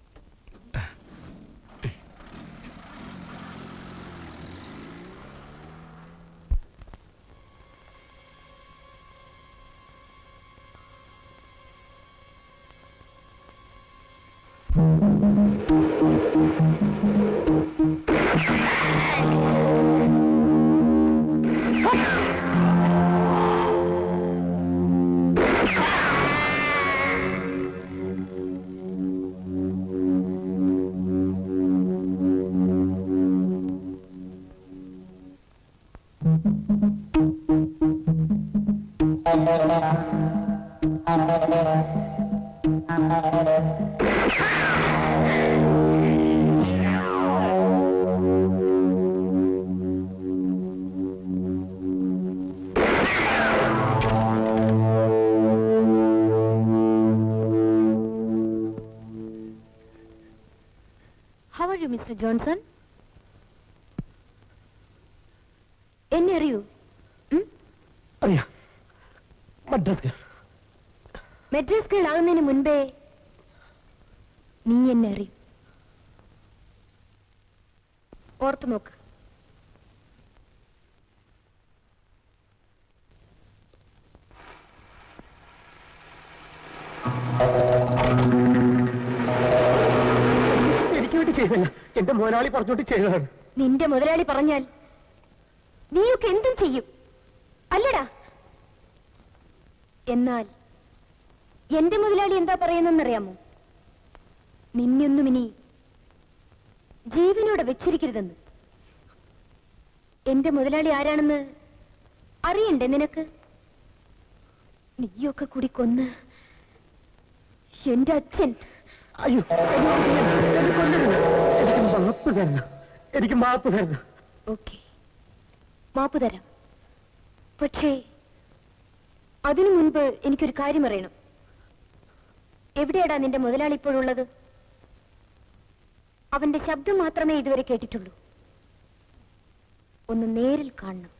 how are you mister Johnson എന്നെ അറിയൂ അറിയാം മദ്രാസ് മെഡ്രസ് ഗേൾ ആകുന്നതിന് മുൻപേ നീ എന്നെ അറിയും ഓർത്തു നോക്ക് എനിക്ക് വേണ്ടി ചെയ്തല്ല എന്റെ മുതലാളി പറഞ്ഞോട്ട് ചെയ്തതാണ് നിന്റെ മുതലാളി പറഞ്ഞാൽ നീയൊക്കെ എന്തും ചെയ്യും അല്ലടാ എന്നാൽ എന്റെ മുതലാളി എന്താ പറയുന്നെന്നറിയാമോ നിന്നൊന്നും ഇനി ജീവനോടെ വെച്ചിരിക്കരുതെന്ന് എന്റെ മുതലാളി ആരാണെന്ന് അറിയണ്ടേ നിനക്ക് നീയൊക്കെ കൂടി കൊന്ന് എന്റെ അച്ഛൻ അയ്യോ എന്നെ കൊല്ലരുത്. എനിക്ക് മാപ്പ് തരണം എനിക്ക് മാപ്പ് തരണം ഓക്കെ മാപ്പ് തരാം പക്ഷേ അതിനു മുൻപ് എനിക്കൊരു കാര്യം അറിയണം എവിടെയാടാ നിന്റെ മുതലാളി ഇപ്പോഴുള്ളത് അവന്റെ ശബ്ദം മാത്രമേ ഇതുവരെ കേട്ടിട്ടുള്ളൂ ഒന്ന് നേരിൽ കാണണം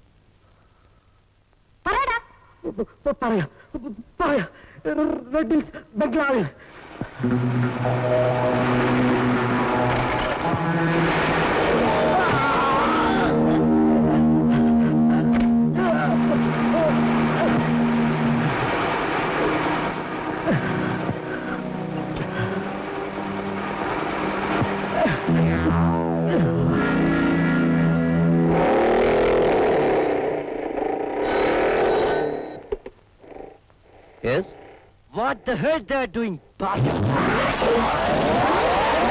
പറയടാ പ- പറയാം പറയാം റെഡ് ഹിൽസ് ബംഗ്ലാവിൽ Yes? What the hell they are doing, bastard?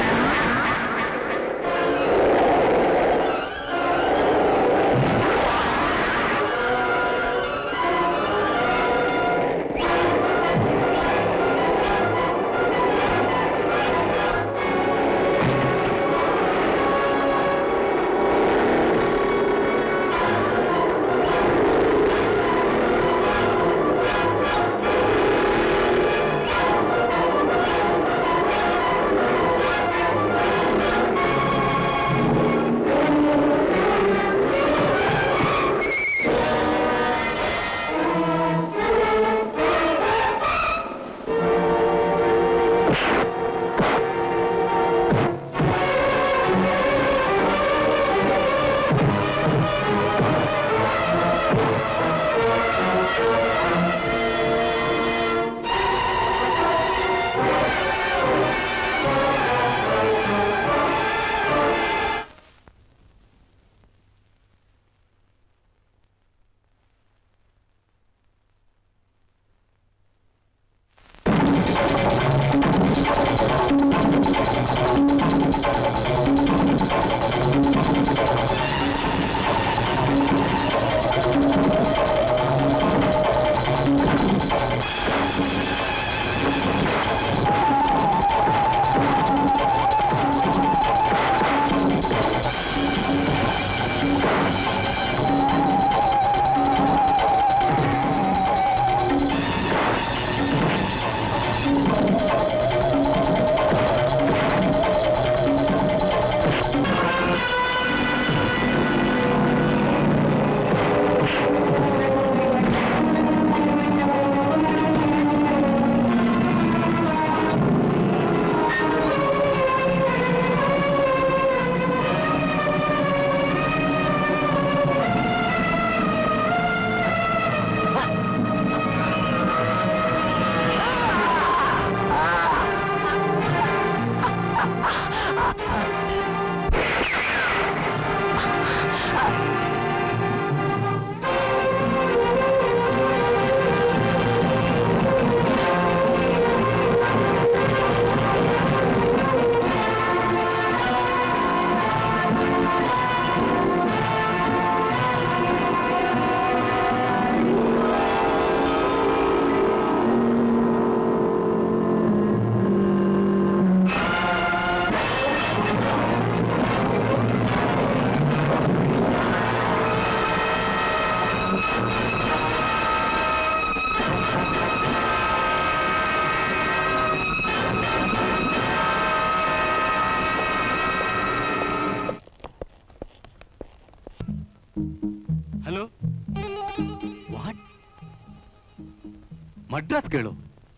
Madras കേളോ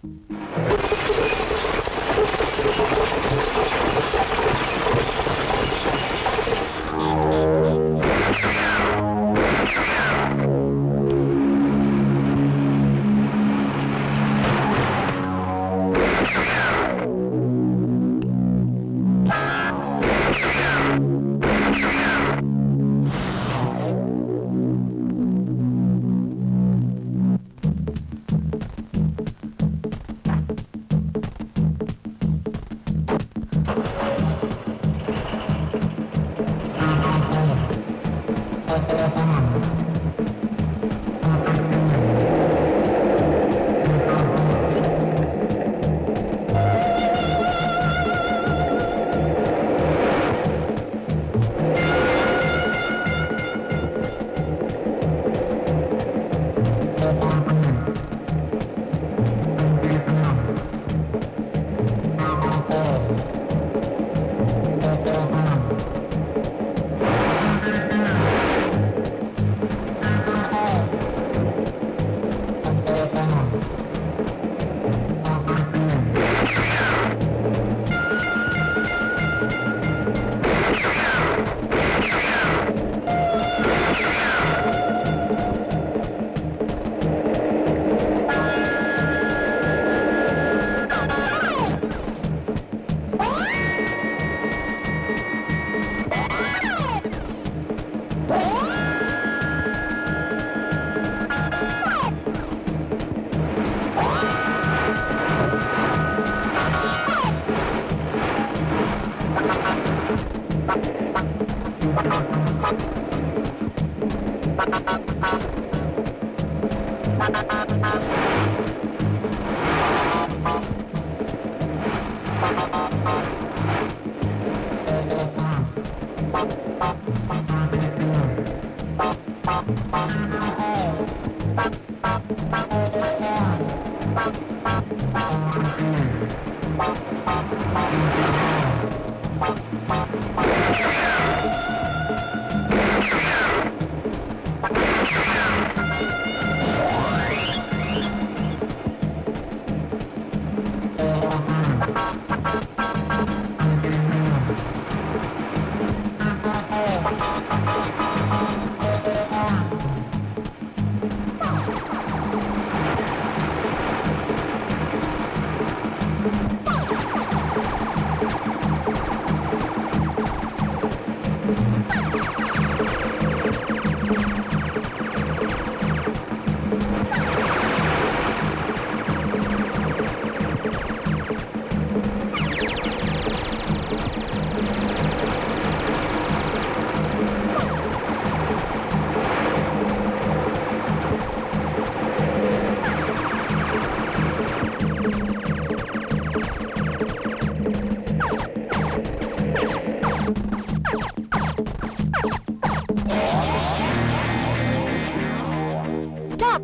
Stop!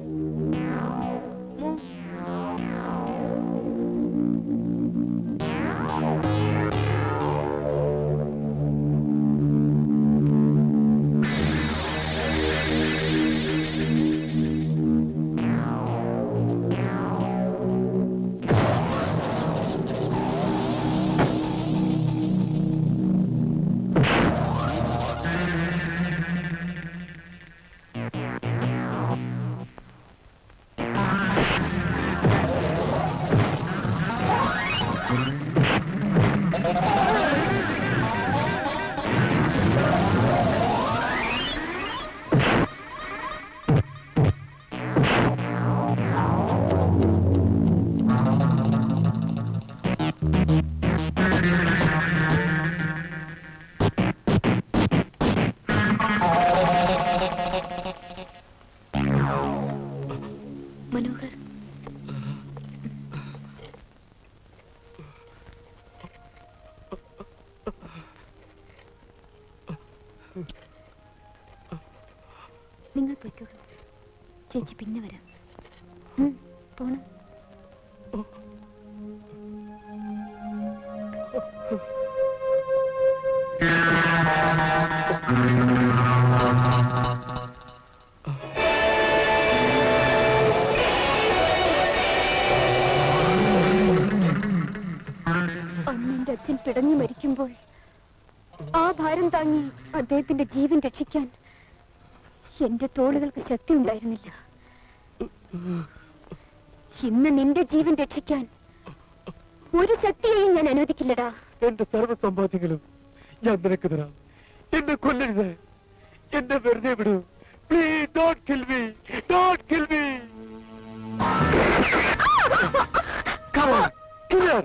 മനോഹർ നിങ്ങൾ പൊയ്ക്കോളൂ ചേച്ചി പിന്നെ വരാം ഉം, പോണം ആ പിടഞ്ഞു മരിക്കുമ്പോൾ ആ ഭാരം താങ്ങി അദ്ദേഹത്തിന്റെ ജീവൻ രക്ഷിക്കാൻ എന്റെ തോളുകൾക്ക് ശക്തി ഉണ്ടായിരുന്നില്ല ഇന്ന് നിന്റെ ജീവൻ രക്ഷിക്കാൻ ഒരു ശക്തിയെയും ഞാൻ അനുവദിക്കില്ലടാ എന്റെ സർവ്വസമ്പാദ്യങ്ങളും ഞാൻ നിനക്ക് തരാം എന്നെ കൊല്ലരുത് എന്നെ വെറുതെ വിടൂ please dot kill me dot kill me Come on, here.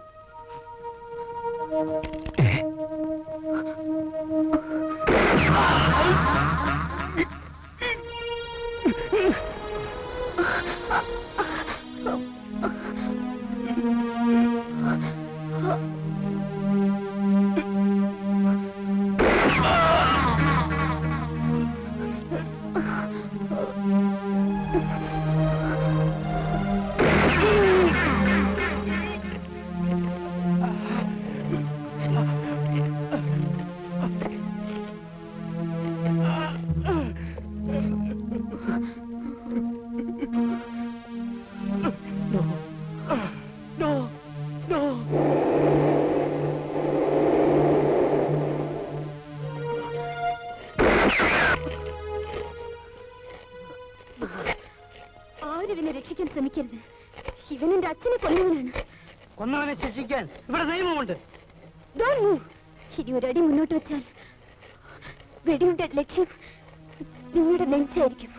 No, no. ആരും ഇവനെ രക്ഷിക്കാൻ ശ്രമിക്കരുത് ഇവൻ എന്റെ അച്ഛനെ കൊല്ലുവനാണ് കൊന്നവനെ ശിക്ഷിക്കാൻ ഇവിടെ നിയമമുണ്ട് Don't move. ഇനി ഒരടി മുന്നോട്ട് വെച്ചാൽ വെടിയുടെ ലക്ഷ്യം നിങ്ങളുടെ നെഞ്ചായിരിക്കും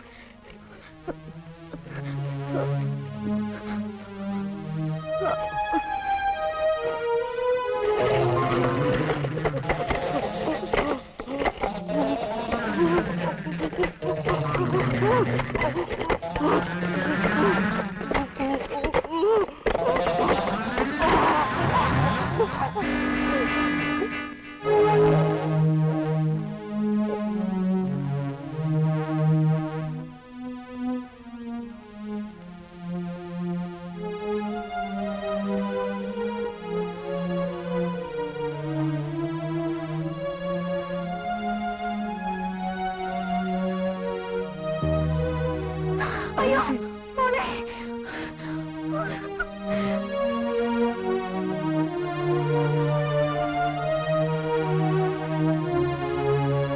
അയ്യോ മോളെ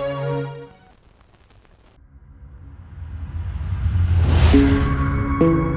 Thank